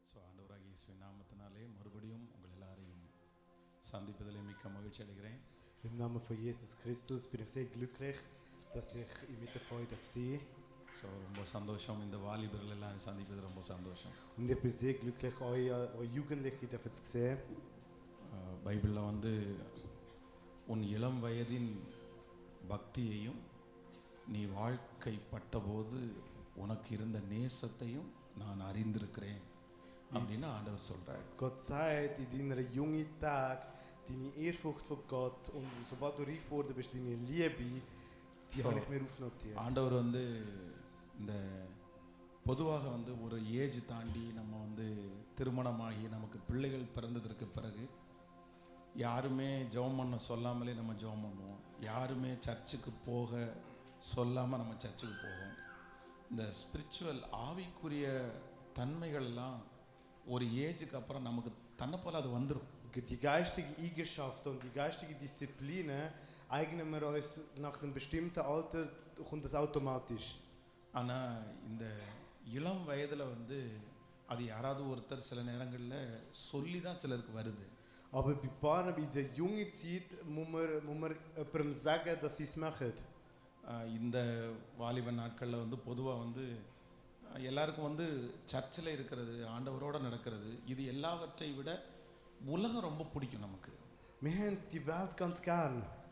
So ஆண்டவராகிய இயேசுவின் நாமத்தினாலே மறுபடியும் உங்கள் எல்லாரையும் சந்திப்பதிலே மிக்க மகிழ்ச்சி அடைகிறேன் Im Namen von Jesus Christus bin ich sehr glücklich, dass ich mit der Freude auf Sie so ரொம்ப சந்தோஷம் இந்த வாலிபர்கள் எல்லாம் சந்திப்பது ரொம்ப சந்தோஷம் und ich bin sehr glücklich, euch, euch Jugendliche dürfen zu sehen. அஹ், பைபிளில் வந்து உன் இளம் வயதின் பக்தியையும் நீ வாழ்க்கைப்பட்டபோது உனக்கு இருந்த நேசத்தையும் நான் அறிந்திருக்கிறேன் அப்படின்னு ஆண்டவர் சொல்கிறார் Gott sagt in deiner jungen Tag deine Ehrfurcht vor Gott und sobald du reif geworden bist, deine Liebe, die So. habe ich mir aufnotiert. ஆண்டவர் வந்து இந்த பொதுவாக வந்து ஒரு ஏஜ் தாண்டி நம்ம வந்து திருமணமாகி நமக்கு பிள்ளைகள் பிறந்ததற்கு பிறகு யாருமே ஜெபம் பண்ண சொல்லாமலே நம்ம ஜெபம் பண்ணுவோம் யாருமே சர்ச்சுக்கு போக சொல்லாமல் நம்ம சர்ச்சுக்கு போவோம் இந்த ஸ்பிரிச்சுவல் ஆவிக்குரிய தன்மைகள்லாம் ஒரு ஏஜுக்கு அப்புறம் நமக்கு தன்னை போல அது வந்துடும் Die geistige Eigenschaften und die geistige Disziplin eignen wir uns nach einem bestimmten Alter, kommt das automatisch. ஆனால் இந்த இளம் வயதில் வந்து அது யாராவது ஒருத்தர் சில நேரங்களில் சொல்லி தான் சிலருக்கு வருது Aber bei Paaren in der jungen Zeit muss man, muss man jemandem sagen, dass sie es machen. ஆஹ் இந்த வாலிப நாட்களில் வந்து பொதுவாக வந்து ஆஹ் எல்லாருக்கும் வந்து சர்ச்சில் இருக்கிறது ஆண்டவரோட நடக்கிறது இது எல்லாவற்றை விட உலகம் ரொம்ப பிடிக்கும் நமக்கு Wir haben die Welt ganz gern.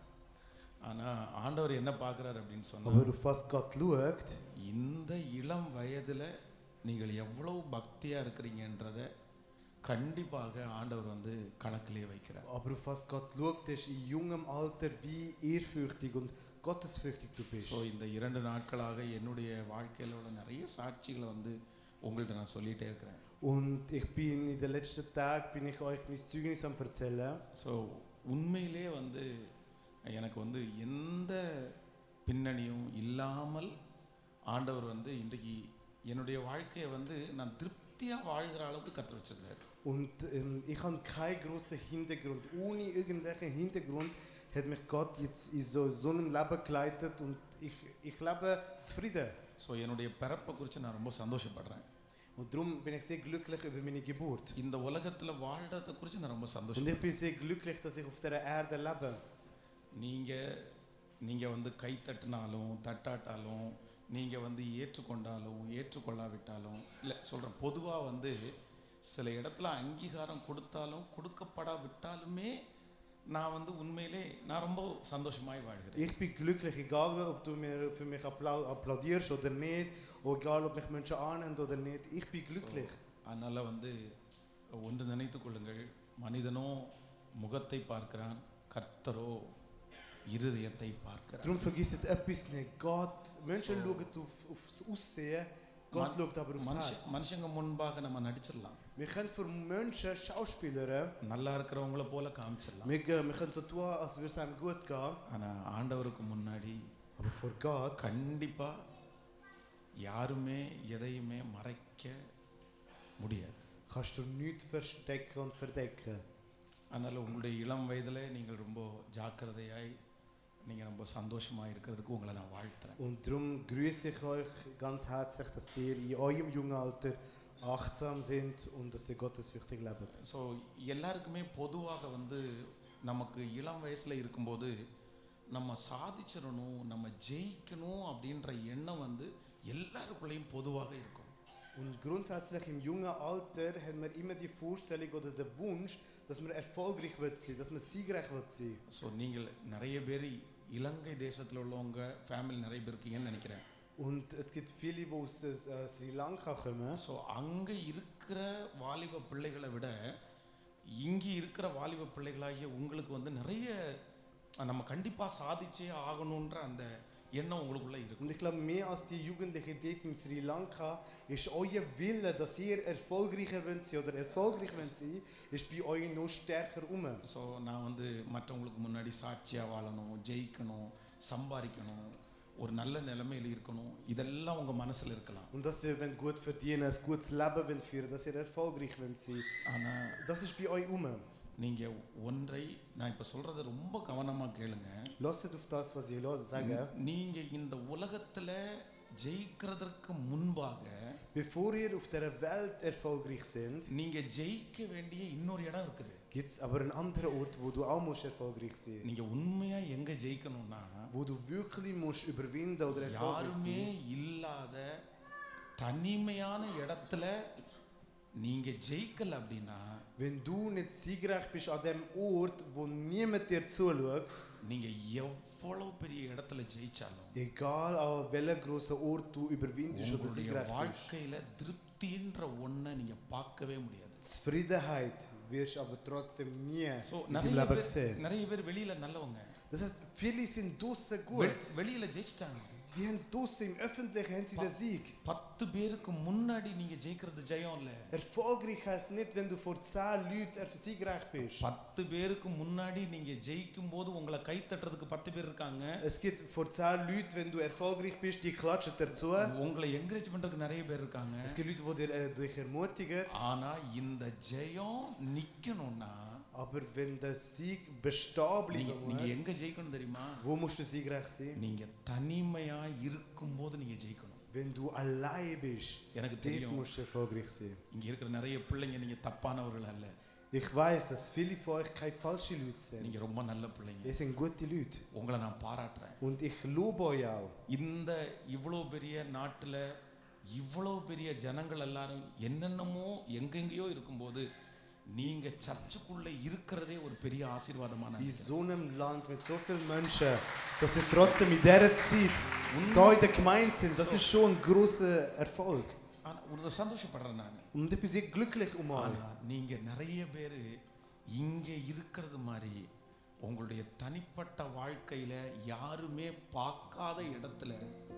ஆனால் ஆண்டவர் என்ன பார்க்குறாரு அப்படின்னு சொன்னால் Aber auf was Gott schaut, இந்த இளம் வயதில் நீங்கள் எவ்வளவு பக்தியாக இருக்கிறீங்கன்றதை கண்டிப்பாக ஆண்டவர் வந்து கணக்கிலே வைக்கிறார் aber auf was Gott schaut, ist in jungem Alter, wie ehrfürchtig und gottesfürchtig du bist. So இந்த இரண்டு நாட்களாக என்னுடைய வாழ்க்கையில் உள்ள நிறைய சாட்சிகளை வந்து உங்கள்கிட்ட நான் சொல்லிகிட்டே இருக்கிறேன் Und ich bin in den letzten Tagen bin ich euch mein Zeugnis am erzählen. So உண்மையிலே வந்து எனக்கு வந்து எந்த பின்னணியும் இல்லாமல் ஆண்டவர் வந்து இன்றைக்கு என்னுடைய வாழ்க்கையை வந்து நான் திருப்தியாக வாழ்கிற அளவுக்கு கற்று வச்சிருக்காரு Und ähm, ich habe keinen großen Hintergrund. Ohne irgendwelchen Hintergrund hat mich Gott jetzt in so, so einem Leben geleitet und ich, ich lebe zufrieden. So என்னுடைய பிறப்பை குறித்து நான் ரொம்ப சந்தோஷப்படுறேன் Und darum bin ich sehr glücklich über meine Geburt. இந்த உலகத்தில் வாழ்றதை குறித்து நான் ரொம்ப Und சந்தோஷம் ich bin sehr glücklich, dass ich auf dieser Erde lebe. நீங்கள் நீங்கள் வந்து கை தட்டினாலும் தட்டாட்டாலும் நீங்கள் வந்து ஏற்றுக்கொண்டாலும் ஏற்றுக்கொள்ளாவிட்டாலும் இல்லை சொல்கிறேன் பொதுவாக வந்து சில இடத்துல அங்கீகாரம் கொடுத்தாலும் கொடுக்கப்படாவிட்டாலுமே நான் வந்து உண்மையிலே நான் ரொம்ப சந்தோஷமாய் வாழ்கிறேன் Ich bin glücklich, egal ob du mir für mich applau- applaudierst oder nicht, oder egal ob mich Menschen annehmen oder nicht. Ich bin glücklich. அதனால் வந்து ஒன்று நினைத்து கொள்ளுங்கள் மனிதனோ முகத்தை பார்க்கிறான் கர்த்தரோ இருதயத்தை பார்க்கிறான் Darum vergisst etwas nicht. Gott, Menschen schauen auf, aufs Aussehen, Gott Man- schaut aber aufs மனுஷ Herz. மனுஷங்க முன்பாக நம்ம நடிச்சிடலாம் Wir können für Menschen, Schauspieler, நல்லா இருக்கிறவங்கள போல காமிச்சிடலாம் wir, wir können so tun, als würde es einem gut gehen. ஆனால் ஆண்டவருக்கு முன்னாடி Aber vor Gott கண்டிப்பாக யாருமே எதையுமே மறைக்க முடியாது kannst du nichts verstecken und verdecken. அதனால் உங்களுடைய இளம் வயதில் நீங்கள் ரொம்ப ஜாக்கிரதையாய் நீங்கள் ரொம்ப சந்தோஷமாக இருக்கிறதுக்கு உங்களை நான் வாழ்த்துறேன் Und darum grüße ich euch ganz herzlich, dass ihr in eurem jungen Alter achtsam sind und dass ihr gottesfürchtig lebt. So எல்லாருக்குமே பொதுவாக வந்து நமக்கு இளம் வயசில் இருக்கும்போது நம்ம சாதிச்சிடணும் நம்ம ஜெயிக்கணும் அப்படின்ற எண்ணம் வந்து எல்லாருக்குள்ளேயும் பொதுவாக இருக்கும் Und grundsätzlich im jungen Alter haben wir immer die Vorstellung oder den Wunsch, dass man erfolgreich wird sein, dass man siegreich wird sein. So நீங்கள் நிறைய பேர் இலங்கை தேசத்தில் உள்ளவங்க ஃபேமிலி நிறைய பேர் இருக்கீங்கன்னு நினைக்கிறேன் Und es gibt viele, die aus äh, Sri Lanka kommen. So அங்கே இருக்கிற வாலிப பிள்ளைகளை விட இங்கே இருக்கிற வாலிப பிள்ளைகளாகிய உங்களுக்கு வந்து நிறைய அஹ், நம்ம கண்டிப்பாக சாதிச்சே ஆகணுன்ற அந்த எண்ணம் உங்களுக்குள்ளே இருக்கும் Und ich glaube, mehr als die Jugendlichen dort in Sri Lanka ist euer Wille, dass ihr erfolgreicher wollt sein oder erfolgreich wollt sein, ist bei euch noch stärker um. So நான் வந்து மற்றவங்களுக்கு முன்னாடி சாட்சியாக வாழணும் ஜெயிக்கணும் சம்பாதிக்கணும் ஒரு நல்ல நிலைமையில் இருக்கணும் இதெல்லாம் உங்கள் மனசில் இருக்கலாம் Und dass ihr wollt gut verdienen, ein gutes Leben wollt führen, dass ihr erfolgreich wollt sein. ஆனால் Das ist bei euch um. நீங்கள் ஒன்றை நான் இப்போ சொல்கிறத ரொம்ப கவனமாக கேளுங்க Lasst auf das, was ich höre, sagen. நீங்கள் இந்த உலகத்தில் ஜெயிக்கிறதற்கு முன்பாக Bevor ihr auf dieser Welt erfolgreich seid, நீங்க ஜெயிக்க வேண்டிய இன்னொரு இடம் இருக்குது gibt es aber einen anderen Ort, wo du auch musst erfolgreich sein நீங்க உண்மையா எங்க ஜெயிக்கணும்னா Wo du wirklich musst überwinden oder erfolgreich யாருமே sein. இல்லாத தனிமையான இடத்துல நீங்க ஜெயிக்கல அப்படின்னா Wenn du nicht siegreich bist an dem Ort, wo niemand dir zuschaut, நீங்க எவ்வளவு பெரிய இடத்துல ஜெயிச்சாலும் egal an welchem grossen Ort du überwindest oder உங்களுடைய siegreich bist, வாழ்க்கையில திருப்தின்ற ஒன்றை நீங்க பார்க்கவே முடியாது Zufriedenheit wirst du aber trotzdem nie so in deinem நிறைய Leben பேர் sehen. நிறைய பேர் வெளியில நல்லவங்க Das heißt, viele sind draussen வெ- gut. வெளியில ஜெயிச்சிட்டாங்க Die haben draussen im Öffentlichen haben sie den Sieg. பத்து பேருக்கு முன்னாடி நீங்க ஜெயிக்கிறது ஜெயம் இல்ல Erfolgreich heißt nicht, wenn du vor 10 Leuten er- siegreich bist. பத்து பேருக்கு முன்னாடி நீங்க ஜெயிக்கும் போது உங்களை கை தட்டுறதுக்கு பத்து பேர் இருக்காங்க Es gibt vor 10 Leuten, wenn du erfolgreich bist, die klatschen dazu. உங்களை என்கரேஜ் பண்றதுக்கு நிறைய பேர் இருக்காங்க Es gibt Leute, die dir, äh, dich ermutigen. ஆனா இந்த ஜெயம் நிக்கணும்னா Aber wenn der Sieg bestehen நீங்க bleiben நீங்க muss, எங்க ஜெயிக்கணும் தெரியுமா wo musst du siegreich sein? நீங்க தனிமையா இருக்கும்போது நீங்க ஜெயிக்கணும் Wenn du allein bist, எனக்கு dort தெரியும் musst du erfolgreich sein. இங்க இருக்கிற நிறைய பிள்ளைங்க நீங்க தப்பானவர்கள் அல்ல Ich weiß, dass viele von euch keine falschen Leute sind. நீங்க ரொம்ப நல்ல பிள்ளைங்க Ihr sind gute Leute. உங்களை நான் பாராட்டுறேன் Und ich lobe euch auch. இந்த இவ்வளோ பெரிய நாட்டுல இவ்வளோ பெரிய ஜனங்கள் எல்லாரும் என்னென்னமோ எங்கெங்கேயோ இருக்கும்போது நீங்க சர்ச்சுக்குள்ள இருக்கிறதே ஒரு பெரிய ஆசீர்வாதமான In so einem Land mit so vielen Menschen, dass ihr trotzdem in dieser Zeit da in der Gemeinde sind, das ist schon ein großer Erfolg. ஆனா ஒரு சந்தோஷப்படுறேன் நான் Und ich bin sehr glücklich um euch. ஆனா நீங்க நிறைய பேர் இங்க இருக்கிறது மாதிரி உங்களுடைய தனிப்பட்ட வாழ்க்கையில யாருமே பார்க்காத இடத்துல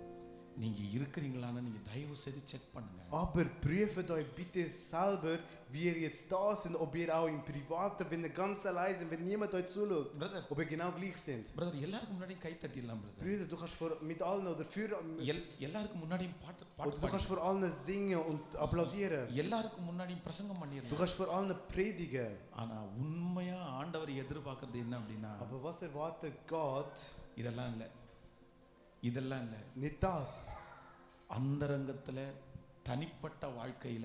நீங்க இருக்கிறீங்களான்னு நீங்க தயவு செய்து செக் பண்ணுங்க Aber prüft euch bitte selber, wie ihr jetzt da sind, ob ihr auch im Privaten, wenn ihr ganz allein seid, wenn niemand euch zuschaut, brother ob ihr genau gleich sind. Brother எல்லாருக்கும் முன்னாடி கை தட்டிடலாம் brother Brüder, du kannst vor, mit allen oder für, எல் எல்லாருக்கும் முன்னாடியும் பாட்டு oder பாட்டு du பாடி kannst vor allen singen und applaudieren. எல்லாருக்கும் முன்னாடியும் பிரசங்கம் Du பண்ணிடலாம் kannst vor allen predigen. ஆனா உண்மையா ஆண்டவர் எதிர்பார்க்கறது என்ன அப்படின்னா Aber was erwartet Gott? இதெல்லாம் இல்லை இதெல்லாம் இல்லை Nicht das. அந்தரங்கத்துல தனிப்பட்ட வாழ்க்கையில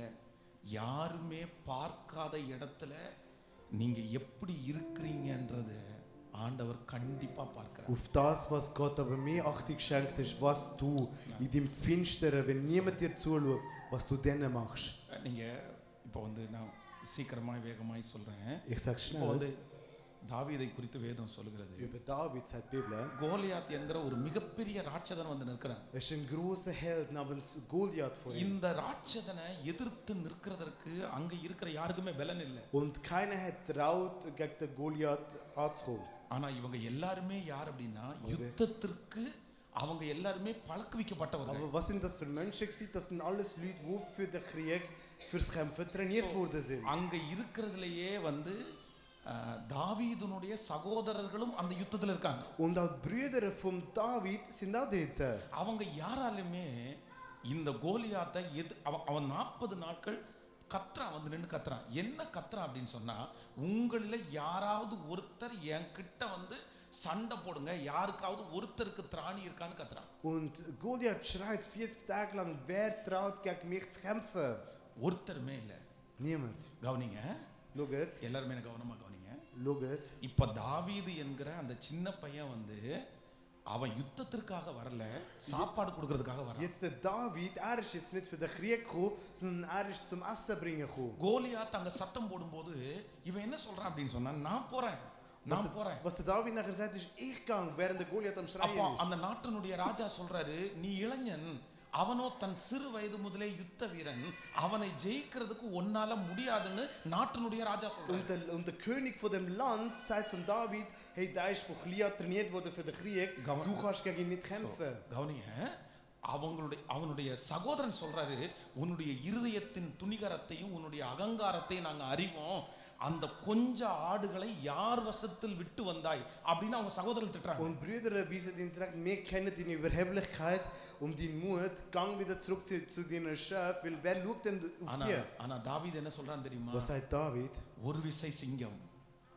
யாருமே பார்க்காத இடத்துல நீங்க எப்படி இருக்கிறீங்கன்றத ஆண்டவர் கண்டிப்பா பார்க்கிறார் Auf das, was Gott aber mir Achtung geschenkt hat, was du in dem Finsteren, wenn niemand dir zuschaut, was du dann machst. நீங்க இப்போ வந்து நான் சீக்கிரமாய் வேகமாய் சொல்றேன் Ich sag's இப்போ schnell. வந்து தாவீதை குறித்து வேதம் சொல்கிறது Über David sagt die Bibel, Goliath என்கிற ஒரு மிகப்பெரிய ராட்சதன் வந்து நிற்கிறான் er ist ein großer Held namens Goliath vor ihm. இந்த ராட்சதனை எதிர்த்து நிற்கிறதற்கு அங்க இருக்கிற யாருக்குமே பலன் இல்லை Und keiner hat traut, gegen den Goliath anzukommen. ஆனா இவங்க எல்லாருமே யார் அப்படின்னா யுத்தத்திற்கு அவங்க எல்லாருமே பழக்குவிக்கப்பட்டவர்கள் Aber was sind das für Menschen gewesen? Das sind alles Leute, die für den Krieg, fürs Kämpfen trainiert So, worden sind. அங்க இருக்கிறதுலயே வந்து அஹ், தாவீதுனுடைய சகோதரர்களும் அந்த யுத்தத்துல இருக்காங்க Und auch die Brüder von David sind auch dort. அவங்க யாராலுமே இந்த கோலியாத்தை எது அவன் அவன் நாற்பது நாட்கள் கத்துறான் வந்து நின்று கத்துறான் என்ன கத்துறான் அப்படின்னு சொன்னா உங்களில் யாராவது ஒருத்தர் என்கிட்ட வந்து சண்டை போடுங்க யாருக்காவது ஒருத்தருக்கு திராணி இருக்கான்னு கத்துறான் Und Goliath schreit 40 Tage lang, wer traut gegen mich zu kämpfen? ஒருத்தருமே இல்லை Niemand. கவனிங்க Schaut, எல்லாருமே எனக்கு கவனமா கவனிங்க schaut. இப்ப தாவீது என்கிற அந்த சின்ன பையன் வந்து அவன் யுத்தத்திற்காக வரல சாப்பாடு கொடுக்கறதுக்காக வரான் Jetzt der David, er ist jetzt nicht für den Krieg gekommen, sondern er ist zum Essen bringen gekommen. Goliath அங்க சத்தம் போடும்போது இவன் என்ன சொல்றான் அப்படின்னு சொன்னா நான் போறேன் Was நான் போறேன் der, was der David nachher sagt, ist, ich gang, während der Goliath am Schreien அப்போ ist. அந்த நாட்டினுடைய ராஜா சொல்றாரு நீ இளைஞன் அவனோ தன் சிறு வயது முதலே யுத்த வீரன் அவனை ஜெயிக்கிறதுக்கு ஒன்னால முடியாதுன்னு நாட்டினுடைய ராஜா சொல்றாரு Und der, und der König von dem Land sagt zum David, hey, der ist von klein auf trainiert worden für den Krieg, Gau- du kannst gegen ihn nicht kämpfen. கவனிங்க அவங்களுடைய அவனுடைய சகோதரன் சொல்றாரு உன்னுடைய இருதயத்தின் துணிகரத்தையும் உன்னுடைய அகங்காரத்தையும் நாங்க அறிவோம் அந்த கொஞ்ச ஆடுகளை யார் வசத்தில் விட்டு வந்தாய் அப்படின்னு அவங்க சகோதரன் திட்டுறாங்க Und Brüder wiesen ihn recht, wir kennen deine Überheblichkeit und deinen Mut, gang wieder zurück zu, zu deiner Chef, weil wer schaut denn auf ஆனா dir? ஆனா தாவீது என்ன சொல்றான் தெரியுமா Was sagt David? ஒரு விசை சிங்கம்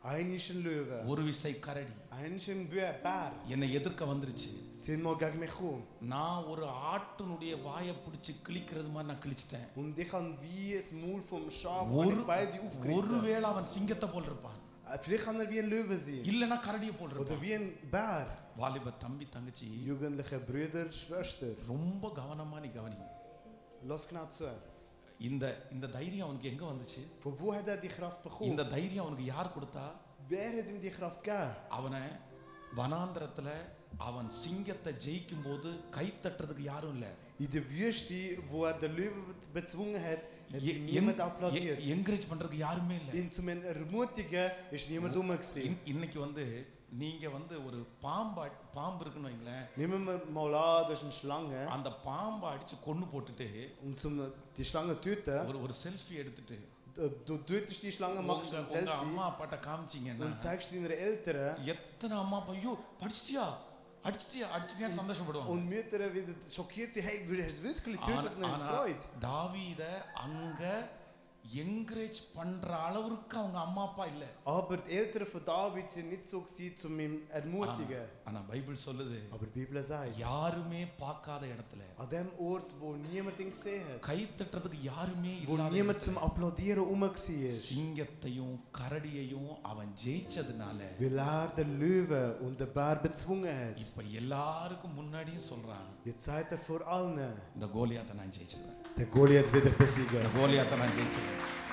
Ein ist ein Löwe, ஒரு விசை கரடி ein ist ein Bär. Bär. என்னை எதிர்க்க வந்துருச்சு Sind mal gegen mich gekommen. நான் ஒரு ஆட்டினுடைய வாயை பிடிச்சி கிழிக்கிறது மாதிரி நான் கிழிச்சிட்டேன் Und ich habe wie das Maul vom Schaf ஒரு habe ich beide aufgerissen. ஒருவேளை அவன் சிங்கத்தை போல் இருப்பான் Äh, Vielleicht kann er wie ein Löwe sein. இல்லைன்னா கரடியை போல் Oder இருப்பான் wie ein Bär. வாலிப தம்பி தங்கச்சி Jugendliche Brüder, Schwester. ரொம்ப கவனமா நீ கவனி Lass genau zu. இந்த இந்த தைரியம் அவனுக்கு எங்க வந்துச்சு Von wo hat er die Kraft bekommen? இந்த தைரியம் அவனுக்கு யார் கொடுத்தா Wer hat ihm die Kraft gegeben? அவனை வனாந்திரத்துல அவன் சிங்கத்தை ஜெயிக்கும் போது கை தட்டுறதுக்கு யாரும் இல்ல In der Wüste, wo er den Löwen bezwungen hat, hat ihm niemand applaudiert. Encourage பண்றதுக்கு யாருமே இல்ல Ihn zum Ermutigen ist niemand rum gewesen. இன்- இன்னைக்கு வந்து நீங்க வந்து ஒரு பாம்பு அடி- பாம்பு இருக்குன்னு வைங்களேன் Nehmen wir mal an, da ist eine Schlange. அந்த பாம்பை அடிச்சு கொன்னு போட்டுட்டு Und zum die Schlange zu töten, ஒரு ஒரு செல்ஃபி எடுத்துட்டு du, du tötest die Schlange, machst உங்க ein உங்க Selfie அம்மா அப்பாட்ட காமிச்சீங்கன்னா und zeigst deinen Eltern. எத்தனை அம்மா அப்பா ஐயோ படிச்சிட்டியா அடிச்சிட்டியா அடிச்சிட்டியா சந்தோஷப்படுவாங்க Und Mütter wieder schockiert sind, hey, du hast wirklich ஆனா- getötet und ஆனா Freude. தாவீத அங்க என்கரேஜ் பண்ற அளவுக்கு அவங்க அம்மா அப்பா இல்ல Aber die Eltern von David sind nicht so gewesen, um ihn zu ermutigen. ஆனா பைபிள் சொல்லுது Aber die Bibel sagt, யாருமே பார்க்காத இடத்துல an dem Ort, wo niemand ihn gesehen hat, கை தட்டுறதுக்கு யாருமே wo இல்லாத niemand இடத்துல zum Applaudieren rum war, சிங்கத்தையும் கரடியையும் அவன் ஜெயிச்சதுனால weil er den Löwen und den Bär bezwungen hat. இப்ப எல்லாருக்கும் முன்னாடியும் சொல்றான் Jetzt sagt er vor allen, இந்த கோலியாத்தை நான் ஜெயிச்சிருவேன் der Goliath wird dich besiegen. இந்த கோலியாத்தை நான் ஜெயிச்சிருவேன்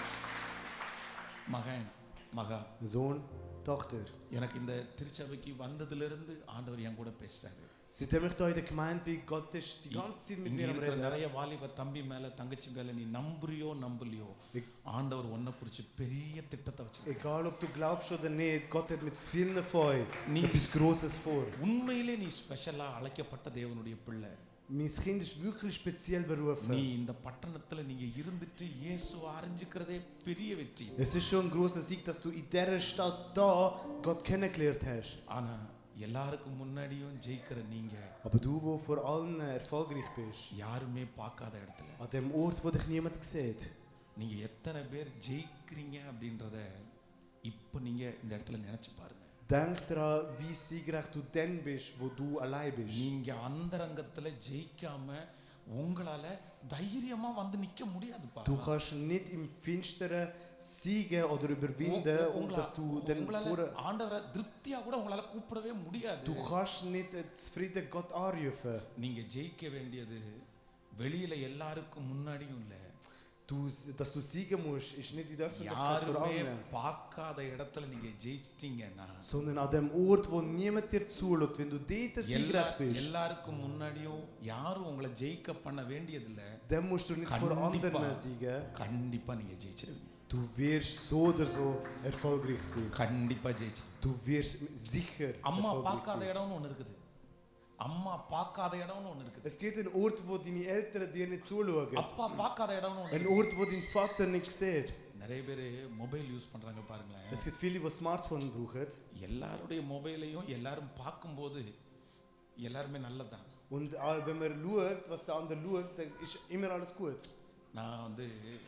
மகன் மகா Sohn, Tochter. எனக்கு இந்த திருச்சபைக்கு வந்ததுல இருந்து ஆண்டவர் என் கூட பேசுறாரு Seitdem ich da in der Gemeinde bin, Gott ist die ganze Zeit mit இங்க mir am இருக்கிற Reden. நிறைய வாலிப தம்பி மேல தங்கச்சி மேல நீ நம்புறியோ நம்பலையோ ஆண்டவர் உன்னை குறிச்சு பெரிய திட்டத்தை வச்சு Egal ob du glaubst oder nicht, Gott hat mit vielen von euch Nie- etwas Großes vor. உண்மையிலே நீ ஸ்பெஷலா அழைக்கப்பட்ட தேவனுடைய பிள்ளை Mein Kind ist wirklich speziell நீ berufen. இந்த பட்டணத்துல நீங்க இருந்துட்டு இயேசுவை அறிஞ்சுக்கிறதே பெரிய வெற்றி Es ist schon ein großer Sieg, dass du in dieser Stadt da Gott kennengelernt hast. ஆனா எல்லாருக்கும் முன்னாடியும் ஜெயிக்கிற நீங்க Aber du, wo vor allen erfolgreich bist, யாருமே பார்க்காத இடத்துல an dem Ort, wo dich niemand sieht, நீங்க எத்தனை பேர் ஜெயிக்கிறீங்க அப்படின்றத இப்போ நீங்க இந்த இடத்துல நினைச்சு பாருங்க denk daran, wie siegreich du dann bist, wo du allein bist. நீங்க அந்தரங்கத்துல ஜெயிக்காம உங்களால தைரியமா வந்து நிக்க முடியாதுப்பா Du kannst nicht im Finsteren siegen oder überwinden உ- und உங்களா- dass du dann உங்களால vor... ஆண்டவரை திருப்தியா கூட உங்களால கூப்பிடவே முடியாது Du kannst nicht äh, zufrieden Gott anrufen. நீங்க ஜெயிக்க வேண்டியது வெளியில எல்லாருக்கும் முன்னாடியும் இல்ல Du, dass du siegen musst, ist nicht in der Öffentlichkeit vor யாருமே allen. பார்க்காத இடத்துல நீங்க ஜெயிச்சிட்டீங்கன்னா Sondern an dem Ort, wo niemand dir zuschaut, wenn du dort எல்லா- siegreich bist, எல்லாருக்கும் முன்னாடியும் யாரும் உங்களை ஜெயிக்க பண்ண வேண்டியதில்ல dann musst du nicht vor Kandipa. anderen siegen. கண்டிப்பா நீங்க ஜெயிச்சிருவீங்க Du wirst so oder so erfolgreich sein. கண்டிப்பா ஜெயிச்சு Du wirst sicher அம்மா erfolgreich பார்க்காத sein. இடம்னு ஒண்ணு இருக்குது அம்மா பார்க்காத இடம்னு ஒண்ணு இருக்குது Es gibt einen Ort, wo deine Eltern dir nicht zuschauen. அப்பா பார்க்காத இடம்னு ஒண்ணு Ein Ort, wo dein Vater nicht sieht. நிறைய பேர் மொபைல் யூஸ் பண்றாங்க பாருங்களேன் Es gibt viele, die Smartphone brauchen. எல்லாருடைய மொபைலையும் எல்லாரும் பார்க்கும்போது எல்லாருமே நல்லதுதான் Und äh, wenn man schaut, was der andere schaut, dann ist immer alles gut. நான் வந்து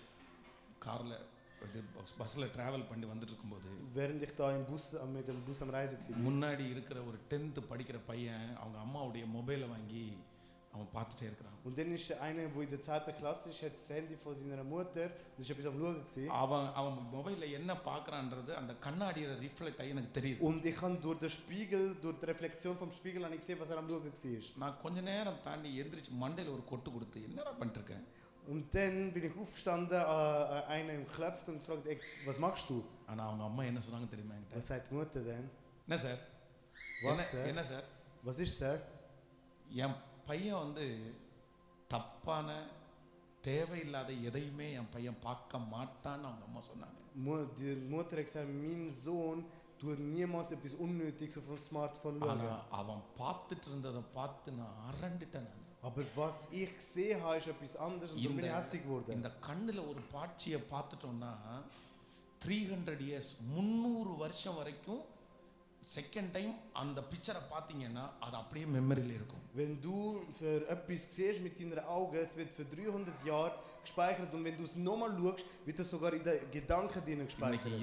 கார்ல இது பஸ்ஸில் ட்ராவல் பண்ணி வந்துட்டு இருக்கும்போது Während ich da im Bus, äh, mit dem Bus am Reisen war. முன்னாடி இருக்கிற ஒரு டென்த்து படிக்கிற பையன் அவங்க அம்மாவுடைய மொபைலை வாங்கி அவன் பார்த்துட்டே இருக்கிறான் Und dann ist einer, der in der 10. Klasse ist, hat das Handy von seiner Mutter, das war etwas am Schauen. Gewesen. அவன் அவன் மொபைலில் என்ன பார்க்குறான்றது அந்த கண்ணாடியில் ரிஃப்ளெக்ட் ஆகி எனக்கு தெரியுது Und ich habe durch den Spiegel, durch die Reflexion vom Spiegel, habe ich gesehen, was er am Schauen war. நான் கொஞ்ச நேரம் தாண்டி எந்திரிச்சு மண்டையில் ஒரு கொட்டு கொடுத்து என்னடா பண்ணிட்டு இருக்கேன் Und dann bin ich aufgestanden, äh, äh, einer geklopft und gefragt, ey, was machst du? ஆனால் அவங்க அம்மா என்ன சொன்னாங்க தெரியுமா என்கிட்ட Was sagt die Mutter denn? என்ன சார் Was, என்ன sir? என்ன சார் Was ist, Sir? என் பையன் வந்து தப்பான தேவையில்லாத எதையுமே என் பையன் பார்க்க மாட்டான்னு அவங்க அம்மா சொன்னாங்க Mu- Die Mutter hat gesagt, mein Sohn tut niemals etwas Unnötiges auf dem Smartphone ஆனா schauen. அவன் பார்த்துட்டு இருந்ததை பார்த்து நான் அரண்டுட்டேன் நான் Aber was ich gesehen habe, ist etwas anderes und darum bin ich இந்த- hässlich geworden. இந்த கண்ணுல ஒரு பாட்சியை பார்த்துட்டோம்னா த்ரீ ஹண்ட்ரட் இயர்ஸ் முந்நூறு வருஷம் வரைக்கும் செகண்ட் டைம் அந்த பிக்சரை பார்த்தீங்கன்னா அது அப்படியே மெமரியில் இருக்கும் Wenn du für etwas siehst mit deinen Augen, es wird für 300 Jahre gespeichert und wenn du es nochmal schaust, wird es sogar in den Gedanken drinnen இன்னைக்கு gespeichert. எத்-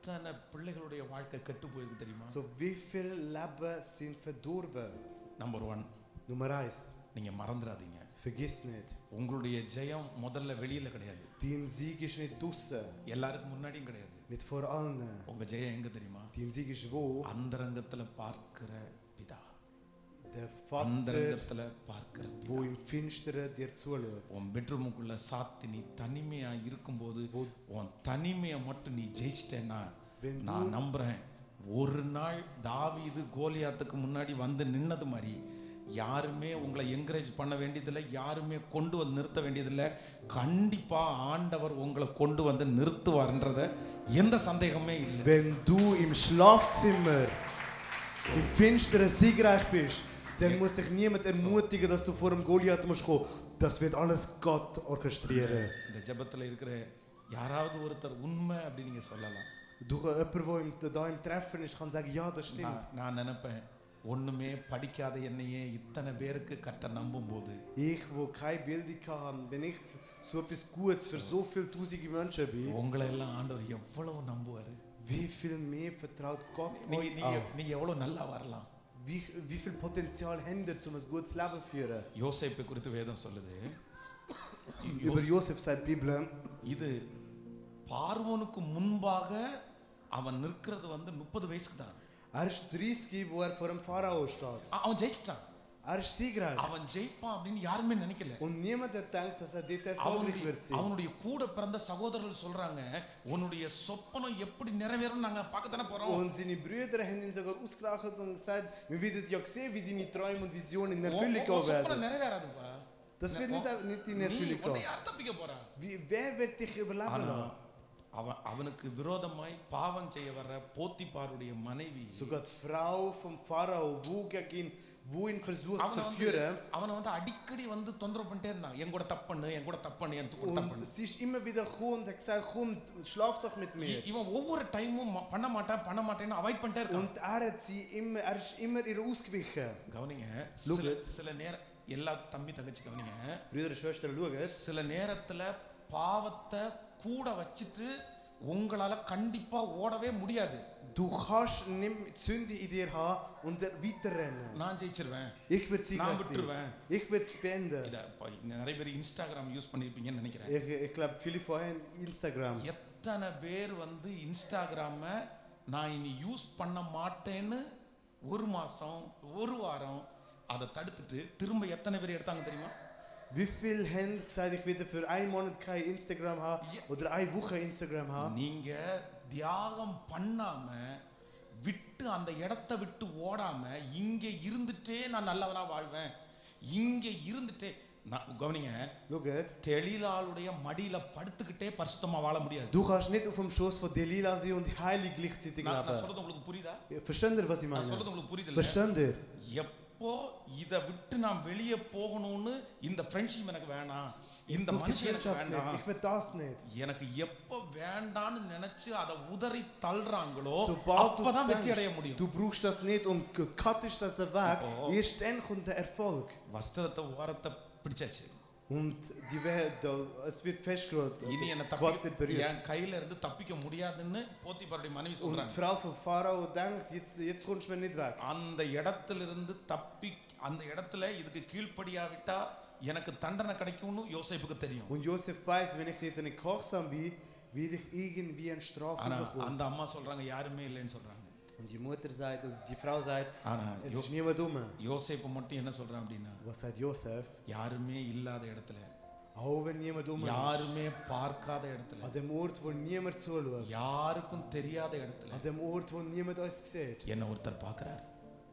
எத்தனை பிள்ளைகளுடைய வாழ்க்கை கெட்டு போயிருக்கு தெரியுமா So wie viele Leben sind verdorben? Number one Nummer eins, நீங்க மறந்துடாதீங்க vergiss nicht, உங்களுடைய ஜெயம் முதல்ல வெளியில கிடையாது dein Sieg ist nicht draussen, எல்லாருக்கும் முன்னாடியும் கிடையாது nicht vor allen. உங்க ஜெயம் எங்க தெரியுமா Dein Sieg ist wo? அந்தரங்கத்துல பார்க்கிற பிதா Der Vater, அந்தரங்கத்துல பார்க்கிற பிதா. wo im Finsteren dir zuschaut. உன் பெட்ரூமுக்குள்ள சாத்தி நீ தனிமையா இருக்கும்போது Wo- உன் தனிமையை மட்டும் நீ ஜெயிச்சிட்டேன்னா Wenn du- நான் நம்புறேன் ஒரு நாள் தாவீது கோலியாத்துக்கு முன்னாடி வந்து நின்னது மாதிரி யாருமே உங்களை என்கரேஜ் பண்ண வேண்டியதில்லை யாருமே கொண்டு வந்து நிறுத்த வேண்டியதில்லை கண்டிப்பா ஆண்டவர் உங்களை கொண்டு வந்து நிறுத்துவார்ன்றத எந்த சந்தேகமே இல்லை Wenn du im Schlafzimmer im Finsteren siegreich bist, dann muss dich niemand ermutigen, dass du vor dem Goliath musst kommen. Das wird alles Gott orchestrieren. இந்த ஜெபத்துல இருக்கிற யாராவது ஒருத்தர் உண்மை அப்படி நீங்க சொல்லலாம் Du, jemand, der im, da im Treffen ist, kann sagen, ja, das stimmt. நான் நான் நினைப்பேன் ஒண்ணுமே படிக்காத என்னையே இத்தனை பேருக்கு கட்ட நம்பும் போது Ich, wo keine Bildung habe, wenn ich so etwas Gutes für so viele tausende Menschen bin, உங்களை எல்லாம் ஆண்டவர் எவ்வளவு நம்புவாரு wie viel mehr vertraut Gott நீங்க euch நீங்க auch? நீங்க எவ்வளவு நல்லா வரலாம் Wie, wie viel Potenzial habt ihr, um ein gutes Leben zu führen? யோசேப்பை குறித்து வேதம் சொல்லுது Über Josef sagt die Bibel, இது பார்வோனுக்கு முன்பாக அவன் நிற்கிறது வந்து முப்பது வயசுக்கு தான் er ist 30, wo er vor dem Pharao steht. அ- அவன் ஜெயிச்சிட்டான் Er ist siegreich. அவன் ஜெயிப்பான் அப்படின்னு யாருமே நினைக்கல Und niemand hat gedacht, dass er dort erfolgreich அவனுடைய wird sein. அவனுடைய கூட பிறந்த சகோதரர்கள் சொல்றாங்க உன்னுடைய சொப்பனம் எப்படி நிறைவேறும் நாங்க பார்க்கத்தானே போறோம் Und seine Brüder haben ihn sogar ausgerechnet und gesagt, wir werden ja sehen, wie deine Träume und Visionen in உன்- Erfüllung உன் gehen சொப்பனம் werden. நிறைவேறாதுப்பா Das wird nicht, nicht in நீ Erfüllung உன்னை gehen. யார் தப்பிக்க போறா Wie, wer wird dich überleben ஆனா lassen? அவன் அவனுக்கு விரோதமாய் பாவம் செய்ய வர்ற போத்திபாருடைய மனைவி Sogar die Frau vom Pharao, wo gegen ihn, wo ihn versucht zu அவனை வந்து verführen. அவனை வந்து அடிக்கடி வந்து தொந்தரவு பண்ணிட்டே இருந்தான் என் கூட தப்பண்ணு என் கூட தப்பண்ணு என் கூட Und தப்பண்ணு sie ist immer wieder gekommen und hat gesagt, komm, schlaf doch mit mir. இ- இவன் ஒவ்வொரு டைமும் ம- பண்ண மாட்டேன் பண்ண மாட்டேன்னு அவாய்ட் பண்ணிட்டே இருக்கான் Und er hat sie immer, er ist immer ihr ausgewichen. கவனிங்க Look சில it. சில நேரம் எல்லா தம்பி தங்கச்சி கவனிங்க Brüder und Schwestern, schaut. சில நேரத்துல பாவத்தை கூட வச்சுட்டு உங்களால கண்டிப்பா ஓடவே முடியாது Du kannst nicht die Sünde in dir haben und dann weiterrennen. நான் ஜெயிச்சிருவேன் Ich werde நான் siegreich sein. விட்டுருவேன் Ich werde es beenden. இத இப்ப நிறைய பேர் இன்ஸ்டாகிராம் யூஸ் பண்ணிருப்பீங்கன்னு நினைக்கிறேன் Ich, ich glaube, viele von euch haben Instagram. எத்தனை பேர் வந்து இன்ஸ்டாகிராம நான் இனி யூஸ் பண்ண மாட்டேன்னு ஒரு மாசம் ஒரு வாரம் அதை தடுத்துட்டு திரும்ப எத்தனை பேர் எடுத்தாங்க தெரியுமா Wie viele haben gesagt, ich werde für einen Monat kein Instagram haben Ja. oder eine Woche Instagram haben? நீங்க தியாகம் பண்ணாம விட்டு அந்த இடத்த விட்டு ஓடாம இங்க இருந்துட்டே நான் நல்லவனா வாழ்வேன் இங்க இருந்துட்டே நான் கவனிங்க Schaut, தெளிலாளுடைய மடியில படுத்துக்கிட்டே பரிசுத்தமா வாழ முடியாது du kannst nicht auf dem Schoß von Delilah sein und heilig gleichzeitig நான் நான் leben. சொல்றது உங்களுக்கு புரியுதா Versteht ihr, was ich நான் meine? சொல்றது உங்களுக்கு புரியுது Versteht ihr? எப்போ இதை விட்டு நான் வெளியே போகணும்னு இந்த ஃப்ரெண்ட்ஷிப் எனக்கு வேணாம் இந்த Ich brauche die மனுஷன் எனக்கு Freundschaft nicht. வேண்டாம் Ich will das nicht. எனக்கு எப்போ வேண்டான்னு நினைச்சு அதை உதறி தள்ளுறாங்களோ Sobald du அப்பதான் வெற்றி அடைய denkst, முடியும் du brauchst das nicht und cuttest das weg, Oh. erst dann kommt der Erfolg. வஸ்திரத்தை ஓரத்தை பிடிச்சாச்சு Und die Welt, da, es wird festgehalten. இனி என்ன Gott wird தப்பி berührt. என் கையில இருந்து தப்பிக்க முடியாதுன்னு போத்திபாருடைய மனைவி Und சொல்றாங்க die Frau vom Pharao denkt, jetzt, jetzt kommst du mir nicht weg. அந்த இடத்திலிருந்து தப்பி அந்த இடத்துல இதுக்கு கீழ்ப்படியாவிட்டா எனக்கு தண்டனை கிடைக்கும்னு யோசேப்புக்கு தெரியும் Und Josef weiß, wenn ich dort nicht gehorsam bin, werde ich irgendwie eine Strafe ஆனா bekommen. அந்த அம்மா சொல்றாங்க யாருமே இல்லைன்னு சொல்றாங்க Und die Mutter sagt, und die Frau sagt, ஆனா es யோ- ist niemand dumm. யோசேப்பு மட்டும் என்ன சொல்றான் அப்படின்னா Was sagt Josef? யாருமே இல்லாத இடத்துல Auch wenn niemand dumm ist. யாருமே பார்க்காத இடத்துல An dem Ort, wo niemand zuschaut. யாருக்கும் தெரியாத இடத்துல An dem Ort, wo niemand uns sieht. என்ன ஒருத்தர் பார்க்கறார்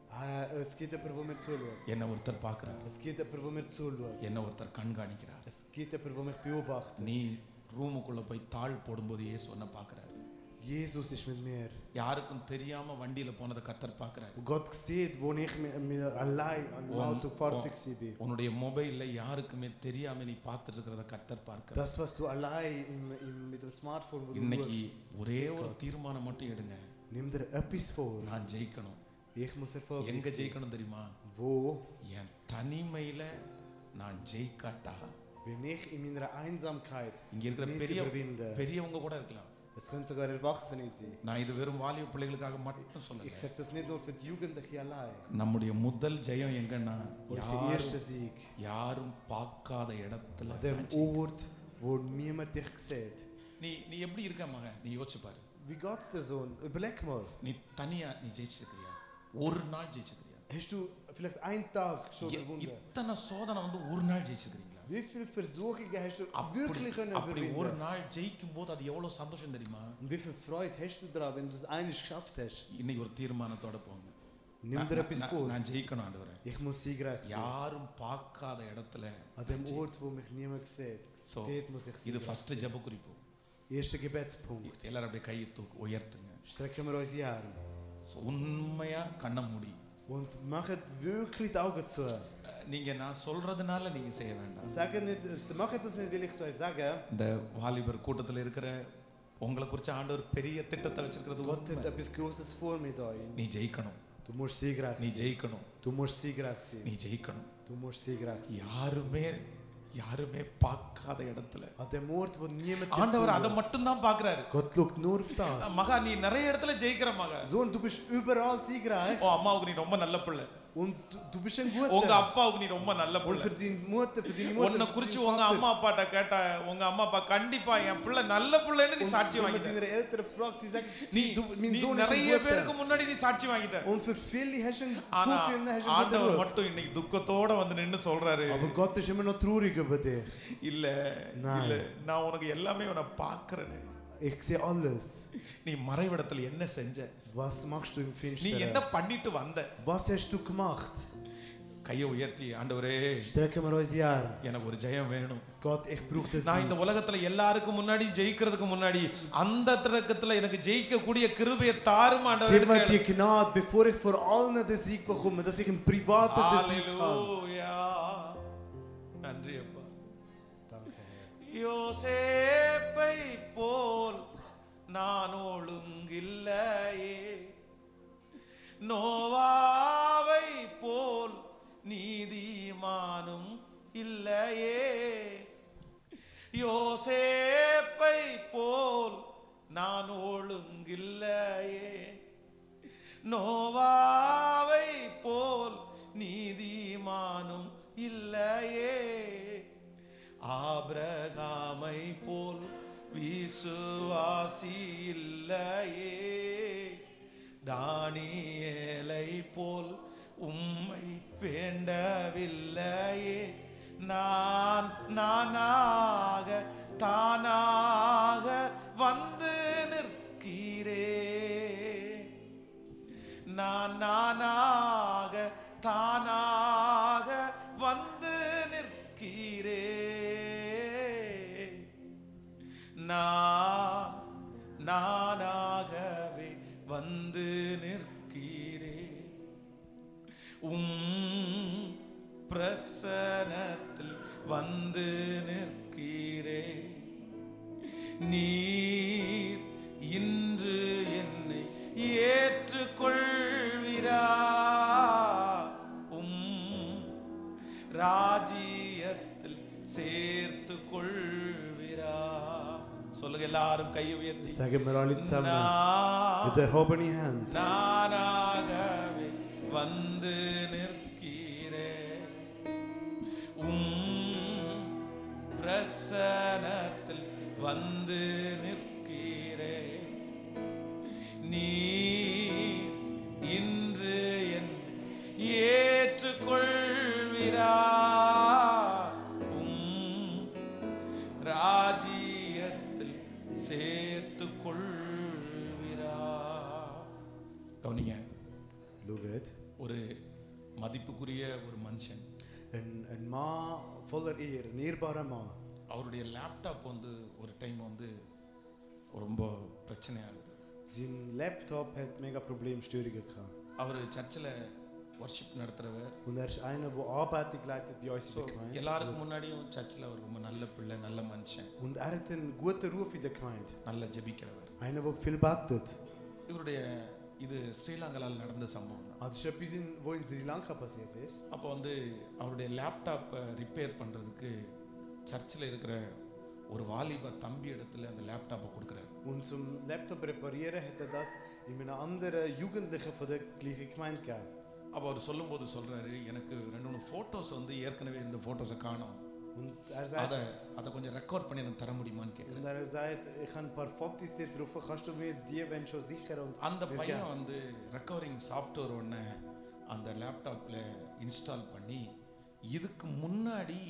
Äh, es gibt jemanden, wo mir zuschaut. என்ன ஒருத்தர் பார்க்கறார் Es gibt jemanden, wo mir zuschaut. என்ன ஒருத்தர் கண்காணிக்கிறார் Es gibt jemanden, wo mich beobachtet. நீ ரூமுக்குள்ள போய் தாழ் போடும்போது இயேசு உன்னை பார்க்கறாரு Jesus ist mit mir. யாருக்கும் தெரியாம வண்டியில போனதை கத்தர் பார்க்கறாரு Und Gott sieht, wo ich mir, mir allein an dem Und- Auto Fahrzeug bin. உன்னுடைய மொபைல்ல யாருக்குமே தெரியாம நீ பார்த்துட்டு இருக்கிறத கத்தர் பார்க்க Das, was du allein im, im, mit dem Smartphone, wo du இன்னைக்கு schaust, ஒரே sieht ஒரு Gott. தீர்மானம் மட்டும் எடுங்க Nimm dir etwas vor. நான் ஜெயிக்கணும் Ich muss erfolgreich எங்க sein. ஜெயிக்கணும் தெரியுமா Wo? என் தனிமையில நான் ஜெயிக்காட்டா Wenn ich in meiner Einsamkeit இங்க இருக்கிற nicht பெரிய überwinde. பெரியவங்க கூட இருக்கலாம் Es können sogar Erwachsene sein. நான் இது வெறும் வாலிப பிள்ளைகளுக்காக மட்டும் சொல்லல Ich sage das nicht nur für die Jugendlichen allein. நம்முடைய முதல் ஜெயம் எங்கன்னா Unser யாரும் erster Sieg. யாரும் பார்க்காத இடத்துல An dem நான் ஜெயிக்கிறேன். Ort, wo niemand dich sieht. நீ நீ எப்படி இருக்க மகன் நீ யோசிச்சு பாரு Wie geht's dir, Sohn? Überleg mal. நீ தனியா நீ ஜெயிச்சிருக்கிறியா ஒரு நாள் ஜெயிச்சிருக்கிறியா Hast du vielleicht einen Tag schon இ- überwunden? இத்தனை சோதனை வந்து ஒரு நாள் ஜெயிச்சிருக்கிறீங்களா Wie viele Versuchungen hast du அப்படி wirklich können அப்படி ஒரு überwinden? நாள் ஜெயிக்கும் போது அது எவ்வளவு சந்தோஷம் தெரியுமா Und wie viel Freude hast du daran, wenn du es eines geschafft hast? இன்னைக்கு ஒரு தீர்மானத்தோட போங்க Nimm dir நான்- etwas நான்- vor. நான் ஜெயிக்கணும் ஆண்டவரே Ich muss siegreich sein. யாரும் பார்க்காத இடத்துல An dem Ort, wo mich niemand sieht. So, Dort muss ich இது siegreich ஃபர்ஸ்ட் sein. ஜெப குறிப்பு Erster Gebetspunkt. எல்லாரும் அப்படியே கையை தூக்கு உயர்த்துங்க Strecken wir unsere Arme. So, உண்மையா கண்ண மூடி Und machen wirklich die Augen zu. அஹ், நீங்க நான் சொல்றதுனால நீங்க செய்ய வேண்டாம் Sagen nicht, machen das nicht, will ich so euch sagen. இந்த வாலிபர் கூட்டத்தில் இருக்கிற உங்களை குறித்து ஆண்டவர் பெரிய திட்டத்தை வச்சிருக்கிறது Gott hat உண்மை. etwas Großes vor mit euch. நீ ஜெயிக்கணும் Du musst siegreich நீ sein. ஜெயிக்கணும் Du musst siegreich sein. நீ ஜெயிக்கணும் Du musst siegreich sein. யாருமே யாருமே பார்க்காத இடத்துல An dem Ort, wo niemand dich ஆண்டவர் அதை zuschaut. மட்டும் தான் பாக்குறாரு Gott schaut nur auf das. மகா நீ நிறைய இடத்துல ஜெயிக்கிற மகா Sohn, du bist überall siegreich உன் அம்மாவுக்கு நீ ரொம்ப நல்ல பிள்ளை und du, du bist ein உங்க Guter. அப்பாவுக்கு நீ ரொம்ப நல்ல Und பிள்ளை für deine Mutter, für deine உன்னை Mutter, für குறிச்சு deinen உங்க Vater. அம்மா அப்பாட்ட கேட்ட உங்க அம்மா அப்பா கண்டிப்பா என் பிள்ளை நல்ல பிள்ளைன்னு நீ Und சாட்சி wenn man வாங்கிட்ட deine Eltern fragt, sie sagen, நீ sie, du, mein நீ Sohn ist ein நிறைய பேருக்கு Guter. முன்னாடி நீ சாட்சி வாங்கிட்ட Und für viele hast du einen, ஆனா so vielen hast du einen guten ஆண்டவர் Ruf. மட்டும் இன்னைக்கு துக்கத்தோட வந்து நின்னு சொல்றாரு Aber Gott ist immer noch traurig über dich. இல்ல நான். இல்ல நான் உனக்கு எல்லாமே உன்னை பாக்குறேன் Ich sehe alles. நீ மறைவிடத்துல என்ன செஞ்ச Was machst du im நீ என்ன Finsteren? பண்ணிட்டு வந்த Was hast du gemacht? கையை உயர்த்தி ஆண்டவரே Strecken wir unsere Arme. எனக்கு ஒரு ஜெயம் வேணும் Gott, ich brauche das. நான் இந்த உலகத்துல எல்லாருக்கும் முன்னாடி ஜெயிக்கிறதுக்கு முன்னாடி அந்த திறக்கத்துல எனக்கு ஜெயிக்கக்கூடிய கிருபையை தாரும் ஆண்டவரே Gib mir die Gnade, bevor ich vor allen den Sieg bekomme, dass ich im Privaten den Sieg habe. ஹalleluya நன்றி அப்பா Danke, Herr. யோசேப்பை போல் நான் ஒழுங்கில்லையே நோவாவை போல் நீதிமானும் இல்லையே யோசேப்பை போல் நான் ஒழுங்கில்லையே நோவாவை போல் நீதிமானும் இல்லையே ஆபிரகாமை போல் விசுவாசி இல்லையே தானியேலை போல் உம்மை வேண்டவில்லையே நான் நானாக தானாக வந்து நிற்கிறேன் நான் நானாக தானாக வந்து நிற்கிறேன் நான் நானாகவே வந்து நிற்கிறேன் உம் பிரசனத்தில் வந்து நிற்கிறேன் நீர் இன்று என்னை ஏற்றுக்கொள்வீரா உம் ராஜ்யத்தில் சேர்த்து கொள்வீரா சொல்லுங்க எல்லாரும் கையை உயர்த்தி Sagen wir alle zusammen நான் mit erhobener Hand. நானாகவே வந்து நிற்கிறேன் உம் பிரசனத்தில் வந்து நிற்கிறேன் நீ இன்று என் ஏற்றுக்கொள்வீரா உம் ராஜ்யத்தில் சேர்த்து கொள்வீரா கவனிங்க Schaut. ஒரு மதிப்புக்குரிய ஒரு மனுஷன் Ein, ein Mann voller Ehre, ein ehrbarer Mann. அவருடைய லேப்டாப் வந்து ஒரு டைம் வந்து ரொம்ப பிரச்சனையா இருந்தது Sein Laptop hat mega Problemstörungen gehabt. அவர் சர்ச்சில் ஒர்ஷிப் நடத்துறவர் Und er ist einer, der Anbetung leitet bei uns in So, der Gemeinde. எல்லாருக்கும் முன்னாடியும் சர்ச்சில் அவர் ரொம்ப நல்ல பிள்ளை நல்ல மனுஷன் Und er hat einen guten Ruf in der Gemeinde. நல்ல ஜெபிக்கிறவர் Einer, der viel betet. இவருடைய இது ஸ்ரீலங்கலால் நடந்த சம்பவம் தான் Also, das ist etwas, in, was in Sri Lanka passiert ist. அப்போ வந்து அவருடைய லேப்டாப்பை ரிப்பேர் பண்ணுறதுக்கு சர்ச்சில் இருக்கிற ஒரு வாலிப தம்பி இடத்துல அந்த லேப்டாப்பை கொடுக்குறாரு Und zum Laptop reparieren hat er das in einem anderen Jugendlichen von der gleichen Gemeinde gegeben. அப்போ அவர் சொல்லும்போது சொல்றாரு எனக்கு ரெண்டு மூணு ஃபோட்டோஸ் வந்து ஏற்கனவே இந்த ஃபோட்டோஸை காணோம் Und er sagt, அதை அதை கொஞ்சம் ரெக்கார்ட் பண்ணி எனக்கு தர முடியுமான்னு கேட்குறேன் und er sagt, ich habe ein paar Fotos da drauf, kannst du mir die, wenn schon sicher und அந்த mir பையன் geben? வந்து ரெக்கவரிங் சாஃப்ட்வேர் ஒன்று அந்த லேப்டாப்பில் இன்ஸ்டால் பண்ணி இதுக்கு முன்னாடி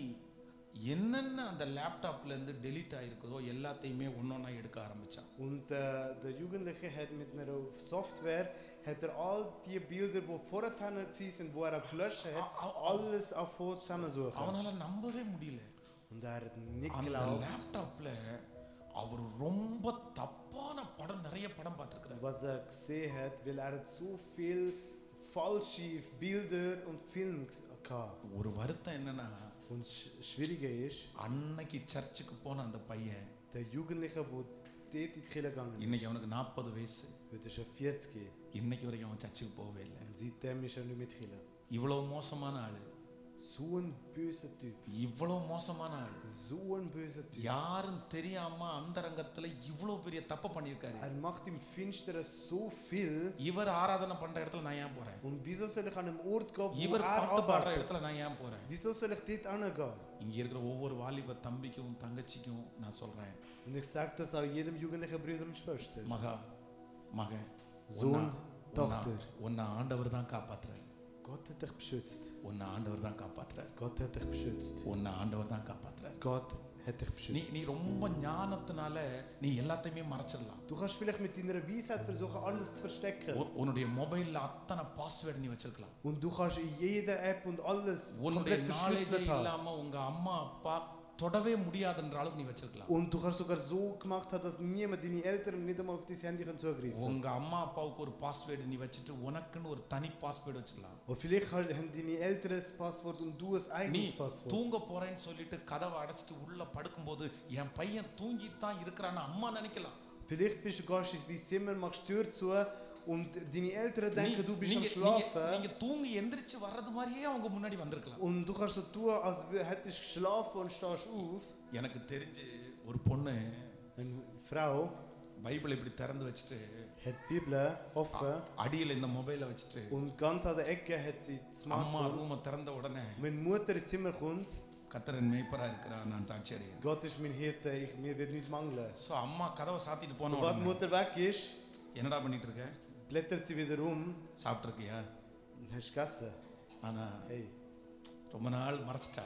என்னென்ன அந்த லேப்டாப்ல இருந்து டெலீட் ஆயிருக்குதோ எல்லாத்தையுமே ஒன்றொன்னா எடுக்க ஆரம்பிச்சான் Und äh, der Jugendliche hat mit einer Software hat er all die Bilder, die vorher sind, wo er auch gelöscht hat, alles auf Foto zusammensuchen. அவனால நம்பவே முடியல Und er hat nicht அந்த geglaubt, லேப்டாப்ல அவர் ரொம்ப தப்பான படம் நிறைய படம் பார்த்துருக்கிறார் was er gesehen hat, weil er hat so viel falsche Bilder und Filme gehabt. ஒரு வருத்தம் என்னன்னா Und das Schwierige ist, அன்னைக்கு சர்ச்சுக்கு போன அந்த பையன் der Jugendliche, der dort in die Kirche gegangen இன்னைக்கு அவனுக்கு நாற்பது வயசு ist, wird er schon 40 இன்னைக்கு வரைக்கும் அவன் சர்ச்சுக்கு போகவே இல்லை und seitdem ist er nicht mit Kirche. இவ்வளவு மோசமான ஆளு So ein böser Typ. இவ்வளவு மோசமான ஆளு So ein böser Typ. யாரும் தெரியாம அந்த ரங்கத்துல இவ்வளவு பெரிய தப்பு பண்ணியிருக்காரு Er macht im Finsteren so viel. இவர் ஆராதனை பண்ற இடத்துல நான் ஏன் போறேன் Und wieso soll ich an einem Ort gehen, wo இவர் er பாட்டு பாடுற arbeitet? இடத்துல நான் ஏன் போறேன் Wieso soll ich dort hingehen? இங்க இருக்கிற ஒவ்வொரு வாலிப தம்பிக்கும் தங்கச்சிக்கும் நான் சொல்றேன் Und ich sage das auch jedem jugendlichen Bruder und Schwester. மகா மகன் Sohn, Tochter. உன்னை ஆண்டவர் தான் காப்பாத்துறாரு Gott hat dich beschützt. உன்னை ஆண்டவர் தான் காப்பாத்துறாரு Gott hat dich beschützt. உன்னை ஆண்டவர் தான் காப்பாத்துறாரு Gott hat dich நீ beschützt. நீ ரொம்ப ஞானத்தினால நீ எல்லாத்தையுமே மறைச்சிடலாம் Du kannst vielleicht mit deiner Weisheit versuchen, alles zu verstecken. உன்- உன்னுடைய மொபைல்ல அத்தனை பாஸ்வேர்டு நீ வச்சிருக்கலாம் Und du kannst in jeder App und alles உன்னுடைய komplett நாலேஜே verschlüsselt haben. இல்லாம உங்க அம்மா அப்பா தொடவே முடியாதுன்ற அளவுக்கு நீ வச்சிருக்கலாம் Und du kannst sogar so gemacht haben, dass niemand, deine Eltern nicht einmal auf dein Handy können zugreifen உங்க அம்மா அப்பாவுக்கு ஒரு பாஸ்வேர்டு நீ வச்சுட்டு உனக்குன்னு ஒரு தனி பாஸ்வேர்டு வச்சிடலாம் Und vielleicht haben deine Eltern ein Passwort und du ein நீ eigenes Passwort. தூங்க போறேன்னு சொல்லிட்டு கதவை அடைச்சிட்டு உள்ள படுக்கும்போது என் பையன் தூங்கித்தான் இருக்கிறான்னு அம்மா நினைக்கலாம் Vielleicht bist du gehst in dein Zimmer, machst die Tür zu und deine Eltern denken, du bist am நீங்க- Schlafen. நீங்க தூங்கி எந்திரிச்சு வர்றது மாதிரியே அவங்க முன்னாடி வந்திருக்கலாம் Und du kannst so tun, als wär- hättest du geschlafen und stehst auf. எனக்கு தெரிஞ்சு ஒரு பொண்ணு Eine Frau பைபிள் இப்படி திறந்து வச்சுட்டு hat die Bibel offen அடியில இந்த மொபைலை வச்சுட்டு und ganz an der Ecke hat sie das அம்மா Smartphone. ரூமை திறந்த உடனே Wenn die Mutter ins Zimmer kommt, கத்தரன் மேய்ப்பரா இருக்கிறா நான் தாட்சி அடைகிறேன் Gott ist mein Hirte, ich, mir wird nichts mangeln. So அம்மா கதவை சாத்திட்டு போன Sobald die உடனே Mutter weg ist, என்னடா பண்ணிட்டு இருக்க blättert sie wieder um சாப்பிட்ருக்கியா und hast gegessen. ஆனா Hey, ரொம்ப நாள் மறைச்சிட்டா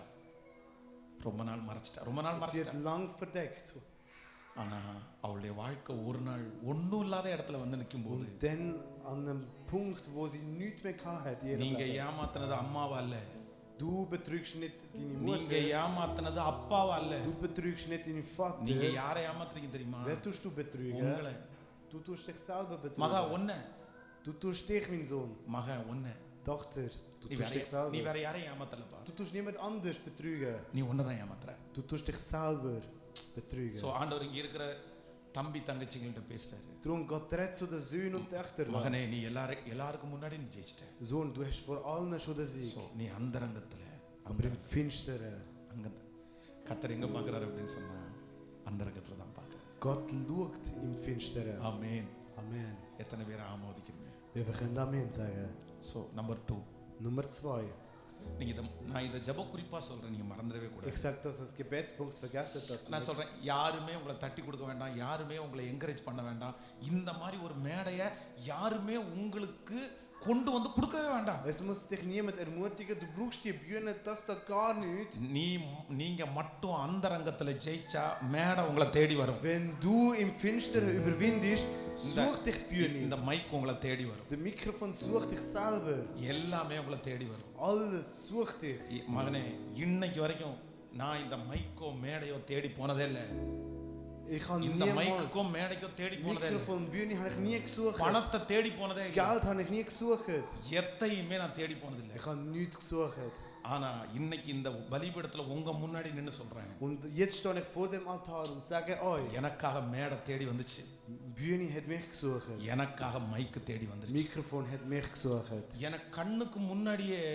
ரொம்ப நாள் மறைச்சிட்டா ரொம்ப நாள் sie மறைச்சிட்டா hat lang verdeckt. ஆனா அவளுடைய வாழ்க்கை ஒரு நாள் ஒண்ணும் இல்லாத இடத்துல வந்து நிற்கும் போது Und dann an einem Punkt, wo sie nichts mehr hatte in ihrem நீங்க Leben. ஏமாத்தினது அம்மாவா இல்ல Du betrügst nicht deine நீங்க Mutter, ஏமாத்தினது அப்பாவா இல்ல du betrügst nicht deinen நீங்க Vater. யாரை ஏமாத்துறீங்க தெரியுமா Wer tust du betrügen? உங்களை Du tust dich selber மகா betrügen. ஒன்ன Du tust dich, mein Sohn. மக ஒன்ன Tochter, du நீ tust வேற dich நீ selber. வேற யாரையும் ஏமாத்தலப்பா Du tust niemand anders betrügen. நீ ஒன்னதான் ஏமாத்துற Du tust dich selber betrügen. So ஆண்டவர் இங்க இருக்கிற தம்பி தங்கச்சிங்கள்ட்ட பேசுறாரு Darum Gott redet zu den Söhnen und Töchtern. மகனே நீ எல்லாரும் எல்லாருக்கும் முன்னாடி நீ ஜெயிச்சிட்ட Sohn, du hast vor allen schon den Sieg. So நீ அந்தரங்கத்துல Aber im Finsteren, அங்க கத்தர் எங்க பாக்குறாரு அப்படின்னு சொன்னா அந்தரங்கத்துல தான் பாக்குறாரு Gott schaut im Finsteren. ஆமென் Amen. எத்தனை பேரை ஆமோதிக்கிறீங்க Wir können Amen sagen. So number two Nummer zwei. நீங்க இதை நான் இதை ஜெப குறிப்பா சொல்றேன் நீங்க மறந்துடவே கூடாது Ich sage das als Gebetspunkt, vergesst das நான் nicht. சொல்றேன் யாருமே உங்களை தட்டி கொடுக்க வேண்டாம் யாருமே உங்களை என்கரேஜ் பண்ண வேண்டாம் இந்த மாதிரி ஒரு மேடையை யாருமே உங்களுக்கு கொண்டு வந்து கொடுக்கவே வேண்டாம் Es muss dich niemand ermutigen, du brauchst die Bühne, das da gar nicht. நீ நீங்க மட்டும் அந்த ரங்கத்துல ஜெயிச்சா மேடை உங்களை தேடி வரும் Wenn du im Finsteren überwindest, such dich die இந்த Bühne. மைக் உங்களை தேடி வரும் Der Mikrofon sucht dich selber. எல்லாமே உங்களை தேடி வரும் Alles sucht dich. இ- மகனே இன்னைக்கு வரைக்கும் நான் இந்த மைக்கோ மேடையோ தேடி போனதே இல்லை Ich habe இந்த niemals மைக்கோ மேடைக்கோ தேடி போனதே இல்லை Mikrofon, Bühne habe ich nie gesucht. பணத்தை தேடி போனதே இல்லை Geld habe ich nie gesucht. எத்தையுமே நான் தேடி போனதில்லை Ich habe nichts gesucht. ஆனா இன்னைக்கு இந்த பலிபீடத்துல உங்க முன்னாடி நின்னு சொல்றேன் Und jetzt stehe ich vor dem Altar und sage euch, எனக்காக மேடை தேடி வந்துச்சு Bühne hat mich gesucht. எனக்காக மைக்கு தேடி வந்துருச்சு Mikrofon hat mich gesucht. எனக்கு கண்ணுக்கு முன்னாடியே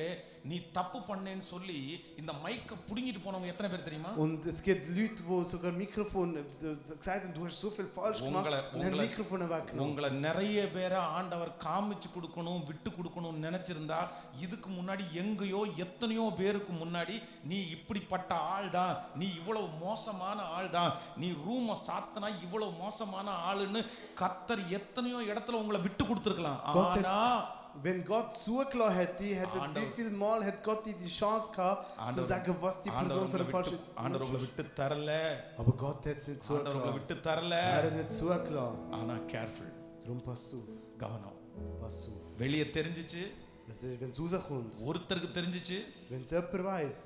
நீ தப்பு பண்ணேன்னு சொல்லி இந்த மைக்கை புடுங்கிட்டு போனவங்க எத்தனை பேர் தெரியுமா Und es gibt Leute, die sogar Mikrofon äh, gesagt haben, du hast so viel falsch gemacht Ungele- und haben ungele- Mikrofone weggenommen. உங்களை நிறைய பேரை ஆண்டவர் காமிச்சு கொடுக்கணும் விட்டு கொடுக்கணும்னு நினைச்சிருந்தா இதுக்கு முன்னாடி எங்கேயோ எத்தனையோ பேருக்கு முன்னாடி நீ இப்படிப்பட்ட ஆள் தான் நீ இவ்வளவு மோசமான ஆள் தான் நீ ரூமை சாத்தினா இவ்வளவு மோசமான ஆளுன்னு கத்தர் எத்தனையோ இடத்துல உங்களை விட்டு கொடுத்துருக்கலாம் Gott hat- ஆனா Wenn Gott zugelassen hätte, hätte Ander- wie viel Mal hat Gott dir die Chance gehabt, zu ஆண்டவர் sagen, was die ஆண்டவர் Person für உங்களை eine falsche விட்டு- ஆண்டவர் உங்களை விட்டு தரல Aber Gott hat es nicht ஆண்டவர் உங்களை zugelassen. விட்டு தரல Er hat nicht zugelassen. ஆனா கேர்ஃபுல் Darum pass auf. கவனம் Pass auf. வெளியே தெரிஞ்சிச்சு Wenn es rauskommt, ஒருத்தருக்கு தெரிஞ்சிச்சு wenn es jemand weiß,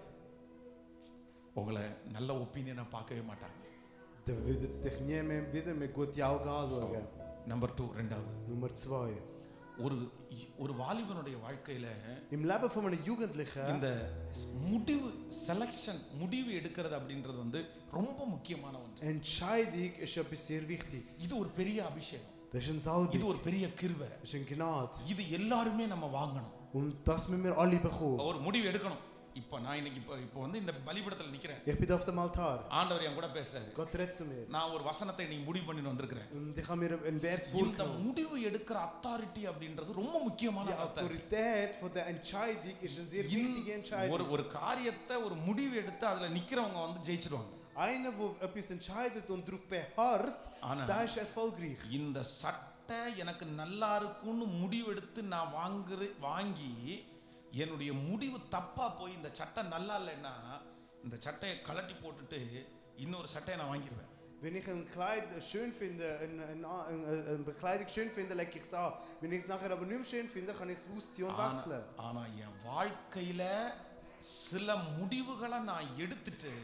உங்களை நல்ல ஒப்பீனியனை பார்க்கவே மாட்டாங்க dann wird es dich nie mehr wieder mit guten Augen anschauen. Number two ரெண்டாவது Nummer zwei. ஒரு ஒரு வாலிபனுடைய வாழ்க்கையில Im Leben von einem Jugendlichen இந்த முடிவு செலக்ஷன் முடிவு எடுக்கிறது அப்படின்றது வந்து ரொம்ப முக்கியமான ஒன்று Entscheidung ist etwas sehr Wichtiges. இது ஒரு பெரிய அபிஷேகம் Das ist ein இது Salbung, ஒரு பெரிய கிருபை das ist eine Gnade. இது எல்லாருமே நம்ம வாங்கணும் Und das müssen wir alle bekommen. ஒரு முடிவு எடுக்கணும் இப்போ நான் இன்னைக்கு இப்போ இப்போ வந்து இந்த பலிபடத்தில் நிக்கிறேன் Ich bin auf dem Altar. ஆண்டவர் என் கூட பேசுறாரு Gott redet zu mir. நான் ஒரு வசனத்தை நீங்க முடிவு பண்ணி வந்திருக்கிறேன் Und ich habe mir einen Vers இந்த vorgenommen. முடிவு எடுக்கிற அத்தாரிட்டி அப்படின்றது ரொம்ப முக்கியமான Die authority. Autorität von der Entscheidung ist eine sehr இந்த- wichtige Entscheidung. ஒரு ஒரு காரியத்தை ஒரு முடிவு எடுத்து அதுல நிக்கிறவங்க வந்து ஜெயிச்சிருவாங்க Einer, der etwas entscheidet und darauf beharrt, Anna. der ist erfolgreich. இந்த சட்டை எனக்கு நல்லா இருக்கும்னு முடிவெடுத்து நான் வாங்குற வாங்கி என்னுடைய முடிவு தப்பா போய் இந்த சட்டை நல்லா இல்லைன்னா இந்த சட்டையை கழட்டி போட்டுட்டு இன்னொரு சட்டையை நான் வாங்கிடுவேன் Wenn ich ein Kleid schön finde, eine, eine, eine, eine Bekleidung schön finde, lege ich es an. Wenn ich es nachher aber nicht mehr schön finde, kann ich es ausziehen und ஆனா- wechseln. ஆனா என் வாழ்க்கையில சில முடிவுகளை நான் எடுத்துட்டு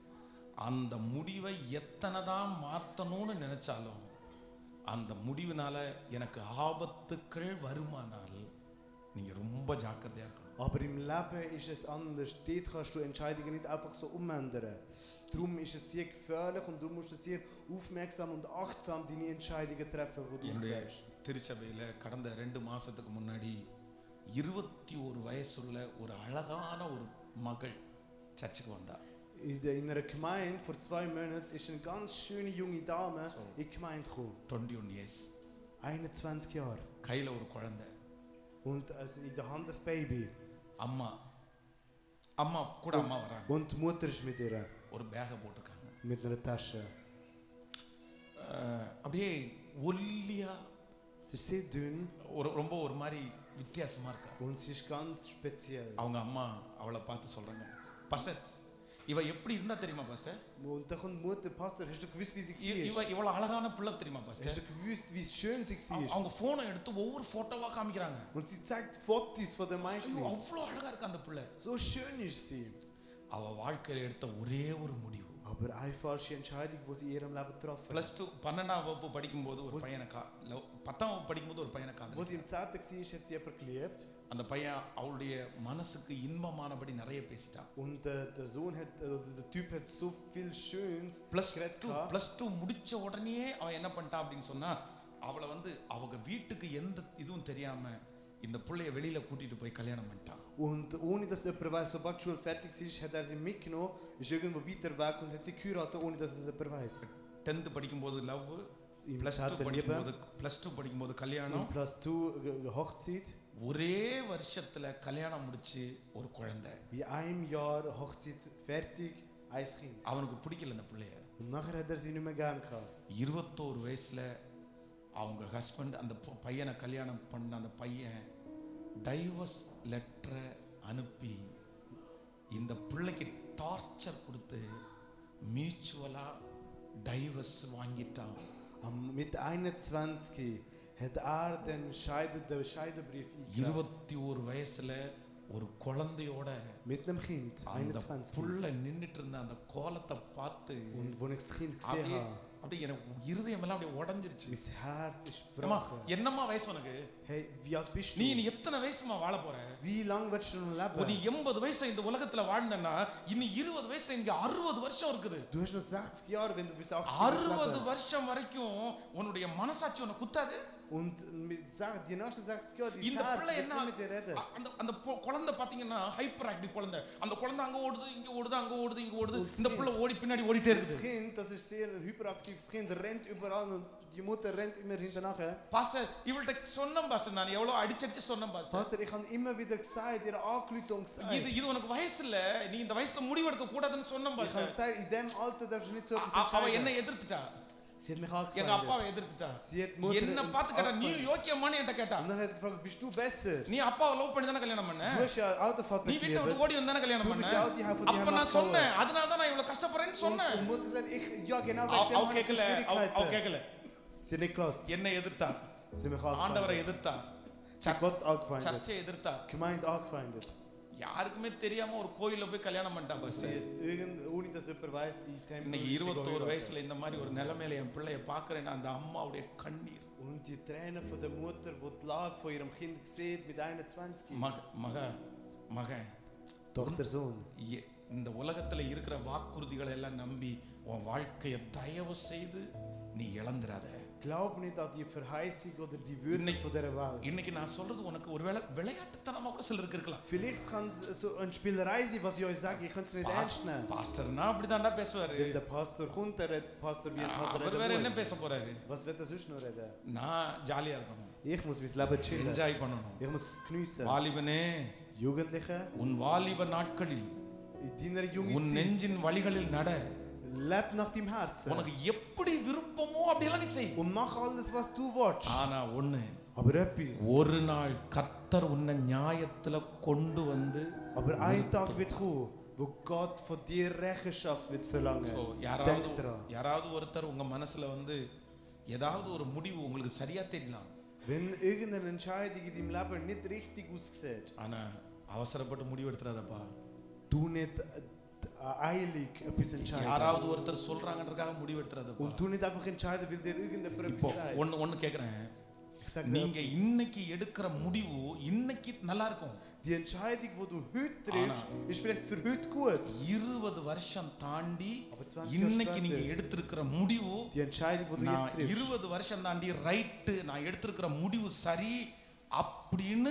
அந்த முடிவை எத்தனை தான் மாத்தணும்னு நினைச்சாலும் அந்த முடிவினால எனக்கு ஆபத்துக்கள் வருமானால் நீங்க ரொம்ப ஜாக்கிரதையா இருக்கணும் Aber im Leben ist es anders. Dort kannst du Entscheidungen nicht einfach so umändern. Darum ist es sehr gefährlich und du musst sehr aufmerksam und achtsam deine Entscheidungen treffen, die du என்னுடைய sagst. திருச்சபையில கடந்த ரெண்டு மாசத்துக்கு முன்னாடி இருபத்தி ஒரு வயசுள்ள ஒரு அழகான ஒரு மகள் சர்ச்சுக்கு வந்தா In, der, in einer Gemeinde vor zwei Monaten ist eine ganz schöne junge Dame So. in die Gemeinde gekommen. Twenty one years 21 Jahre. கையில ஒரு குழந்தை Und also in der Hand das Baby. அம்மா அம்மா கூட அம்மா வராங்க Und die Mutter ist mit ihr. ஒரு பேகை போட்டிருக்காங்க Mit einer Tasche. அஹ், அப்படியே ஒல்லியா Sie ist sehr dünn ஒரு ரொம்ப ஒரு மாதிரி வித்தியாசமா இருக்கா und sie ist ganz speziell. அவங்க அம்மா அவளை பார்த்து சொல்றாங்க பாஸ்டர் இவ எப்படி இருந்தா தெரியுமா pastor Und da kommt die Mutter, Pastor, hast du gewusst, wie sie இ- இவ war? இவ்வளவு அழகான பிள்ளை தெரியுமா Hast pastor du gewusst, wie schön sie அவங்க- war? அவங்க போனை எடுத்து ஒவ்வொரு போட்டோவா காமிக்கிறாங்க Und sie zeigt Fotos von der ஐயோ Mädchen. அவ்வளோ அழகா இருக்கு அந்த பிள்ளை So schön ist sie. அவ வாழ்க்கையில எடுத்த ஒரே ஒரு முடிவு Aber eine falsche Entscheidung, die sie in ihrem Leben getroffen hat. Plus two பன்னெண்டாம் வகுப்பு படிக்கும்போது ஒரு பையனை கா லவ் பத்தாம் வகுப்பு படிக்கும்போது ஒரு பையனை Wo காதல் sie im 10. war, hat sie jemanden geliebt. அந்த பையன் அவளுடைய மனசுக்கு இன்பமானபடி நிறைய பேசிட்டான் Und äh, der Sohn hat, äh, oder der Typ hat so viel Schönes plus geredet two gehabt. Plus two முடிச்ச உடனே அவன் என்ன பண்ணிட்டான் அப்படின்னு சொன்னா அவளை வந்து அவங்க வீட்டுக்கு எந்த இதுவும் தெரியாம இந்த புள்ளைய வெளியில கூட்டிட்டு போய் கல்யாணம் பண்ணிட்டான் Und ohne dass jemand weiß, sobald die Schule fertig ist, hat er sie mitgenommen, ist irgendwo weiter weg und hat sie geheiratet, ohne dass es jemand weiß. Tenth படிக்கும்போது லவ் Im பிளஸ் டூ 10. படிக்கும்போது Liebe, plus two படிக்கும்போது கல்யாணம் im Plus 2 äh, Hochzeit. ஒரே வருஷத்துல கல்யாணம் முடிச்சு ஒரு குழந்தை In einem Jahr Hochzeit fertig, ein Kind. அவனுக்கு பிடிக்கல இந்த பிள்ளைய Und nachher hat er sie nicht mehr gern gehabt. இருபத்தோரு வயசுல அவங்க ஹஸ்பண்ட் அந்த பொ- பையனை கல்யாணம் பண்ண அந்த பையன் டைவர்ஸ் லெட்டரை அனுப்பி இந்த பிள்ளைக்கு டார்ச்சர் கொடுத்து மியூச்சுவலா டைவர்ஸ் வாங்கிட்டான் Am, mit 21 hat er den, Scheide, den Scheidebrief eingereicht. இருபத்தி ஒரு வயசுல ஒரு குழந்தையோட Mit einem Kind, அந்த 21. புள்ள நின்னுட்டு இருந்த அந்த கோலத்தை பார்த்து Und wo ich das Kind gesehen அப்படியே habe, அப்படியே எனக்கு இருதயம் எல்லாம் அப்படியே உடஞ்சிருச்சு mein Herz ist ஏம்மா, gebrochen. என்னம்மா வயசு உனக்கு Hey, wie alt bist நீ du? நீ எத்தனை வயசுமா வாழ போற Wie lange willst du noch நீ leben? எண்பது வயசு இந்த உலகத்துல வாழ்ந்தன்னா இன்னும் இருபது வயசுல இங்க அறுபது வருஷம் இருக்குது Du hast noch 60 Jahre, wenn du bis 80 willst அறுபது leben. வருஷம் வரைக்கும் உன்னுடைய மனசாட்சி உன்னை குத்தாது Und mit, sag- die nächsten 60 Jahre, dein இந்த Herz பிள்ளை wird என்ன nicht mit dir reden. அ- அந்த அந்த பொ- குழந்தை பாத்தீங்கன்னா ஹைப்பர் ஆக்டிவ் குழந்தை அந்த குழந்தை அங்க ஓடுது இங்க ஓடுது அங்க ஓடுது இங்க ஓடுது இந்த பிள்ளை ஓடி பின்னாடி ஓடிட்டே Das இருக்குது Kind, das ist sehr ein hyperaktives Kind, rennt überall und die Mutter rennt immer hinterher. Pastor இவள்கிட்ட சொன்னேன் பாஸ்டர் நான் எவ்வளவு அடிச்சடிச்சு சொன்னேன் pastor Pastor, ich habe immer wieder gesagt, ihr angerufen und gesagt. இது இது உனக்கு வயசு இல்ல நீ இந்த வயசுல முடிவெடுக்க கூடாதுன்னு சொன்னேன் Ich habe pastor gesagt, in dem Alter darfst du nicht so etwas அ- அவ என்ன entscheiden. எதிர்த்துட்டா Sie hat mich எங்க angefeindet. அப்பாவை எதிர்த்துட்டா Sie hat Mutter என்ன பார்த்து கேட்டா நீ angefeindet. யோக்கியமான்னு என்கிட்ட கேட்டா Und dann hat sie gefragt, bist du besser? நீ அப்பாவை லவ் பண்ணி தானே கல்யாணம் பண்ண Du hast ja Autovater நீ வீட்டை விட்டு geliebt. ஓடி வந்தானே கல்யாணம் Du பண்ண bist ja auch die Hälfte, die அப்ப haben நான் abgehauen. சொன்னேன் அதனால தான் நான் இவ்வளவு கஷ்டப்படுறேன்னு Und, சொன்னேன் und Mutter sagt, ich, ja genau, அவ wegen dem அவ habe ich so கேட்கல அவ அவ Schwierigkeiten. கேட்கல Sie hat nicht gelassen. என்ன எதிர்த்தா Sie hat mich ஆண்டவரை angefeindet. எதிர்த்தா Sie hat Gott angefeindet. சர்ச்சை எதிர்த்தா Gemeinde angefeindet. யாருக்குமே தெரியாம ஒரு கோயில்ல போய் கல்யாணம் பண்ணிட்டா பஸ் Sie hat irgend, ohne dass jemand weiß, in Tempel இன்னைக்கு ist sie இருபத்தோரு geheiratet. வயசுல இந்த மாதிரி ஒரு நிலைமையில என் பிள்ளைய பாக்குறேன்னா அந்த அம்மாவுடைய கண்ணீர் Und die Tränen von der Mutter, die die Lage von ihrem Kind sieht mit 21. மக மக மகன் Tochter, Sohn. எ- இந்த உலகத்துல இருக்கிற வாக்குறுதிகளை எல்லாம் நம்பி உன் வாழ்க்கையை தயவு செய்து நீ இழந்துடாத Glaub nicht an die Verheißung oder die Würde Nicht- von dieser Welt. இன்னைக்கு நான் சொல்றது உனக்கு ஒருவேளை விளையாட்டுத்தனமா கூட சிலருக்கு இருக்கலாம் Vielleicht kann es so eine Spielerei sein, was ich euch sage. Ich kann es nicht ernst nehmen. பாஸ்டர்னா அப்படிதான்டா பேசுவாரு Wenn der Pastor kommt, der redet Pastor wie ein Pastor அவர் வேற என்ன reden பேச போறாரு muss. Was wird er sonst noch reden? நான் ஜாலியா இருக்கணும் Ich muss mein Leben chillen. Enjoy பண்ணணும் Ich muss es geniessen. வாலிபனே Jugendliche, உன் வாலிப நாட்களில் in deiner உன் jungen Zeit, நெஞ்சின் வழிகளில் நட leb nach deinem Herzen. உனக்கு எப்படி விருப்பமோ அப்படியெல்லாம் நீ செய் Und mach alles, was du willst. ஆனா ஒண்ணு Aber etwas. ஒரு நாள் கர்த்தர் உன்னை நியாயத்துல கொண்டு வந்து Aber ein Tag wird kommen, wo Gott von dir Rechenschaft wird verlangen. So, யாராவது Denk dran. யாராவது ஒருத்தர் உங்க மனசுல வந்து ஏதாவது ஒரு முடிவு உங்களுக்கு சரியா தெரியலாம் Wenn irgendeine Entscheidung in deinem Leben nicht richtig aussieht, ஆனா அவசரப்பட்டு முடிவு எடுத்துறாதப்பா du nicht äh, eilig etwas entscheiden. யாராவது ஒருத்தர் சொல்றாங்கன்றதுக்காக முடிவு எடுத்துறாதப்பா Und du nicht einfach entscheiden, weil dir irgendjemand இப்போ etwas sagt. ஒன்னு ஒன்னு கேக்குறேன் Ich sage நீங்க இன்னைக்கு எடுக்கிற முடிவு இன்னைக்கு நல்லா இருக்கும் die Entscheidung, die du heute triffst, ist vielleicht für heute gut. இருபது வருஷம் தாண்டி Aber 20 Jahre இன்னைக்கு நீங்க später, எடுத்திருக்கிற முடிவு die Entscheidung, die du நான் jetzt triffst, இருபது வருஷம் தாண்டி ரைட்டு நான் எடுத்திருக்கிற முடிவு சரி அப்படின்னு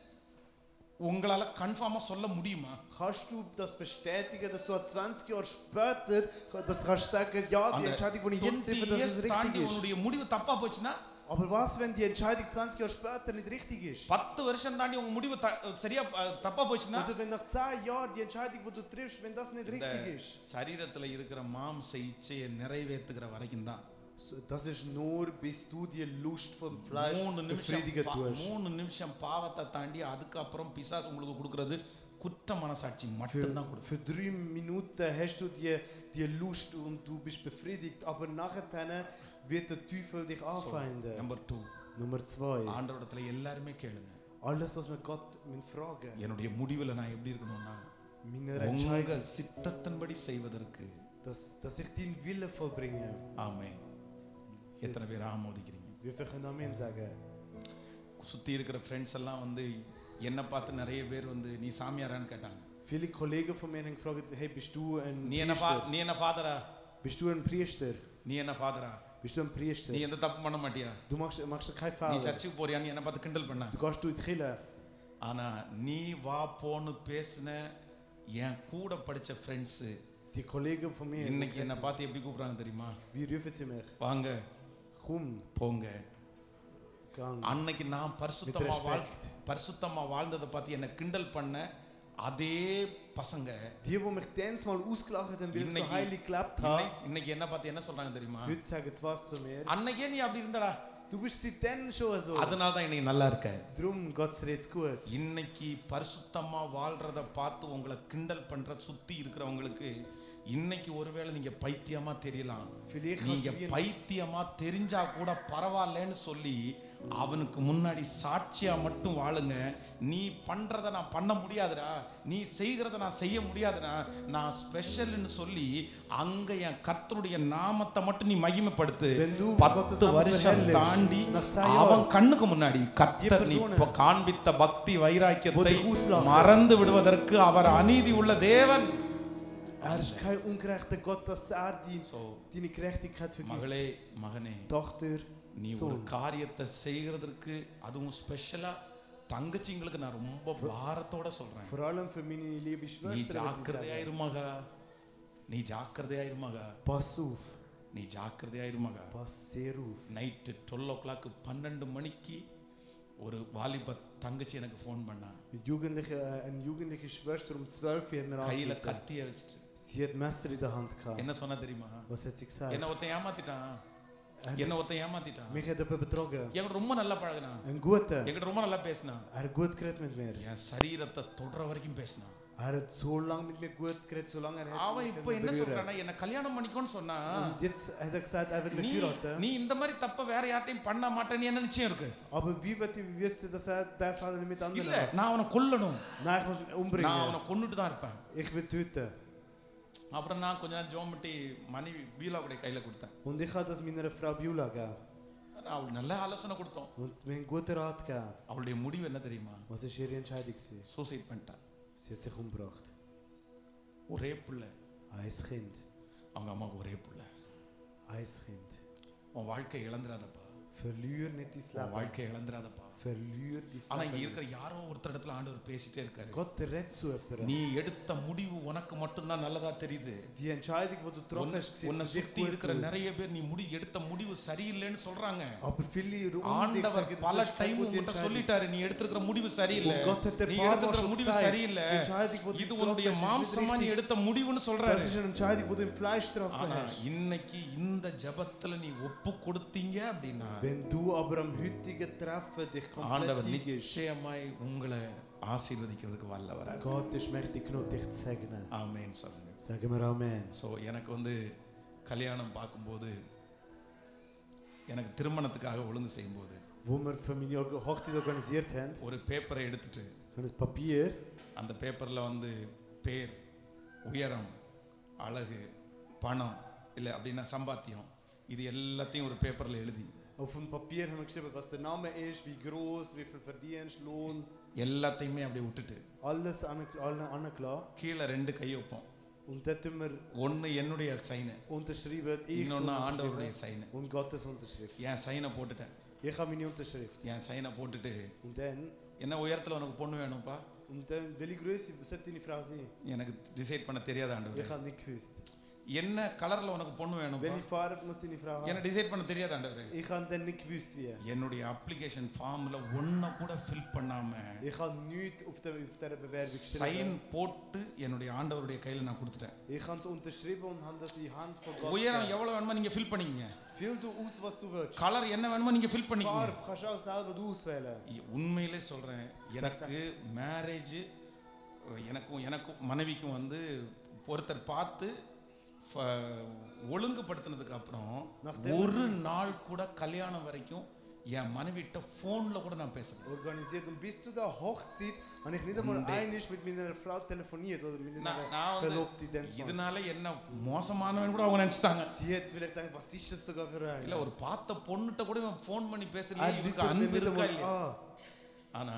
உங்களால கன்ஃபார்மா சொல்ல முடியுமா kannst du das bestätigen, dass du 20 Jahre später das kannst sagen, ja, die அந்த Entscheidung, die ich jetzt 20 treffe, dass years es தாண்டி richtig ist. உன்னுடைய முடிவு தப்பா போச்சுன்னா Aber was, wenn die Entscheidung 20 Jahre später nicht richtig ist? பத்து வருஷம் தாண்டி உங்க முடிவு த- சரியா அஹ், தப்பா போச்சுன்னா Oder wenn nach 10 Jahren die Entscheidung, die du triffst, wenn das nicht இந்த richtig ist? சரீரத்துல இருக்கிற மாம்ச இச்சையை நிறைவேற்றுகிற வரைக்கும் தான் So, Das ist nur, bis du die Lust vom Fleisch மூணு நிமிஷம் befriedigen பா- tust. மூணு நிமிஷம் பாவத்தை தாண்டி அதுக்கப்புறம் பிசாசு உங்களுக்கு கொடுக்கறது குற்ற மனசாட்சி Für, மட்டும்தான் கொடுக்கும் für drei Minuten hast du die, die Lust und du bist befriedigt, aber nachher wird der Teufel dich anfeinden. Number two Nummer zwei. ஆண்டவரத்துல எல்லாருமே கேளுங்க Alles, was wir Gott mit fragen, என்னுடைய முடிவுல நான் எப்படி இருக்கணும்னா meine உங்க Entscheidung, சித்தத்தின்படி செய்வதற்கு dass, dass ich deinen Willen vollbringe. ஆமே எத்தனை பேர் ஆமோதிக்கிறீங்க Wie viel können Amen sagen? சுத்தி இருக்கிற ஃப்ரெண்ட்ஸ் எல்லாம் வந்து என்ன பார்த்து நிறைய பேர் வந்து நீ சாமியாரான்னு கேட்டாங்க Viele Kollegen von mir haben gefragt, hey, bist du ein நீ என்ன ஃபா- Priester? நீ என்ன ஃபாதரா Bist du ein Priester? நீ என்ன ஃபாதரா Bist du ein Priester? நீ எந்த தப்பு பண்ண மாட்டியா Du machst, machst keinen நீ Fehler. சர்ச்சுக்கு போறியான்னு என்ன பார்த்து கிண்டல் பண்ண Du gehst du in die Kirche. ஆனா நீ வா போன்னு பேசின என் கூட படிச்ச friends Die Kollegen von mir, இன்னைக்கு என்ன பார்த்து எப்படி கூப்பிடுறாங்க தெரியுமா wie rufen sie mich? வாங்க Komm, போங்க gang. அன்னைக்கு நான் பரிசுத்தமா With வாழ் respect. பரிசுத்தமா வாழ்ந்ததை பார்த்து என்ன கிண்டல் பண்ண அதே பசங்க Die, die mich damals mal ausgelacht haben, weil ich so Inneki- heilig gelebt இன்னை- habe, இன்னைக்கு என்ன பார்த்து என்ன சொல்றாங்க தெரியுமா heute sagen sie was zu mir. அன்னைக்கே நீ அப்படி இருந்தடா Du bist seitdem schon so. அதனால தான் இன்னைக்கு நல்லா இருக்க Drum Gott dir jetzt gut. இன்னைக்கு பரிசுத்தமா வாழ்றத பார்த்து உங்களை கிண்டல் பண்ற சுத்தி இருக்கிறவங்களுக்கு இன்னைக்கு ஒருவேளை நீங்க பைத்தியமா தெரியலாம் Vielleicht நீங்க kannst du wie ein பைத்தியமா தெரிஞ்சா கூட பரவாயில்லன்னு சொல்லி அவனுக்கு முன்னாடி சாட்சியா மட்டும் வாழுங்க நீ பண்றத நான் பண்ண முடியாதுடா நீ செய்கிறத நான் செய்ய முடியாதுடா நான் ஸ்பெஷல்னு சொல்லி அங்க என் கர்த்தருடைய நாமத்தை மட்டும் நீ மகிமைப்படுத்து Wenn du Gottes பத்து Namen வருஷம் verherrlichst, தாண்டி nach zehn Jahren, அவன் கண்ணுக்கு முன்னாடி கர்த்தர் நீ Personen, இப்ப காண்பித்த பக்தி வைராக்கியத்தை wo dich auslachen. மறந்து விடுவதற்கு அவர் அநீதி உள்ள தேவன் Er ist kein ungerechter Gott, dass er die, so deine Gerechtigkeit vergisst. மகளே மகனே Tochter, நீ ஒரு Sohn. காரியத்தை செய்யறதுக்கு அதுவும் ஸ்பெஷலா தங்கச்சிங்களுக்கு நான் ரொம்ப பாரத்தோட சொல்றேன் Vor allem für meine liebe நீ Schwester. will ich ஜாக்கிரதையா sagen, இருமகா நீ ஜாக்கிரதையா இருமகா Pass auf, நீ ஜாக்கிரதையா இருமகா pass sehr auf. Night twelve o'clock பன்னெண்டு மணிக்கு ஒரு வாலிப தங்கச்சி எனக்கு ஃபோன் பண்ணா Eine jugendliche, äh, eine jugendliche Schwester um 12 Uhr hat mir கையில angerufen. கத்திய வச்சுட்டு Sie hat Messer in der Hand gehabt. என்ன சொன்னா தெரியுமா Was hat sie gesagt? என்ன ஒருத்தன் ஏமாத்திட்டான் என்ன ஒருத்தன் ஏமாத்திட்டான் Mich hat jemand betrogen. என்கிட்ட ரொம்ப நல்லா பழகுனா Ein guter. என்கிட்ட ரொம்ப நல்லா பேசினா Er hat gut geredet mit mir. என் சரீரத்தை தொடர வரைக்கும் பேசினான் Er hat so lange mit mir gut geredet, solange er hat அவன் mich இப்போ என்ன berühren. சொல்றானா என்ன கல்யாணம் பண்ணிக்கோன்னு சொன்னா Und jetzt hat er gesagt, er wird mich நீ heiraten. நீ இந்த மாதிரி தப்ப வேற யார்ட்டையும் பண்ண மாட்டேன்னு என்ன நிச்சயம் இருக்கு Aber wie wird wie wirst du, dass er dein Vater nicht mit anderen இல்ல macht? நான் அவனை கொல்லணும் Nein, ich muss ihn நான் umbringen. அவனை கொன்னுட்டு தான் இருப்பேன் Ich will töten. அப்புறம் நான் கொஞ்ச நேரம் ஜோமட்டி மனைவி பீலாவுடைய கையில கொடுத்தேன் Und ich habe das meiner Frau Beulah gegeben. அவள் நல்ல ஆலோசனை கொடுத்தோம் Und mir einen guten Rat gegeben. அவளுடைய முடிவு என்ன தெரியுமா Was war ihre Entscheidung? gewesen? Suicide பண்ணிட்டா Sie hat sich umgebracht. ஒரே பிள்ளை Ein Kind. அவங்க அம்மாவுக்கு ஒரே பிள்ளை Ein Kind. உன் வாழ்க்கை இழந்துராதப்பா Verlier nicht dein உன் Leben. வாழ்க்கை இழந்துராதப்பா Verlier dein ஆனா இங்க Leben. இருக்கிற யாரோ ஒருத்தர் இடத்துல ஆண்டவர் பேசிட்டே இருக்காரு Gott redet zu jemandem. நீ எடுத்த முடிவு உனக்கு மட்டும்தான் நல்லதா தெரியுது Die Entscheidung, die du getroffen உன்னை- hast, sieht உன்னை für dich சுத்தி gut இருக்கிற aus. நிறைய பேர் நீ முடி எடுத்த முடிவு சரியில்லைன்னு சொல்றாங்க Aber viele um dich ஆண்டவர் sagen, பல das ist keine time gute உங்ககிட்ட Entscheidung. சொல்லிட்டாரு நீ எடுத்திருக்கிற முடிவு சரியில்லை Und Gott hat dir நீ ein paar Mal எடுத்திருக்கிற schon முடிவு gesagt, சரியில்லை die Entscheidung, die du இது getroffen உன்னுடைய hast, ist nicht மாம்சமா நீ richtig. எடுத்த முடிவுன்னு Das சொல்றாரு ist eine Entscheidung, die du im Fleisch getroffen ஆனா hast. இன்னைக்கு இந்த ஜெபத்துல நீ ஒப்பு கொடுத்தீங்க அப்படின்னா Wenn du aber am heutigen Treffen dich komplett ஆண்டவர் hingibst, நிச்சயமாய் உங்களை ஆசீர்வதிக்கிறதுக்கு வல்லவரார் Gott ist mächtig genug, dich zu segnen. ஆமென் சொல்லுங்க Sagen wir Amen. ஸோ எனக்கு வந்து கல்யாணம் பார்க்கும்போது எனக்கு திருமணத்துக்காக ஒழுங்கு செய்யும்போது Wo wir für meine Org- Hochzeit organisiert haben, ஒரு பேப்பரை எடுத்துட்டு haben das Papier, அந்த பேப்பரில் வந்து பேர் உயரம் அழகு பணம் இல்லை அப்படின்னா சம்பாத்தியம் இது எல்லாத்தையும் ஒரு பேப்பரில் எழுதி auf dem Papier haben wir geschrieben, was der Name ist, wie groß, wie viel verdienst, Lohn, எல்லாத்தையுமே அப்படியே விட்டுட்டு alles an- alle angelassen. கீழே ரெண்டு கை வைப்போம் Und dort tun wir ஒன்று என்னுடைய சைனு unterschreiben, ich இன்னொன்று tue ஆண்டவருடைய unterschreiben sign und Gottes Unterschrift. என் சைனை போட்டுட்டேன் Ich habe meine Unterschrift. என் சைனை போட்டுட்டு Und dann, என்ன உயரத்தில் உனக்கு பொண்ணு வேணும்ப்பா und dann, welche Größe sollte deine Frau sein? எனக்கு டிசைட் பண்ண தெரியாத Ich ஆண்டவர் habe nicht gewusst. என்ன கலரில் உனக்கு பொண்ணு வேணும்ப்பா Welche Farbe muss deine Frau என்ன haben? டிசைட் பண்ண தெரியாத ஆண்டவர் Ich habe dann nicht gewusst, wie. என்னுடைய அப்ளிகேஷன் ஃபார்மில் ஒன்றை கூட ஃபில் பண்ணாமல் Ich habe nichts auf, der, auf dieser Bewerbung sign geschrieben. போட்டு என்னுடைய ஆண்டவருடைய கையில் நான் கொடுத்துட்டேன் Ich habe es unterschrieben und habe das in die Hand von Gott உயரம் gegeben. எவ்வளோ வேணுமோ நீங்கள் ஃபில் பண்ணிக்கங்க Füll du aus, was du willst. Colour என்ன வேணுமோ நீங்கள் ஃபில் பண்ணிக்கங்க Farbe kannst du auch selber du auswählen. உண்மையிலே சொல்கிறேன் எனக்கு மேரேஜ் எனக்கும் எனக்கும் மனைவிக்கும் வந்து ஒருத்தர் பார்த்து ஃப- ஒழுங்குபடுத்தினதுக்கு அப்புறம் Nachdem- ஒரு நாள் கூட கல்யாணம் வரைக்கும் என் மனைவிட்ட ஃபோனில் கூட நான் பேசல Organisiert. Und bis zu der Hochzeit habe ich nicht einmal Und, äh, einig mit meiner Frau telefoniert oder mit நான் meiner நான் வந்து Verlobten. damals. இதனால என்ன மோசமானவன் கூட அவங்க நினைச்சிட்டாங்க Sie hat vielleicht gedacht, was ist das sogar für ein? இல்ல ஒரு பார்த்த பொண்ணுகிட்ட கூட இவன் ஃபோன் பண்ணி Er பேசலையே liegt இவருக்கு mir அன்பு nicht இருக்கா einmal இல்லையா an. ஆனா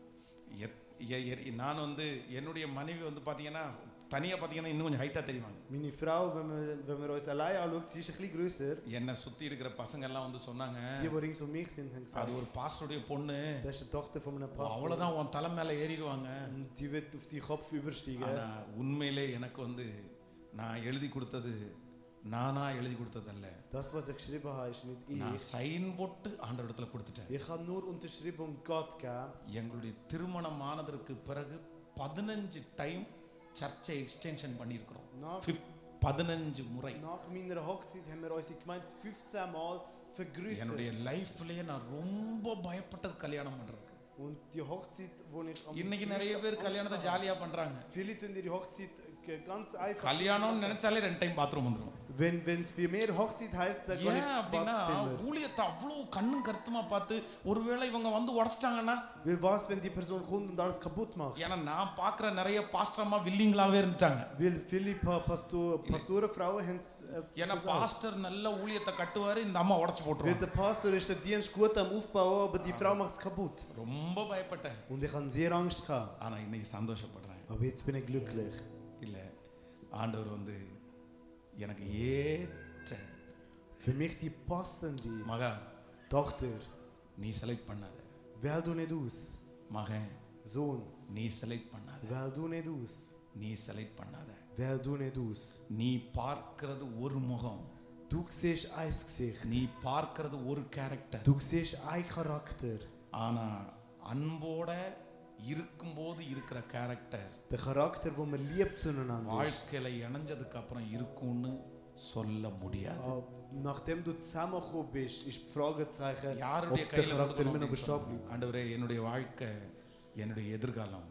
எத்- எ- எ- நான் வந்து என்னுடைய மனைவி வந்து பாத்தீங்கன்னா தனியா பாத்தீங்கன்னா இன்னும் கொஞ்சம் ஹைட்டா தெரிவாங்க Meine Frau, wenn wir, wenn wir uns allein anschauen, sie ist ein bisschen größer. என்னை சுத்தி இருக்கிற பசங்க எல்லாம் வந்து சொன்னாங்க Die, die rings um mich sind, haben gesagt, அது ஒரு பாஸ்டருடைய பொண்ணு das ist die Tochter von einem Pastor. அவ்வளவுதான் உன் தலை மேல ஏறிடுவாங்க Und die wird auf deinen Kopf übersteigen. ஆனா உண்மையிலே எனக்கு வந்து நான் எழுதி கொடுத்தது நானா எழுதி கொடுத்ததல்ல Das, was ich geschrieben habe, ist nicht நான் ich. சைன் போட்டு ஆண்டவரிடத்துல கொடுத்துட்டேன் Ich habe nur unterschrieben und Gott gegeben. எங்களுடைய திருமணம் ஆனதற்கு பிறகு பதினஞ்சு டைம் சர்ச்சை எக்ஸ்டென்ஷன் பண்ணியிருக்கிறோம் Nach, Fif- பதினஞ்சு முறை nach meiner Hochzeit haben wir unsere Gemeinde 15 Mal vergrößert. என்னுடைய லைஃப்லயே நான் ரொம்ப பயப்பட்டது கல்யாணம் பண்றதுக்கு Und die Hochzeit, wo ich am இன்னைக்கு நிறைய பேர் größten கல்யாணத்தை Angst ஜாலியா பண்றாங்க habe. Viele tun ihre Hochzeit g- ganz einfach. கல்யாணம்னு நினைச்சாலே ரெண்டு டைம் பாத்ரூம் வந்துடும் Wenn es bei mir Hochzeit heißt, dann gehe ஏன் ich அப்படின்னா Badzimmer. ஊழியத்தை அவ்வளோ கண்ணும் கருத்துமா பார்த்து ஒருவேளை இவங்க வந்து உடச்சிட்டாங்கன்னா Weil was, wenn die Person kommt und alles kaputt macht? ஏன்னா நான் பார்க்குற நிறைய பாஸ்டர்மா வில்லிங்களாவே இருந்துட்டாங்க Weil viele Pa- Pastor, Pastorenfrauen haben es äh, ஏன்னா versaut. பாஸ்டர் நல்ல ஊழியத்தை கட்டுவாரு இந்த அம்மா உடச்சு Weil போட்டுருவாங்க der Pastor ist der Dienst gut am Aufbauen, aber die Frau macht es kaputt. ரொம்ப பயப்பட்டேன் Und ich hatte sehr Angst. Gehabt. ஆனா இன்னைக்கு சந்தோஷப்படுறேன் Aber jetzt bin ich glücklich. இல்ல ஆண்டவர் வந்து எனக்கு ஏற்ற Für mich die passende மகா Tochter. நீ செலக்ட் பண்ணாத Wähl du nicht aus. மகன் Sohn, நீ செலக்ட் பண்ணாத wähl du nicht aus. நீ செலக்ட் பண்ணாத Wähl du nicht aus. நீ பார்க்கிறது ஒரு முகம் Du siehst ein Gesicht. நீ பார்க்கிறது ஒரு character Du siehst ein Charakter. ஆனா அன்போட இருக்கும்போது இருக்கிற character Der Charakter, wo man liebt zueinander ist. வாழ்க்கையில இணைஞ்சதுக்கு அப்புறம் இருக்கும்னு சொல்ல முடியாது Aber Nachdem du zusammengekommen bist, ist die Fragezeichen, ob யாருடைய der கையில Charakter கொடுக்கணும் immer noch அப்படின்னு bestehen சொன்னா, bleibt. ஆண்டவரே என்னுடைய வாழ்க்கை என்னுடைய எதிர்காலம்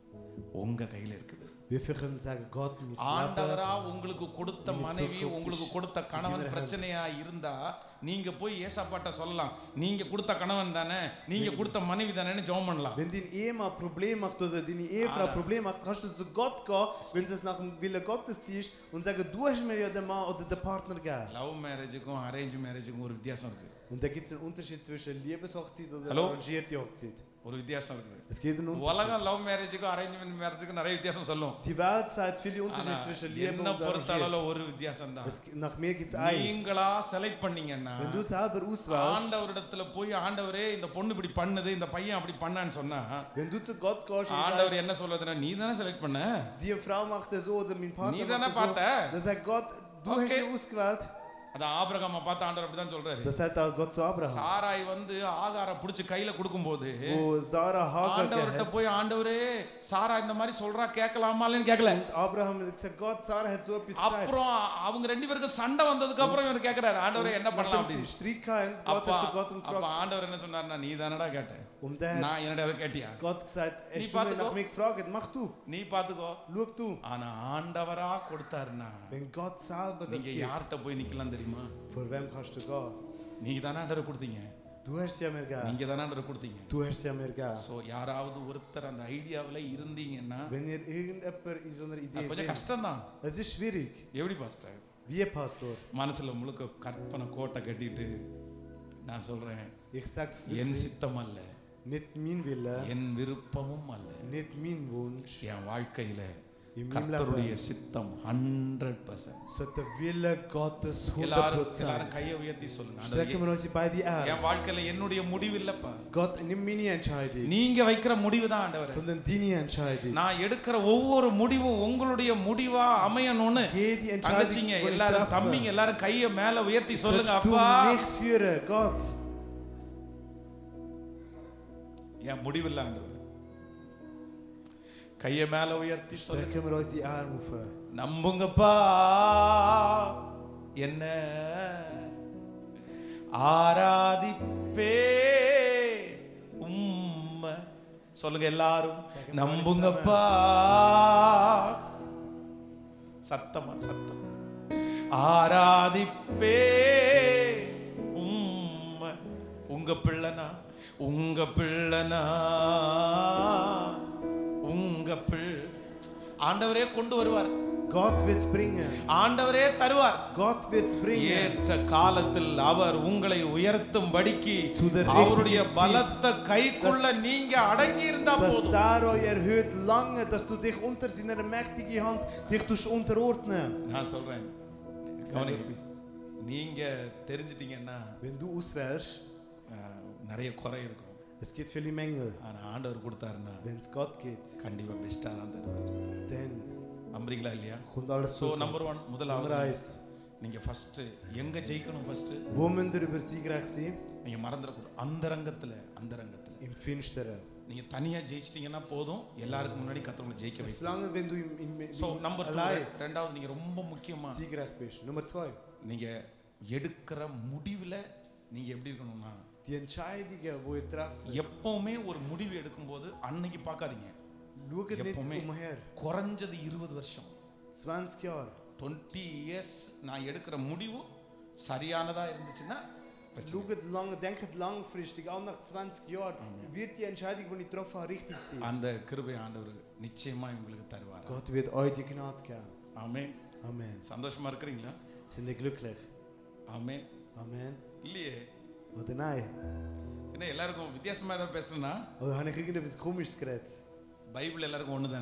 உங்க கையில இருக்குது Wie wir können sagen, Gott, mein Leben, ஆண்டவரா உங்களுக்கு கொடுத்த நீங்க மனைவி சொர்க்கம் உங்களுக்கு fish. கொடுத்த கணவன் Give it a hand. பிரச்சனையா இருந்தா நீங்க போய் ஏசாப்பாட்ட சொல்லலாம் நீங்க கொடுத்த கணவன் தானே நீங்க கொடுத்த மனைவி தானேன்னு ஜெபம் பண்ணலாம் wenn dein Ehemann ein Problem macht oder deine Ehefrau Ah, ein Problem macht, kannst du zu Gott gehen, wenn du es nach dem Willen Gottes ziehst und sagen, du hast mir ja den Mann oder den Partner gegeben. Love மேரேஜுக்கும் arrange மேரேஜுக்கும் ஒரு வித்தியாசம் இருக்கு Und da gibt es einen Unterschied zwischen Liebeshochzeit oder Hallo? arrangierte Hochzeit. ஒரு வித்தியாசம் இருக்குது Es gibt einen Unterschied. உலகம் love மேரேஜுக்கும் அரேஞ்ச்மெண்ட் மேரேஜுக்கும் நிறைய வித்தியாசம் சொல்லும் Die Welt sagt viele ஆனா, Unterschiede zwischen Liebe என்ன und பொறுத்த arrangiert. அளவுல ஒரு வித்தியாசம் தான் Es, nach mir gibt es ein. நீங்களா செலக்ட் பண்ணீங்கன்னா Wenn du selber auswählst, ஆண்டவரிடத்துல போய் ஆண்டவரே இந்த பொண்ணு இப்படி பண்ணுது இந்த பையன் அப்படி பண்ணான்னு சொன்னா wenn du zu Gott gehst und ஆண்டவர் sagst, என்ன சொல்றதுன்னா நீ தானே செலக்ட் பண்ண die Frau macht das so oder mein Partner Nie macht deine das so, Vater. dann sagt Gott, du hast Okay. sie ausgewählt. அது ஆபிரகாம பார்த்து ஆண்டவர் அப்படிதான் சொல்றாரு Das sagt auch Gott zu Abraham. Sarai வந்து ஆகார புடிச்சு கையில கொடுக்கும்போது Wo Sarah Hagar ஆண்டவர்கிட்ட gehabt போய் ஆண்டவரே சாரா இந்த மாதிரி சொல்றா கேட்கலாமான்னு கேட்கல und Abraham hat gesagt, Gott, Sarah hat so etwas gesagt. அப்புறம் அவங்க ரெண்டு பேருக்கும் சண்டை வந்ததுக்கு அப்புறம் இவர் கேக்குறாரு ஆண்டவரே என்ன பண்ணலாம் Nachdem அப்படின்னு sie Streit hatten, Gott அப்பா hat zu Gott und அப்ப gefragt. ஆண்டவர் என்ன சொன்னார்னா நீ தானடா கேட்ட Und dann hat நான் என்னடா அதை கேட்டியா Gott gesagt, Nie hast du Vater mir nach Gott? mir gefragt, mach du, நீ பாத்துக்கோ schau du. ஆனா ஆண்டவரா கொடுத்தாருன்னா Wenn Gott selber das நீங்க gibt, யார்கிட்ட போய் நிக்கலாம் தெரியுமா vor wem kannst du gehen? நீங்க தானே ஆண்டவர் கொடுத்தீங்க Du hast sie ja mir gegeben. நீங்க தானே ஆண்டவர் கொடுத்தீங்க Du hast sie ja mir gegeben. So யாராவது ஒருத்தர் அந்த ஐடியாவில் இருந்தீங்கன்னா Wenn ihr irgendjemand in so einer அது Idee கொஞ்சம் seht, கஷ்டம்தான் es ist schwierig. எப்படி பாஸ்டர் Wie Pastor, மனசுல முழுக்க கற்பனை கோட்டை கட்டிட்டு நான் சொல்றேன் ich sag's என் wirklich, சித்தம் அல்ல nicht mein Wille, என் விருப்பமும் அல்ல nicht mein Wunsch, என் வாழ்க்கையில in meinem கர்த்தருடைய Leben, சித்தம் hundred percent sondern der Wille Gottes எல்லாரும் 100%. எல்லாரும் கையை உயர்த்தி சொல்லுங்க Strecken ஆண்டவரே, wir uns beide an. என் வாழ்க்கையில என்னுடைய முடிவு இல்லப்பா Gott, nimm meine Entscheidung, நீங்க வைக்கிற முடிவு தான் ஆண்டவர் sondern deine Entscheidung. நான் எடுக்கிற ஒவ்வொரு முடிவும் உங்களுடைய முடிவா அமையணும்னு Jede Entscheidung, தங்கச்சிங்க die ich எல்லாரும் treffe, தம்பிங்க எல்லாரும் கையை மேல உயர்த்தி சொல்லுங்க sollst du அப்பா mich führen, Gott. என் முடிவில்ல ஆண்டவர் கையை மேல உயர்த்தி சொல்லுங்க Strecken wir unsere Arme auf. நம்புங்கப்பா என்ன ஆராதிப்பே உம்ம சொல்லுங்க எல்லாரும் நம்புங்கப்பா சத்தமா சத்தம் ஆராதிப்பே உம்ம உங்க பிள்ளைனா உங்க பிள்ளைனா உங்க பிள்ளை ஆண்டவரே கொண்டு வருவார் Gott wird's bringen. ஆண்டவரே தருவார் Gott wird's bringen. ஏற்ற காலத்தில் அவர் உங்களை உயர்த்தும் படிக்கு Zu der richtigen அவருடைய Zeit. பலத்த கைக்குள்ள Das- நீங்க அடங்கி இருந்தா Dass போதும் er euch erhöht lange, dass du dich unter seiner mächtigen Hand dich tust unterordnen. நான் சொல்றேன் Ich sage கவனிங்க. etwas. நீங்க தெரிஞ்சிட்டீங்கன்னா Wenn du auswählst, அஹ், நிறைய குறை இருக்கும் es gibt viele Mängel. ஆனா ஆண்டவர் கொடுத்தாருன்னா Wenn es Gott geht, கண்டிப்பா பெஸ்டா தான் தருவார் dann நம்புறீங்களா இல்லையா kommt alles so zu. Number one Nummer முதலாவது eins. நீங்க ஃபர்ஸ்ட் எங்க ஜெயிக்கணும் first Wo müsst ihr über siegreich sein? நீங்க மறந்துடக்கூடாது அந்தரங்கத்துல அந்தரங்கத்துல Im Finsteren. நீங்க தனியா ஜெயிச்சிட்டீங்கன்னா போதும் எல்லாருக்கும் முன்னாடி கத்தவங்களை ஜெயிக்க வைக்கும் Solange wenn du im, im, im, so number two allein ரெண்டாவது நீங்க ரொம்ப முக்கியமா siegreich bist. Nummer zwei. நீங்க எடுக்கிற முடிவுல நீங்க எப்படி இருக்கணும்னா Die Entscheidungen, die ihr trefft, எப்பவுமே ஒரு முடிவு எடுக்கும்போது அன்னைக்கு பார்க்காதீங்க schaut nicht எப்பவுமே umher. குறைஞ்சது இருபது வருஷம் 20 Jahre. டுவெண்ட்டி இயர்ஸ் நான் எடுக்கிற முடிவு சரியானதா இருந்துச்சுன்னா பிரச்சனை Schaut lange, denkt langfristig, auch nach 20 Jahren, wird die Entscheidung, die ich getroffen habe, richtig sein. அந்த கிருபை ஆண்டவர் நிச்சயமா உங்களுக்கு தருவார் Gott wird euch die Gnade geben. ஆமே Amen. சந்தோஷமா இருக்கிறீங்களா Sind ihr glücklich? ஆமே Amen. இல்லையே Oder nein? என்ன எல்லாருக்கும் வித்தியாசமா ஏதாவது பேசுறேன்னா Oder habe ich irgendetwas Komisches geredet? Bible எல்லாருக்கும் ஒன்று தானே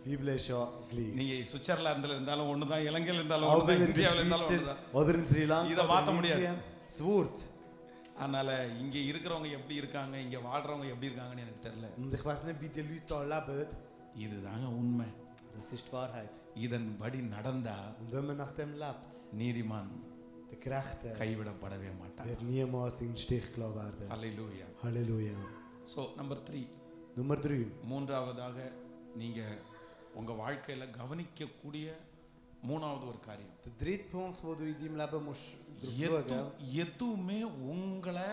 Die Bibel ist ja gleich. நீங்க சுவிட்சர்லாந்துல இருந்தாலும் ஒண்ணுதான் இலங்கையில இருந்தாலும் Auch ஒண்ணுதான் wenn ihr in der இந்தியாவில இருந்தாலும் Schweiz ஒண்ணுதான் sind oder in Sri Lanka இதை மாத்த oder in முடியாது. Indien, das Wort. அதனால இங்க இருக்கிறவங்க எப்படி இருக்காங்க இங்க வாழ்றவங்க எப்படி இருக்காங்கன்னு எனக்கு தெரியல Und ich weiß nicht, wie die Leute da leben. இதுதாங்க உண்மை Das ist die Wahrheit. இதன்படி நடந்தா Und wenn man nach dem lebt, நீதிமான் der Gerechte கைவிடப்படவே மாட்டான் wird niemals in den Stich gelassen werden. ஹalleluya Halleluja. So number three Nummer 3. மூன்றாவதாக நீங்க உங்க வாழ்க்கையில கவனிக்கக்கூடிய மூணாவது ஒரு காரியம் Der dritte Punkt, wo du in deinem Leben musst drauf எது schauen எதுவுமே உங்களை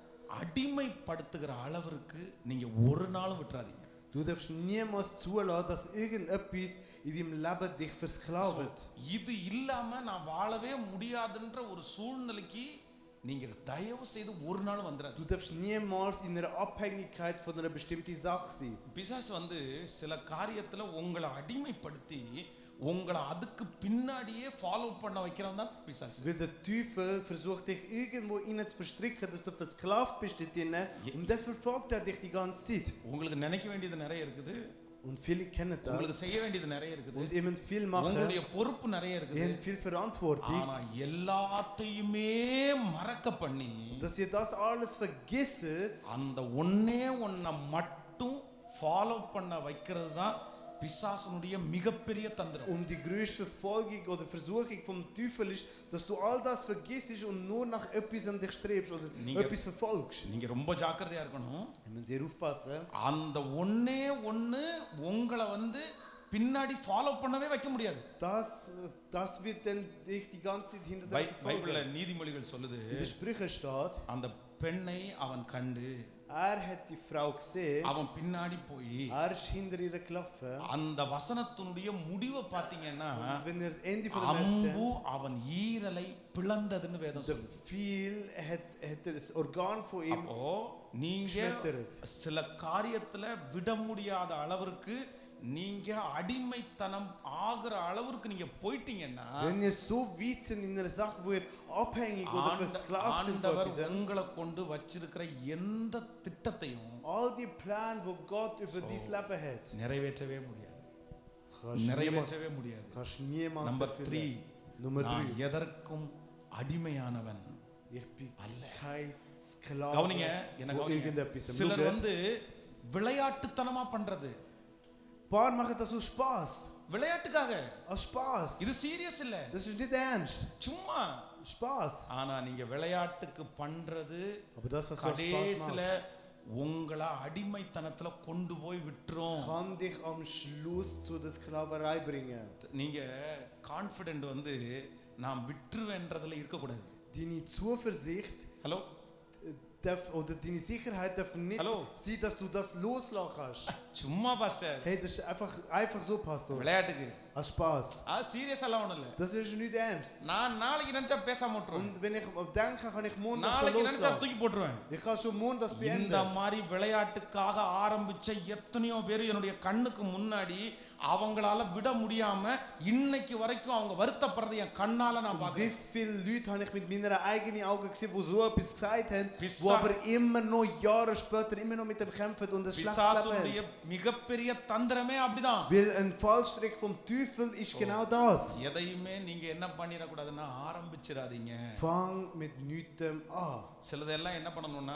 அடிமைப்படுத்துகிற அளவிற்கு நீங்க ஒரு நாளும் விட்டுறாதீங்க Du darfst niemals zulassen, dass irgendetwas in deinem Leben dich versklavt. இது இல்லாம நான் வாழவே முடியாதுன்ற ஒரு சூழ்நிலைக்கு நீங்க தயவு செய்து ஒரு நாள் வந்துடாது Du darfst niemals in einer Abhängigkeit von einer bestimmten Sache sein. பிசாசு வந்து சில காரியத்துல உங்களை அடிமைப்படுத்தி உங்களை அதுக்கு பின்னாடியே ஃபாலோ பண்ண வைக்கிறவன் தான் பிசாசு Weil der Teufel versucht dich irgendwo innen zu verstricken, dass du versklavt bist dort drinnen und der verfolgt er dich die ganze Zeit. உங்களுக்கு நினைக்க வேண்டியது நிறைய இருக்குது Und viele kennen உங்களுக்கு das செய்ய வேண்டியது நிறைய இருக்குது und ihr müsst viel machen, உங்களுடைய பொறுப்பு நிறைய ihr இருக்குது habt viel Verantwortung. ஆனா எல்லாத்தையுமே மறக்க பண்ணி Dass ihr das alles vergisst, அந்த ஒண்ணே ஒன்றை மட்டும் ஃபாலோ பண்ண வைக்கிறது தான் பிசாசனுடைய மிகப்பெரிய தந்திரம் und die größte Verfolgung oder Versuchung vom Teufel ist, dass du all das vergisst und nur nach etwas an dich strebst oder நீங்க- etwas verfolgst. நீங்க ரொம்ப ஜாக்கிரதையா இருக்கணும் Wir müssen sehr aufpassen. அந்த ஒண்ணே ஒண்ணு உங்களை வந்து பின்னாடி ஃபாலோ பண்ணவே வைக்க முடியாது Das, das wird dann dich die ganze Zeit hinter பை- dir பைபிள்ல verfolgen. நீதிமொழிகள் சொல்லுது In der Sprüche steht, அந்த பெண்ணை அவன் கண்டு er hat die Frau gesehen, அவன் பின்னாடி போய் er ist hinter ihr gelaufen. அந்த வசனத்தினுடைய முடிவை பார்த்தீங்கன்னா Und wenn ihr das Ende von der Messe அம்பு அவன் ஈரலை பிளந்ததுன்னு வேதம் der சொல்லுது viel hat, hat das Organ von ihm அப்போ நீங்க schmettert. சில காரியத்துல விட முடியாத அளவிற்கு நீங்க அடிமைத்தனம் ஆகுற அளவிற்கு நீங்க போயிட்டீங்கன்னா Wenn ihr so weit sind in einer Sache, wo ihr abhängig oder ஆண்ட- versklavt sind von ஆண்டவர் etwas, உங்களை கொண்டு வச்சிருக்கிற எந்த திட்டத்தையும் all die Pläne, wo Gott über dein Leben hat, நிறைவேற்றவே முடியாது kannst du niemals, நிறைவேற்றவே முடியாது kannst du niemals number three erfüllen. Nummer நான் 3. எதற்கும் அடிமையானவன் Ich bin அல்ல. kein Sklave கவனிங்க என்ன von கவனிங்க irgendetwas. சிலர் Schaut, வந்து விளையாட்டுத்தனமா பண்றது Paar machen das aus Spaß. விளையாட்டுக்காக Aus Spaß. இது சீரியஸ் இல்ல Das ist nicht ernst. சும்மா Spaß. ஆனா நீங்க விளையாட்டுக்கு பண்றது Aber das, was du aus Spaß கடைசில machst, உங்களை அடிமைத்தனத்துல கொண்டு போய் விட்டுரும் kann dich am Schluss zu der Sklaverei bringen. நீங்க கான்ஃபிடென்ட் வந்து நான் விட்டுருவேன்றதுல இருக்கக்கூடாது Deine Zuversicht hello äh, darf, oder deine Sicherheit darf nicht Hallo? sein, dass du das loslassen kannst. சும்மா pastor Hey, das ist einfach, einfach so, Pastor. விளையாட்டுக்கு Aus Spaß. அது serious எல்லாம் ஒண்ணும் இல்ல Das ist nicht ernst. நான் நாளைக்கு நினைச்சா பேசாம விட்டுருவேன் Und wenn ich denke, kann ich morgen das schon நாளைக்கு நினைச்சா loslassen. தூக்கி போட்டுருவேன் Ich kann schon morgen das இந்த beenden. மாதிரி விளையாட்டுக்காக ஆரம்பிச்ச எத்தனையோ பேர் என்னுடைய கண்ணுக்கு முன்னாடி அவங்களால விட முடியாம இன்னைக்கு வரைக்கும் அவங்க வருத்தப்படுறதை என் கண்ணால நான் Wie பார்க்கிறேன் viele Leute habe ich mit meiner eigenen Augen gesehen, die so etwas gesagt haben, Bis wo sa- aber immer noch Jahre später immer noch mit dem kämpfen und ein schlechtes பிசாசுடைய Leben haben. மிகப்பெரிய தந்திரமே அப்படிதான் Weil ein Fallstrick vom Teufel ist genau das. எதையுமே நீங்க என்ன பண்ணிடக்கூடாதுன்னா ஆரம்பிச்சிடாதீங்க Fang mit nichts an. சிலதெல்லாம் என்ன பண்ணணும்னா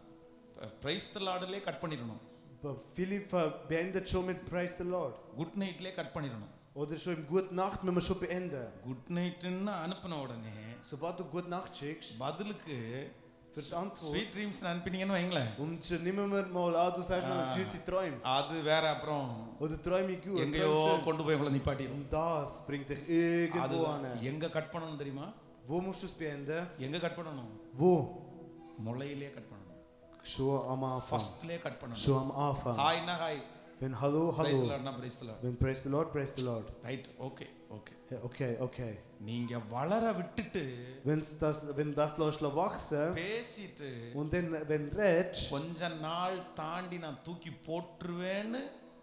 praise லார்டுலே கட் பண்ணிடணும் Aber Philipp äh, beendet schon mit Praise the Lord. Good நைட்லே கட் பண்ணிடணும் Oder schon im Gute Nacht müssen wir schon beenden. Good நைட்டுன்னு அனுப்பின உடனே Sobald du Gute Nacht schickst, பதிலுக்கு für die Antwort, sweet dreams அனுப்பினீங்கன்னு வைங்களேன் und schon nehmen wir mal an, du sagst noch Ah. süße Träume. அது வேற அப்புறம் Oder Träume gut. எங்கேயோ Träume schön. கொண்டு போய் உங்களை நிப்பாட்டிடும் Und das bringt dich அது irgendwo an. எங்க கட் பண்ணணும் தெரியுமா Wo musst du es beenden? எங்க கட் பண்ணணும் Wo? முளையிலே கட் பண்ணணும் Schon am Anfang. ஃபர்ஸ்ட்லயே கட் பண்ணணும் Schon am Anfang. ஹாய்னா hi Wenn Hallo, praise Hallo. லார்ட்னா praise lord Wenn Praise the Lord, Praise the Lord. Right okay okay Ja, okay, okay. நீங்க வளர விட்டுட்டு Wenn's das, wenn das lässt wachsen பேசிட்டு und dann, wenn redest, கொஞ்ச நாள் தாண்டி நான் தூக்கி போட்டுருவேன்னு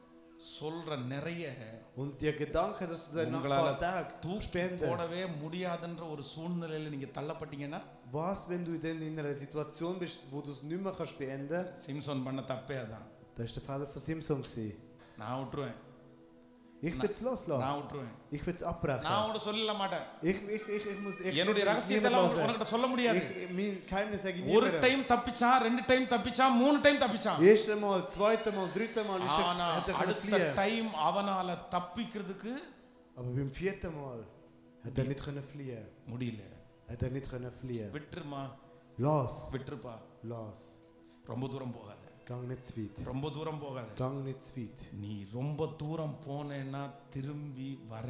சொல்ற நிறைய und dir Gedanken, dass du dann nach ein உங்களால paar Tagen தூக்கி spenden. போடவே முடியாதுன்ற ஒரு சூழ்நிலையில நீங்க தள்ளப்பட்டீங்கன்னா Was, wenn du dann in einer Situation bist, wo du es nicht mehr kannst beenden? Samson பண்ண தப்பே அதான் Das war der Fehler von Simpson. gewesen. நான் விட்டுருவேன் Ich will es loslassen. நான் விட்டுருவேன் Ich will es abbrechen. நான் உன்கிட்ட சொல்ல மாட்டேன் Ich, ich, ich, ich muss ich என்னுடைய will es ரகசியத்தை niemand எல்லாம் loslassen. உனக்கிட்ட சொல்ல முடியாது Ich, mein Geheimnis sage ich ஒரு niemandem. டைம் தப்பிச்சான் ரெண்டு டைம் தப்பிச்சான் மூணு டைம் தப்பிச்சான் Erste Mal, zweite Mal, dritte Mal ist er, ஆனா hat er können அடுத்த fliehen. டைம் அவனால தப்பிக்கிறதுக்கு Aber beim vierten Mal hat er nicht können fliehen. முடியல Hat er nicht können fliehen. விட்டுருமா Los, விட்டுருப்பா los. ரொம்ப தூரம் போகாத Gang nicht zu weit. ரொம்ப தூரம் போகாத Gang nicht zu weit. நீ ரொம்ப தூரம் போனேன்னா திரும்பி வர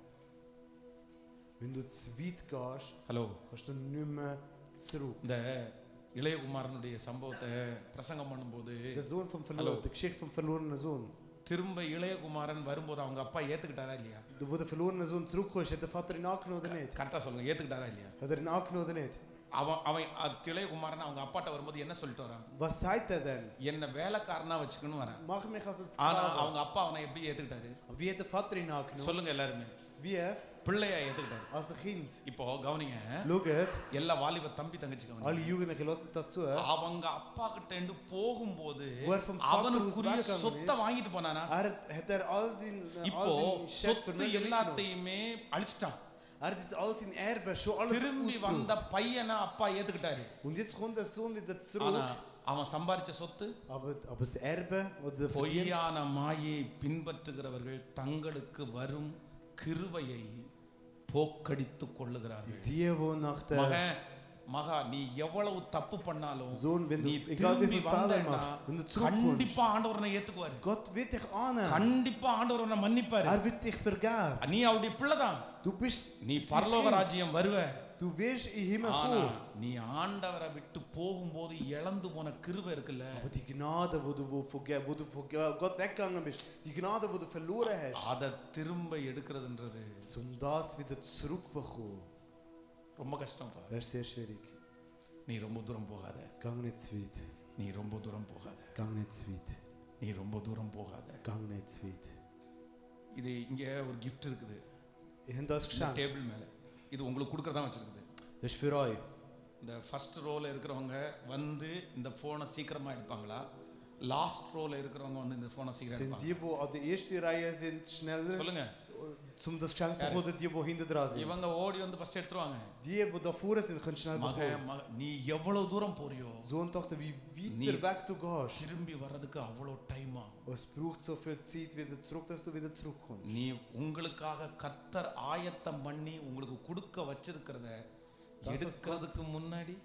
Wenn du zu weit gehst, hello kannst du nicht mehr zurück. இந்த இளையகுமாரனுடைய சம்பவத்தை பிரசங்கம் பண்ணும்போது Der Sohn vom Hallo. verlorenen, die Geschichte vom verlorenen Sohn. திரும்ப இளையகுமாரன் வரும்போது அவங்க அப்பா ஏத்துக்கிட்டாரா இல்லையா Wo der verlorene Sohn zurückkommt, hat der Vater ihn angenommen oder nicht? கரெக்டா சொல்லுங்க ஏத்துக்கிட்டாரா இல்லையா Hat er ihn angenommen oder nicht? அவன் அவன் அ- இளையகுமாரன் அவங்க அப்பாட்ட வரும்போது என்ன சொல்லிட்டு வரான் Was sagt er denn? என்ன வேலைக்காரனா வச்சுக்கணும் வரேன் Mach mich als ein ஆனா Sklave. அவங்க அப்பா அவனை எப்படி ஏத்துக்கிட்டாரு Aber Wie hat der Vater ihn angenommen? சொல்லுங்க எல்லாருமே Wie? பிள்ளையா ஏத்துக்கிட்டாரு Als ein Kind. இப்போ கவனிங்க Schaut, எல்லா வாலிப தம்பி தங்கச்சி கவனிங்க alle Jugendlichen hören dazu. அவங்க அப்பா கிட்ட இருந்து போகும்போது Wo er vom Vater aus அவனுக்குரிய weggegangen சொத்தை ist. வாங்கிட்டு போனானா Er hat, hat er all sein, இப்போ all sein Schätze சொத்து vermögen mitgenommen. எல்லாத்தையுமே அழிச்சிட்டான் Er hat jetzt all sein Erbe schon alles திரும்பி வந்த ausgebraucht. பையனை அப்பா ஏத்துக்கிட்டாரு Und jetzt kommt der Sohn wieder ஆனா zurück. அவன் சம்பாரிச்ச சொத்து Aber, aber das Erbe oder der Verdienst, பொய்யான மாயை பின்பற்றுகிறவர்கள் தங்களுக்கு வரும் கிருபையை போக்கடித்துக் கொள்ளுகிறார்கள் die, die nach der மகன் மகா நீ எவ்வளவு தப்பு பண்ணாலும் Sohn, wenn du, நீ egal wie திரும்பி viel Fehler வந்தேன்னா machst, wenn du zurückkommst, கண்டிப்பா ஆண்டவரனை ஏத்துக்குவாரு Gott wird dich annehmen. கண்டிப்பா ஆண்டவரனை மன்னிப்பாரு Er wird dich vergeben. நீ அவருடைய பிள்ளைதான் Du bist நீ sein பரலோக Kind. ராஜ்யம் வருவ Du wirst in den Himmel ஆனா kommen. நீ ஆண்டவரை விட்டு போகும்போது இழந்து போன கிருபை இருக்குல்ல Aber die Gnade, wo du, wo, von, Ge- wo du von Ge- Gott weggegangen bist, die Gnade, wo du verloren hast, அதை திரும்ப எடுக்கிறதுன்றது um das wieder zurückzubekommen, ரொம்ப கஷ்டம்ப்பா wäre sehr schwierig. நீ ரொம்ப தூரம் போகாத Gang nicht zu weit. நீ ரொம்ப தூரம் போகாத Gang nicht zu weit. நீ ரொம்ப தூரம் போகாத Gang nicht zu weit. இது இங்க ஒரு கிஃப்ட் இருக்குது Ich habe das இந்த geschenkt. டேபிள் மேல இது உங்களுக்கு கொடுக்கறதா வச்சிருக்குது Das ist für euch. இந்த ஃபர்ஸ்ட் ரோல இருக்கிறவங்க வந்து இந்த போனை சீக்கிரமா எடுப்பாங்களா லாஸ்ட் ரோல இருக்கிறவங்க வந்து இந்த போனை சீக்கிரம் Sind எடுப்பாங்க die, die an der ersten Reihe sind, schneller, சொல்லுங்க zum das Geschenk zu bekommen, oder die, die hinter dran sind? இவங்க ஓடி வந்து ஃபர்ஸ்ட் எடுத்துருவாங்க Die, die da vorne sind, können schnell மக bekommen. மக நீ எவ்வளவு தூரம் போறியோ Sohn und Tochter, wie Nie. weiter weg du gehst, திரும்பி வர்றதுக்கு அவ்வளோ டைம் ஆகும் es braucht so viel Zeit wieder zurück, dass du wieder zurückkommst. நீ உங்களுக்காக கர்த்தர் ஆயத்தம் பண்ணி உங்களுக்கு கொடுக்க வச்சிருக்கிறத Das, was எடுக்கிறதுக்கு முன்னாடி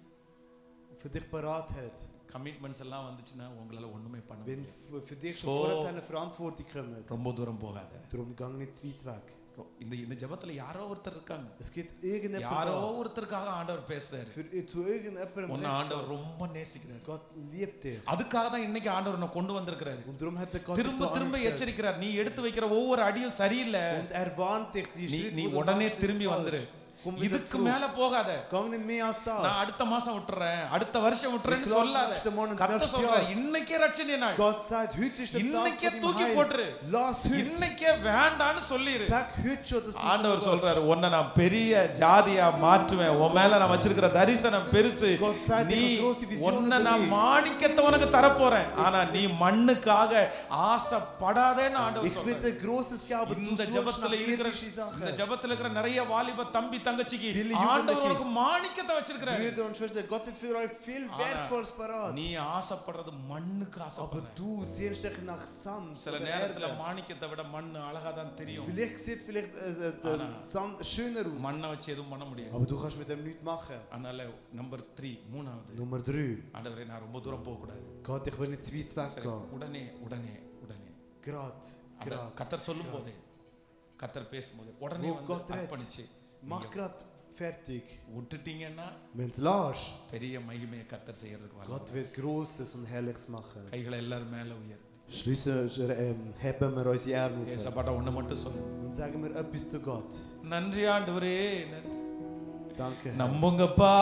Für dich parat hat. Commitments எல்லாம் வந்துச்சுன்னா உங்களால ஒண்ணுமே பண்ண Wenn முடியாது f- für dich So- schon vorher eine Verantwortung kommt, ரொம்ப தூரம் போகாத darum gang nicht zu weit weg. ரொ- இந்த இந்த ஜெபத்துல யாரோ ஒருத்தர் இருக்காங்க Es gibt irgendjemand, யாரோ da. ஒருத்தருக்காக ஆண்டவர் பேசுறாரு für, zu irgendjemandem உன்னை redet ஆண்டவர் Gott. ரொம்ப நேசிக்கிறாரு Gott liebt dich. அதுக்காக தான் இன்னைக்கு ஆண்டவர் உன்னை கொண்டு வந்திருக்கிறாரு Und darum hat er Gott திரும்ப dich da திரும்ப angestellt. எச்சரிக்கிறார் நீ எடுத்து வைக்கிற ஒவ்வொரு அடியும் சரியில்லை Und er warnt dich, die நீ Schritte, நீ wo du உடனே machst, திரும்பி sind வந்துரு falsch. Komm wieder இதுக்கு zurück. மேல போகாத Gang nicht mehr als நான் das. அடுத்த மாசம் விட்டுறேன் அடுத்த வருஷம் விட்டுறேன்னு Ich lasse சொல்லாத nächsten Monat, கத்த nächstes சொல்ற Jahr. இன்னைக்கே ரட்சணை நாள் Gott sagt, heute ist der Tag இன்னைக்கே von தூக்கி deinem போட்டுரு Heil. Lass heute. இன்னைக்கே வேண்டான்னு சொல்லிரு Sag heute schon, dass du ஆண்டவர் சொல்றாரு உன்னை நான் பெரிய ஜாதியா மாற்றுவேன் உன் மேல நான் வச்சிருக்கிற தரிசனம் பெருசு Gott sagt, நீ ich habe große Visionen உன்னை für நான் dich. மாணிக்கத்தை உனக்கு தரப்போறேன் ஆனா நீ மண்ணுக்காக ஆசைப்படாதேன்னு ஆண்டவர் Ich will சொல்றாரு dir Großes geben, aber du இந்த suchst ஜெபத்துல nach இருக்கிற irdische இந்த Sachen. ஜெபத்துல இருக்கிற நிறைய வாலிப தம்பி தங்கச்சிக்கு Viele ஆண்டவர் Jugendliche. உனக்கு மாணிக்கத்தை வச்சிருக்கிறாரு Brüder und Schwestern, Gott hat für euch viel Aber Wertvolles parat. நீ ஆசைப்படுறது மண்ணுக்கு Aber ஆசைப்படுற du sehnst dich nach Sand சில oder நேரத்துல Erde. மாணிக்கத்தை விட மண் அழகா தான் தெரியும் Vielleicht sieht vielleicht äh, der Anna. Sand schöner aus. மண்ணை வச்சு எதுவும் பண்ண முடியாது Aber du kannst mit dem nichts machen. அதனால நம்பர் த்ரீ மூணாவது Nummer 3. ஆண்டவரே நான் ரொம்ப தூரம் போக கூடாது Gott, ich will nicht zu weit சரி, weggehen. உடனே உடனே உடனே Gerade, அந்த gerade. கத்தர் சொல்லும் போதே கத்தர் பேசும்போது உடனே Wo வந்து Gott redet. அர்ப்பணிச்சு Mach நீங்க gerade fertig. விட்டுட்டீங்கன்னா Wenn es lässt, பெரிய மகிமையை கத்தர் செய்யறதுக்கு வரலாம் Gott wird Großes und Herrliches machen. கைகளை எல்லாரும் மேல உயர்த்தி Schließen, ähm, heben wir unsere Arme auf ஏசப்பாட்ட ஒண்ணு மட்டும் சொல்லு und sagen wir etwas zu Gott. நன்றி ஆண்டவரே நன்றி Danke, Herr. நம்புங்கப்பா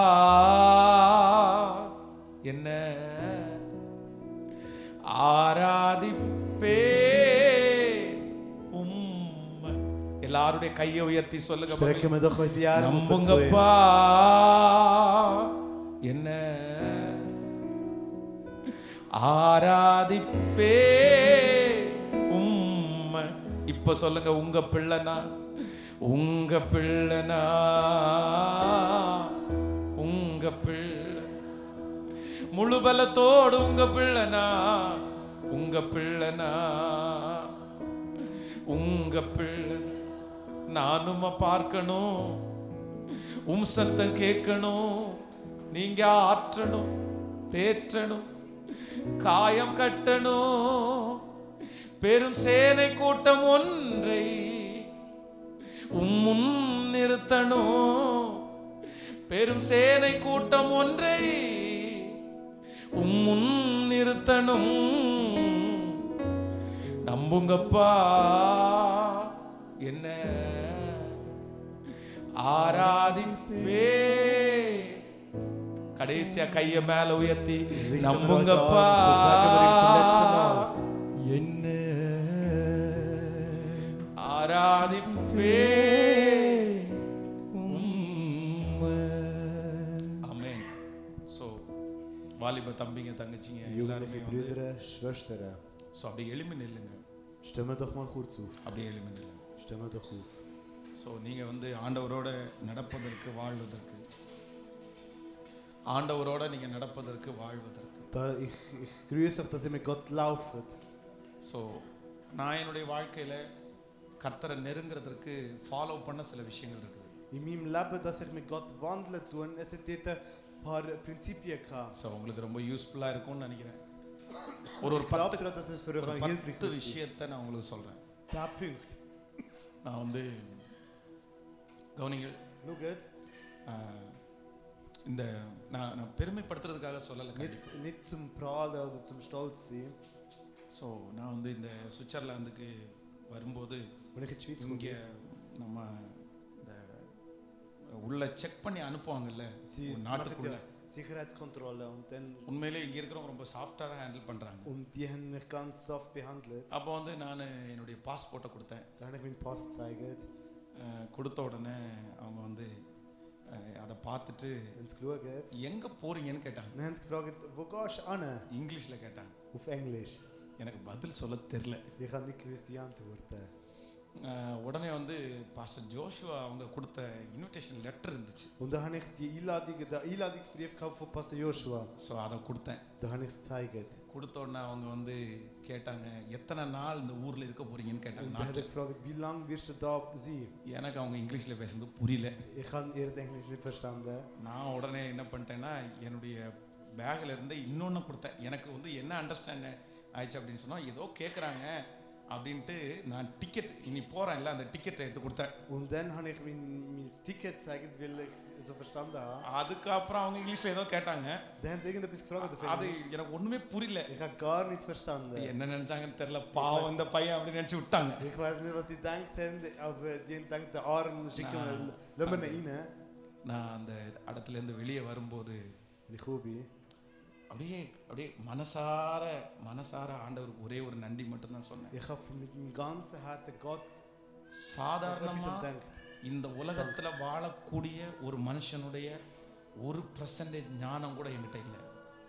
என்ன ஆராதிப்பே உம்மை எல்லாருடைய கையை உயர்த்தி சொல்லுங்க Strecken wir doch unsere Arme auf zu ihm. நம்புங்கப்பா என்ன ஆராதிப்பே உம்மை இப்ப சொல்லுங்க உங்க பிள்ளைனா உங்க பிள்ளைனா உங்க பிள்ளை முழு பலத்தோடு உங்க பிள்ளைனா உங்க பிள்ளைனா உங்க பிள்ளை நானும் பார்க்கணும் உம் சத்தம் கேட்கணும் நீங்க ஆற்றணும் தேற்றணும் காயம் கட்டணும் பெரும் சேனை கூட்டம் ஒன்றை உம் முன் நிறுத்தணும் பெரும் சேனை கூட்டம் ஒன்றை உம் முன் நிறுத்தணும் நம்புங்கப்பா என்ன ஆராதிப்பே கடைசியா கைய மேல உயர்த்தி நம்புங்கப்பா என்ன ஆராதிப்பே உம்மை. ஆமென் சோ வாலிப தம்பிங்க தங்கச்சிங்க Jugendliche எல்லாருமே வந்து Brüder, Schwestern, ஸோ அப்படி எளிமை நில்லுங்க stimmen doch mal kurz auf. அப்படியே எளிமை நில்லுங்க Stimmen doch auf. ஸோ நீங்கள் வந்து ஆண்டவரோட நடப்பதற்கு வாழ்வதற்கு ஆண்டவரோட நீங்கள் நடப்பதற்கு வாழ்வதற்கு Da, ich, ich grüße euch, dass ihr mit Gott lauft. So நான் என்னுடைய வாழ்க்கையில் கர்த்தரை நெருங்கிறதுக்கு ஃபாலோ பண்ண சில விஷயங்கள் இருக்குது In meinem Leben, dass ich mit Gott wandeln tue, es hat dort ein paar Prinzipien gehabt. So உங்களுக்கு ரொம்ப யூஸ்ஃபுல்லாக இருக்கும்னு நினைக்கிறேன் ஒரு ஒரு Ich glaube பத்து daran, dass es für euch ஒரு auch hilfreich பத்து wird. விஷயத்தை நான் உங்களுக்கு சொல்கிறேன் Zehn Punkte. நான் வந்து கவனிங்கள் Schaut, ஆஹ், இந்த நான் நான் பெருமைப்படுத்துறதுக்காக சொல்லலை கண்டிப்பாக nicht, nicht zum Prahlen oder zum Stolz sein. So நான் வந்து இந்த சுவிட்சர்லாந்துக்கு வரும்போது Wenn ich in die Schweiz இங்கே komme, நம்ம இந்த உள்ள செக் பண்ணி அனுப்புவாங்கல்ல sie ஒரு machen நாட்டுக்குள்ள ja Sicherheitskontrolle und dann உண்மையிலே இங்கே இருக்கிறவங்க ரொம்ப சாஃப்டாக ஹேண்டில் பண்ணுறாங்க und die haben mich ganz soft behandelt. அப்போ வந்து நான் என்னுடைய பாஸ்போர்ட்டை கொடுத்தேன் Da habe ich meinen Pass gezeigt, அஹ், கொடுத்த உடனே அவங்க வந்து அஹ், அதை பார்த்துட்டு haben sie geschaut. எங்கே போறீங்கன்னு கேட்டாங்க Dann haben sie gefragt, wo gehst du hin? இங்கிலீஷில் கேட்டாங்க Auf Englisch. எனக்கு பதில் சொல்ல தெரில Ich habe nicht gewusst, die Antworten. அஹ், உடனே வந்து பாஸ்டர் ஜோஷுவா அவங்க கொடுத்த இன்விடேஷன் லெட்டர் இருந்துச்சு Und da habe ich die Einladung, den Einladungsbrief gehabt von Pastor Joshua. So அதை கொடுத்தேன் Da habe ich es gezeigt. கொடுத்த உடனே அவங்க வந்து கேட்டாங்க எத்தனை நாள் இந்த ஊரில் இருக்க போறீங்கன்னு கேட்டாங்க Und da hat er நாட்டுல. gefragt, wie lange wirst du da sein? எனக்கு அவங்க இங்கிலீஷில் பேசுறது புரியல Ich habe ihr das Englisch nicht verstanden. நான் உடனே என்ன பண்ணிட்டேன்னா என்னுடைய பேக்கில் இருந்து இன்னொன்று கொடுத்தேன் எனக்கு வந்து என்ன அண்டர்ஸ்டாண்ட் ஆயிடுச்சு அப்படின்னு சொன்னால் ஏதோ கேட்குறாங்க அப்படின்ட்டு நான் டிக்கெட் இனி போகிறேன்ல அந்த டிக்கெட்டை எடுத்து கொடுத்தேன் Und dann habe ich mein, mein Ticket gezeigt, weil ich es so verstanden habe. அதுக்கப்புறம் அவங்க இங்கிலீஷில் ஏதோ கேட்டாங்க Dann haben sie irgendetwas gefragt auf அது Englisch. எனக்கு ஒன்றுமே புரியல Ich habe gar nichts verstanden. என்ன நினைச்சாங்கன்னு தெரியல பாவம் இந்த பையன் அப்படின்னு நினச்சி விட்டாங்க Ich weiß nicht, was die gedacht haben, aber die haben gedacht, der Arm schicken wir, lassen wir ihn rein. நான் அந்த இடத்துலேருந்து வெளியே வரும்போது Wenn ich gekommen bin, அப்படியே அப்படியே மனசார மனசார ஆண்டவருக்கு ஒரே ஒரு நன்றி மட்டும்தான் சொன்னேன் ich habe mit meinem ganzen Herzen Gott etwas சாதாரணமா gedacht. இந்த உலகத்துல வாழக்கூடிய ஒரு மனுஷனுடைய ஒரு பர்சன்டேஜ் ஞானம் கூட என்கிட்ட இல்லை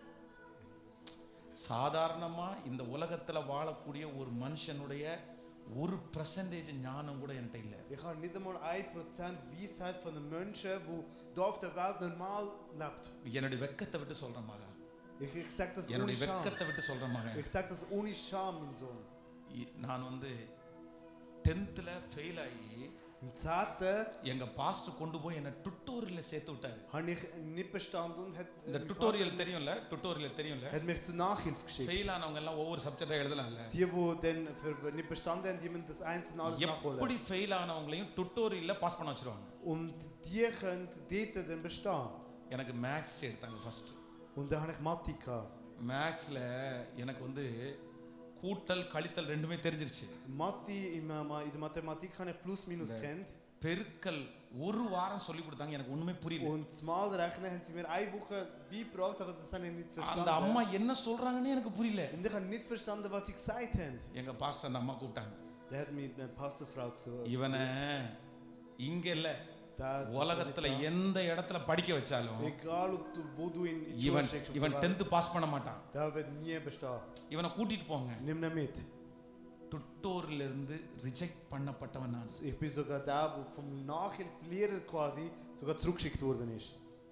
சாதாரணமா இந்த உலகத்துல வாழக்கூடிய ஒரு மனுஷனுடைய ஒரு பர்சன்டேஜ் ஞானம் கூட என்கிட்ட இல்லை Ich habe nicht einmal 1% Weisheit von einem Menschen, der hier auf der Welt normal lebt. என்னுடைய வெக்கத்தை விட்டு சொல்றேன் மகா Ich, ich sage das ohne என்னுடைய Scham. வெக்கத்தை விட்டு சொல்றேன் மகன் Ich sage das ohne Scham, mein Sohn. இ- நான் வந்து டென்த்தில் ஃபெயில் ஆகி Im 10. எங்க பாஸ்டர் கொண்டு போய் என்னை டுட்டோரியல்ல சேர்த்து விட்டாரு habe ich nicht bestanden und hat, இந்த mein டுட்டோரியல் Pastor தெரியும்ல டுட்டோரியல் தெரியும்ல hat mich zur Nachhilfe geschickt. Fail ஆனவங்க எல்லாம் ஒவ்வொரு சப்ஜெக்டா எழுதலாம்ல Die, die dann für nicht bestanden haben, die müssen das einzeln alles எப்படி nachholen. ஃபெயில் ஆனவங்களையும் டுட்டோரியல்ல பாஸ் பண்ண வச்சிருவாங்க Und die können dort dann bestehen. எனக்கு மேக்ஸ் எடுத்தாங்க first Und dann habe ich Mathe gehabt. மேக்ஸ்ல எனக்கு வந்து கூட்டல் கழித்தல் ரெண்டுமே தெரிஞ்சிருச்சு Mathe, in, Ma- in der Mathematik habe ich Plus Minus Nee. kennt. பெருக்கல் ஒரு வாரம் சொல்லி கொடுத்தாங்க எனக்கு ஒண்ணுமே புரியல Und das Malrechnen haben sie mir eine Woche beigebracht, aber das habe ich nicht அந்த verstanden. அம்மா என்ன சொல்றாங்கன்னு எனக்கு புரியல Und ich habe nicht verstanden, was sie gesagt haben. எங்க பாஸ்டர் அந்த அம்மா கூப்பிட்டாங்க Der hat mir eine Pastorfrau gesagt. இவனை இங்க இல்ல Da, உலகத்துல எந்த இடத்துல படிக்க வச்சாலும் Egal, ob du, wo du in die Schule இவன் steckst, auf இவன் der Welt, டென்த் பாஸ் பண்ண மாட்டான் der wird nie bestehen. இவனை கூட்டிட்டு போங்க Nimm ihn mit. டுட்டோரிலிருந்து ரிஜெக்ட் பண்ணப்பட்டவன் நான் Ich bin sogar der, der vom Nachhilfelehrer quasi sogar zurückgeschickt worden ist.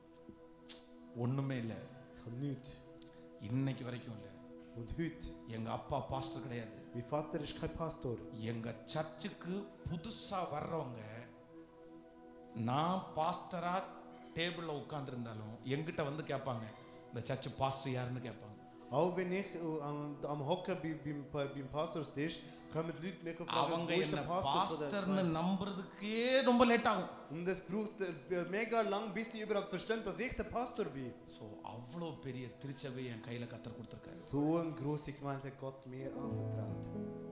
ஒண்ணுமே இல்லை Ich habe nichts. இன்னைக்கு வரைக்கும் இல்லை Und heute, எங்க அப்பா பாஸ்டர் கிடையாது mein Vater ist kein Pastor. எங்க சர்ச்சுக்கு புதுசா வர்றவங்க நான் பாஸ்டரா டேபிள்ல உட்கார்ந்திருந்தாலும் எங்கிட்ட வந்து கேட்பாங்க இந்த சர்ச் பாஸ்டர் யாருன்னு கேட்பாங்க Auch wenn ich äh, am, am Hocker beim, beim, beim Pastorstisch, kommen die Leute mich und fragen, அவங்க wo ist என்ன der Pastor von பாஸ்டர்னு der நம்புறதுக்கே ரொம்ப லேட் ஆகும் Und es braucht äh, mega lang, bis sie überhaupt verstehen, dass ich der Pastor bin. So அவ்வளோ பெரிய திருச்சபை என் கையில கத்தர் கொடுத்துருக்காரு So eine große Gemeinde hat Gott mir anvertraut.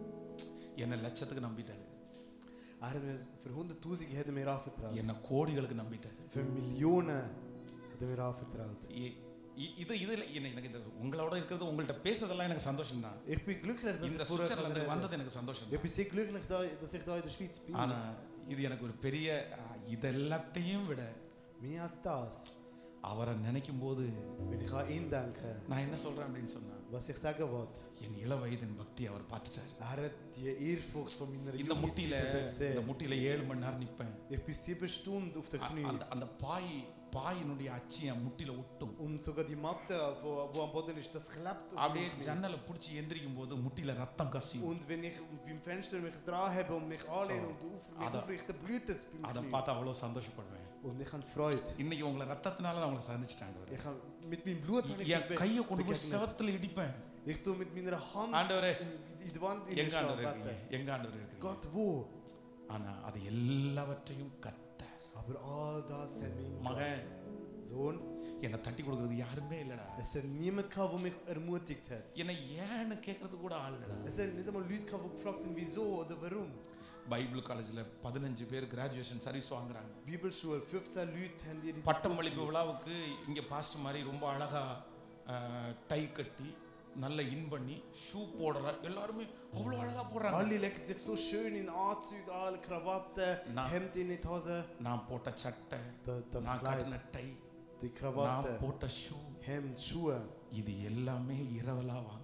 என்னை லட்சத்துக்கு நம்பிட்டாரு Er hat mir für 100.000 hat er mir anvertraut. என்னை கோடிகளுக்கு நம்பிட்டாரு Für Millionen hat er mir anvertraut. இ- இ- இது இதுல என்ன- எனக்கு இந்த உங்களோட இருக்கிறது உங்கள்ட்ட பேசுறதெல்லாம் எனக்கு சந்தோஷம் தான் Ich bin glücklich, dass இந்த ich vorher சுவிட்சர்லாந்து rede. வந்தது எனக்கு சந்தோஷம் Ich bin sehr glücklich, da, dass ich da in der Schweiz bin. ஆனா இது எனக்கு ஒரு பெரிய அஹ், இதெல்லாத்தையும் விட Mehr als das, அவரை நினைக்கும் போது wenn ich an ihn denke, நான் என்ன சொல்றேன் அப்படின்னு சொன்னா was ich sagen wollte, என் இள வயதின் பக்தி அவர் பார்த்துட்டாரு er hat die Ehrfurcht von meiner இந்த முட்டியில Jugendzeit இந்த gesehen. முட்டியில ஏழு மணி நேரம் நிப்பேன் Ich bin sieben Stunden auf der அ- Knie. அந்த அந்த பாய் பாயினுடைய அச்சு என் முட்டில ஒட்டும் Und sogar die Matte, wo, wo am Boden ist, das klebt auf அப்படியே meinem Knie. ஜன்னலை பிடிச்சி எந்திரிக்கும் போது முட்டில ரத்தம் கசியும் Und wenn ich beim Fenster mich dran habe und mich anlehne So. und auf, mich Ada- aufrichte, blutet es beim அதை Knie. பார்த்து அவ்வளவு சந்தோஷப்படுவேன் Und ich habe Freude. இன்னைக்கு உங்களை ரத்தத்தினால நான் உங்களை சந்திச்சிட்டாங்க Ich habe, mit meinem Blut habe ich N dich be- கையை கொண்டு போய் begegnet. செவத்துல இடிப்பேன் Ich tue mit meiner Hand ஆண்டவரே in, in die Wand in எங்க den ஆண்டவர் Staub இருக்கீங்க beten. எங்க ஆண்டவர் இருக்கீங்க Gott, wo? ஆனா அது எல்லாவற்றையும் கத்த Aber all das hat mein மகன் Gott. Sohn, என்னை தட்டி கொடுக்கறது யாருமே இல்லடா es hat niemand gehabt, der mich ermutigt hat. என்னை ஏன்னு கேட்கறது கூட ஆள் இல்லடா Es hat nicht einmal Leute gehabt, die gefragt haben, wieso oder warum. Bible காலேஜ்ல பதினஞ்சு பேர் கிராஜுவேஷன் சர்வீஸ் வாங்குறாங்க Bibelschule, 15 Leute haben die பட்டமளிப்பு விழாவுக்கு இங்க பாஸ்ட் மாதிரி ரொம்ப அழகா டை கட்டி நல்ல இன் பண்ணி ஷூ போடுற எல்லாருமே அவ்வளோ அழகா போடுறாங்க Alle legen sich so schön in Anzüge an, Krawatte, Na. Hemd in die Hose, நான் போட்ட சட்டை Da- das நான் Kleid, கட்டின டை die நான் Krawatte, போட்ட ஷூ Hemd, Schuhe. இது எல்லாமே இரவலா வாங்கினது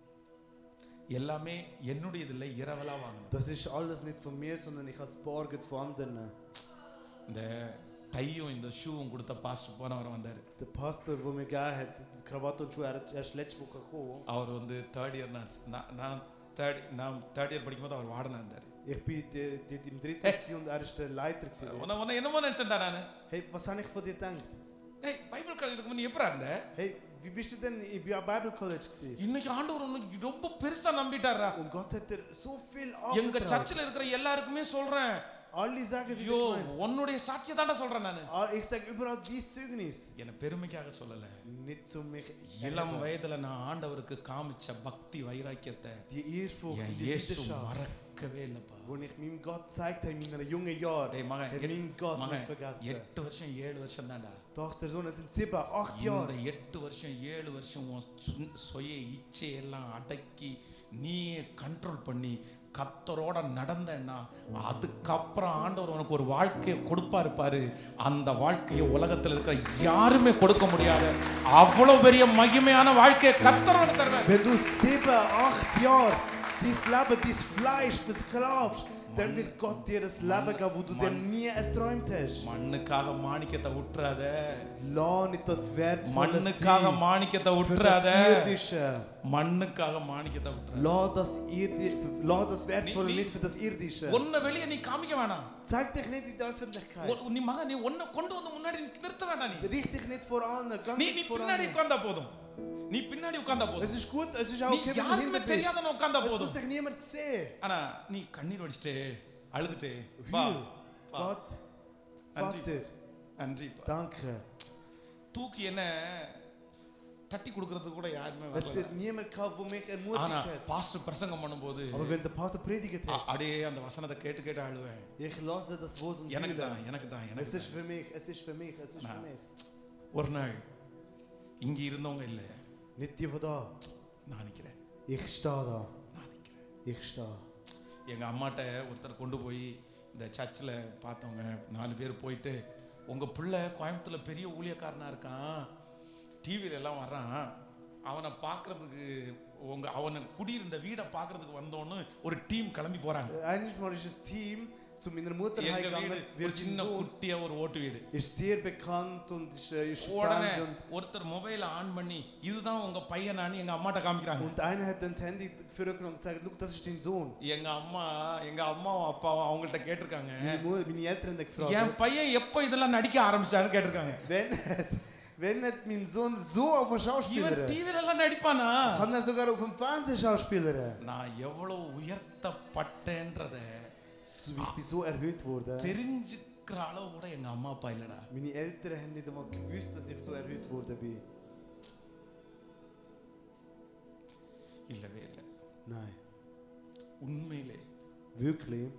எல்லாமே என்னுடையது இல்லை இரவலா வாங்கினது Das ist alles nicht von mir, sondern ich habe es borget von anderen. இந்த டையும் இந்த ஷூவும் கொடுத்த பாஸ்ட் போனவர் வந்தார் Der Pastor, der mir gegeben hat, die Krawatte und Schuhe, er hat erst letzte Woche gekommen. அவர் வந்து தேர்ட் இயர் நான் நான்- நான் third நான் தேர்ட் இயர் படிக்கும்போது அவர் வார்டனா இருந்தார் Ich bin die- die- im dritten Hey. hey. und er ist der Leiter. Gewesen. உன்னை உன்னை என்னமோ நினைச்சேன்டா நான் Hey, was habe ich von dir gedacht? ஏய் பைபிள் காலேஜுக்கு முன்னாடி எப்படா இருந்த Hey, wie bist du denn? Ich bin am Bible College. Gewesen. இன்னைக்கு ஆண்டவர் உன்னை ரொம்ப பெருசா நம்பிட்டாரா Und Gott hat dir so viel எங்க anvertraut. சர்ச்சில் இருக்கிற எல்லாருக்குமே சொல்றேன் Alle sagen dir ஐயோ உன்னுடைய சாட்சியை தாண்டா சொல்றேன் நான் Ich sage überall dies Zeugnis. என்ன பெருமைக்காக சொல்லல Nicht zu mich. இளம் வயதுல நான் ஆண்டவருக்கு காமிச்ச பக்தி வைராக்கியத்தை Die Ehrfurcht, என் die இயேசு Leidenschaft, மறக்கவே இல்லப்பா wo ich meinem Gott zeigt habe in meinen jungen Jahren, டேய் மகன் hat எட்டு- mein Gott மகன் nicht vergessen. எட்டு வருஷம் ஏழு வருஷம் தான்டா Tochter, Sohn, es sind sieben, acht இந்த Jahre. எட்டு வருஷம் ஏழு வருஷம் உன் சு- சுய இச்சையெல்லாம் அடக்கி நீயே கண்ட்ரோல் பண்ணி கத்தரோட நடந்தேன்னா அதுக்கப்புறம் ஆண்டவர் உனக்கு ஒரு வாழ்க்கையை கொடுப்பாரு பாரு அந்த வாழ்க்கையை உலகத்தில் இருக்கிற யாருமே கொடுக்க முடியாத அவ்வளவு பெரிய மகிமையான வாழ்க்கையை கத்தரோட தருவார் Wenn du sieben, acht Jahre dein Leben, dein Fleisch versklavst, dann wird Gott dir das Leben geben, wo du dir nie erträumt hast. மண்ணுக்காக மாணிக்கத்தை விட்டுறாத Lass nicht das Wertvolle மண்ணுக்காக sein மாணிக்கத்தை für விட்டுறாத das Irdische. மண்ணுக்காக மாணிக்கத்தை விட்டுறாத Lass das, Irdi lass das Wertvolle Ni- ni- nicht für das Irdische. ஒன்ன வெளியே நீ காமிக்க வேணாம் Zeig dich nicht in der Öffentlichkeit. ஒ- நீ மகன் நீ ஒன்ன கொண்டு வந்து முன்னாடி நிறுத்த வேண்டாம் நீ Richte dich nicht vor allen. Ganz நீ நீ nicht vor பின்னாடி allen. உட்கார்ந்தா போதும் நீ பின்னாடி உட்கார்ந்தா Es போதும் ist gut, es ist auch நீ okay, wenn du யாருக்குமே hinter bist. தெரியாதவன உட்கார்ந்தா Es muss போதும் dich niemand sehen. ஆனா நீ கண்ணீர் வடிச்சிட்டு அழுதுட்டு வா Heul. வா. Gott, Nandri. Vater, நன்றி danke. தூக்கி என்ன தட்டி கொடுக்கறதுக்கு கூட யாருமே Es வரல hat niemand gehabt, der mich ஆனா ermutigt hat. பாஸ்டர் பிரசங்கம் பண்ணும்போது Aber wenn der Pastor predigt அ- hat, அப்படியே அந்த வசனத்தை கேட்டு கேட்டு அழுவேன் ich lasse das Wort und எனக்கு தான் heule. எனக்கு தான் Es எனக்கு ist für mich, es ist für mich, es ist für Na. mich. தான். ஒரு நாள் இங்க இருந்தவங்க இல்ல Nicht die von da. நான் நிக்கிறேன் Ich stehe da. நான் நிக்கிறேன் Ich stehe. எங்க அம்மாட்ட ஒருத்தர் கொண்டு போய் இந்த சர்ச்சில் பார்த்தவங்க நாலு பேர் போயிட்டு உங்க பிள்ளை கோயம்புத்தூர்ல பெரிய ஊழியக்காரனா இருக்கான் டிவியில எல்லாம் வர்றான் அவனை பார்க்கறதுக்கு உங்க அவனை குடியிருந்த வீடை பார்க்கறதுக்கு வந்தோன்னு ஒரு டீம் கிளம்பி போறாங்க Eigentlich mal ist das Team zu meiner Mutter எங்க வீடு heimgegangen. ஒரு Wird சின்ன Sohn குட்டியா ஒரு ஓட்டு வீடு ist sehr bekannt und ist, äh, ist உடனே Fernsehen und ஒருத்தர் மொபைல ஆன் பண்ணி இதுதான் உங்க பையனான்னு எங்க அம்மாட்ட காமிக்கிறாங்க Und einer hat dann das Handy vorgenommen und gesagt, Look, das ist dein Sohn. எங்க அம்மா எங்க அம்மாவும் அப்பாவும் அவங்கள்ட்ட கேட்டிருக்காங்க Meine, Mutter, meine Eltern haben gefragt, என் பையன் எப்போ இதெல்லாம் நடிக்க ஆரம்பிச்சான்னு கேட்டிருக்காங்க wenn hat, wenn hat mein Sohn so auf einen இவன் Schauspieler? டிவில எல்லாம் நடிப்பானா Kann er sogar auf dem Fernsehschauspieler? நான் எவ்வளவு உயர்த்தப்பட்டேன்றத So, Ich bin so erhöht worden. தெரிஞ்சுக்கிற அளவு கூட எங்க அம்மா அப்பா இல்லடா Meine Eltern haben nicht einmal gewusst, dass ich so erhöht worden bin. இல்லவே இல்லை Nein. உண்மையிலே Wirklich,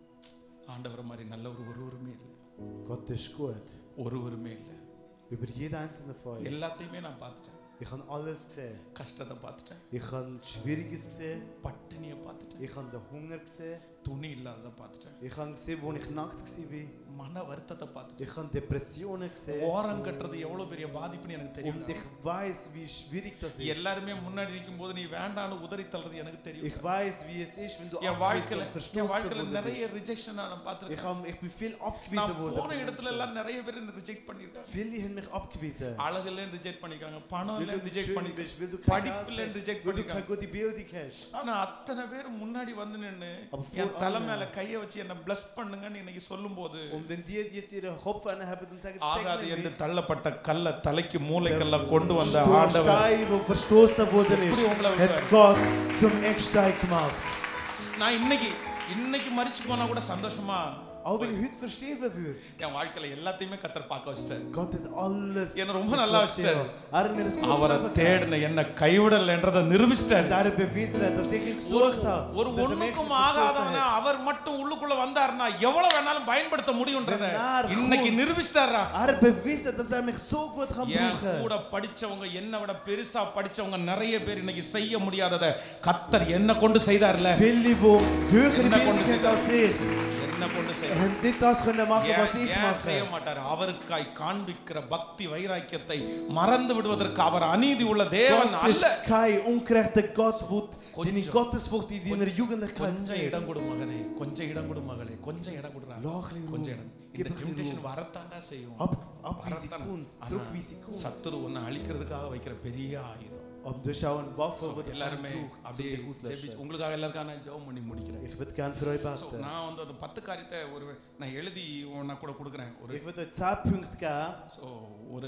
ஆண்டவர் மாதிரி நல்லவர் ஒருவருமே இல்லை Gott ist gut. ஒருவருமே இல்லை Über jeden einzelnen Fall. எல்லாத்தையுமே நான் பார்த்துட்டேன் Ich habe alles gesehen. கஷ்டத்தை பார்த்துட்டேன் Ich habe Schwieriges gesehen. பட்டினியை பார்த்துட்டேன் Ich habe den Hunger gesehen. துணி இல்லாததை பார்த்துட்டேன் Ich habe gesehen, wo ich nackt war. மன வருத்தத்தை பார்த்துட்டேன் Ich habe Depressionen gesehen. ஓரம் கட்டுறது எவ்வளவு பெரிய பாதிப்புன்னு எனக்கு தெரியும் Und ich weiß, wie schwierig das ist. எல்லாருமே முன்னாடி நிற்கும் போது நீ வேண்டான்னு உதறி தள்ளுறது எனக்கு Ich தெரியும் weiß, wie es ist, wenn du என் abgewiesen வாழ்க்கையில und என் verstoßen வாழ்க்கையில worden நிறைய bist. ரிஜெக்ஷன் நான் Ich, பார்த்திருக்கேன் hab, ich bin viel நான் abgewiesen worden. போன von இடத்துல Menschen. எல்லாம் நிறைய பேர் ரிஜெக்ட் பண்ணிருக்காங்க Viele haben mich abgewiesen. அழகுல ரிஜெக்ட் பண்ணிருக்காங்க பணம் Weil du nicht reject schön பண்ணிருக்காங்க bist, weil du kein படிப்புல Geld hast, reject weil du keine பண்ணிருக்காங்க gute Bildung hast. ஆனா அத்தனை பேர் முன்னாடி வந்து நின்னு Aber vor என் தலை allen- மேல கைய வச்சு என்ன பிளஸ் பண்ணுங்கன்னு இன்னைக்கு சொல்லும்போது Und wenn die jetzt ihren Kopf anhaben und sagen, ஆகாது segne என்று mich, தள்ளப்பட்ட கல்ல தலைக்கு மூளைக்கெல்லாம் கொண்டு வந்த der ஆண்டவர் Stein, der verstoßen worden எப்படி ist, உங்களை hat Gott zum Eckstein gemacht. நான் இன்னைக்கு இன்னைக்கு மறிச்சு போனா கூட சந்தோஷமா Auch wenn ich heute versterben würde, என் வாழ்க்கையில எல்லாத்தையுமே கத்தர் பார்க்க வச்சிட்டாரு Gott hat alles. என்ன ரொம்ப mit நல்லா Gott வச்சிட்டாரு. gemacht. Er hat mir das gut அவரை gemacht. தேடின என்ன கைவிடலைன்றதை நிரூபிச்சிட்டாரு Und er hat bewiesen, dass ich ihn gesucht habe. ஒரு dass er mich ஒண்ணுக்கும் verstoßen ஆகாதவன hat. அவர் மட்டும் உள்ளுக்குள்ள வந்தாருன்னா எவ்வளவு வேணாலும் பயன்படுத்த முடியும்ன்றத Wenn er இன்னைக்கு kommt. நிரூபிச்சிட்டாரா Er hat bewiesen, dass er mich so gut kann என் brauchen. கூட படிச்சவங்க என்ன விட பெருசா படிச்சவங்க நிறைய பேர் இன்னைக்கு செய்ய முடியாதத கத்தர் என்ன கொண்டு செய்தார்ல Viele, die höhere Kinder Bildung konnten sie haben als ich, என்ன கொண்டு செய்தார் haben nicht das können machen, was ஏன் ich ஏன் செய்ய mache. மாட்டார் அவருக்காய் காண்பிக்கிற பக்தி வைராக்கியத்தை மறந்து விடுவதற்கு அவர் அநீதி உள்ள தேவன் Gott அல்ல ist kein ungerechter Gott, wo deine கொஞ்சம். Gottesfurcht in deiner Jugendlichkeit கொஞ்சம் sieht. இடம் கொடு மகனே கொஞ்சம் இடம் கொடு மகளே கொஞ்சம் இடம் கொடுறா Lachli கொஞ்சம் Ruhe. இடம் Gib இந்த ein bisschen டெம்டேஷன் Ruhe. வரத்தாண்டா செய்யும் Ab, ab wie sie வரத்தான். kommt, ஆனா, zurück wie sie kommt. சத்துரு உன்னை அழிக்கிறதுக்காக வைக்கிற பெரிய ஆயுதம் Aber das ist auch eine Waffe, die der எல்லாருமே Feind braucht, um அப்படியே dich auszulöschen. ஜெபிச்சு உங்களுக்காக எல்லாருக்காக நான் ஜெபம் பண்ணி முடிக்கிறேன் Ich würde gerne für euch So, beten. நான் வந்து அந்த பத்து காரியத்தை ஒரு நான் எழுதி நான் கூட கொடுக்குறேன் ஒரு Ich würde euch 10 Punkte geben. So ஒரு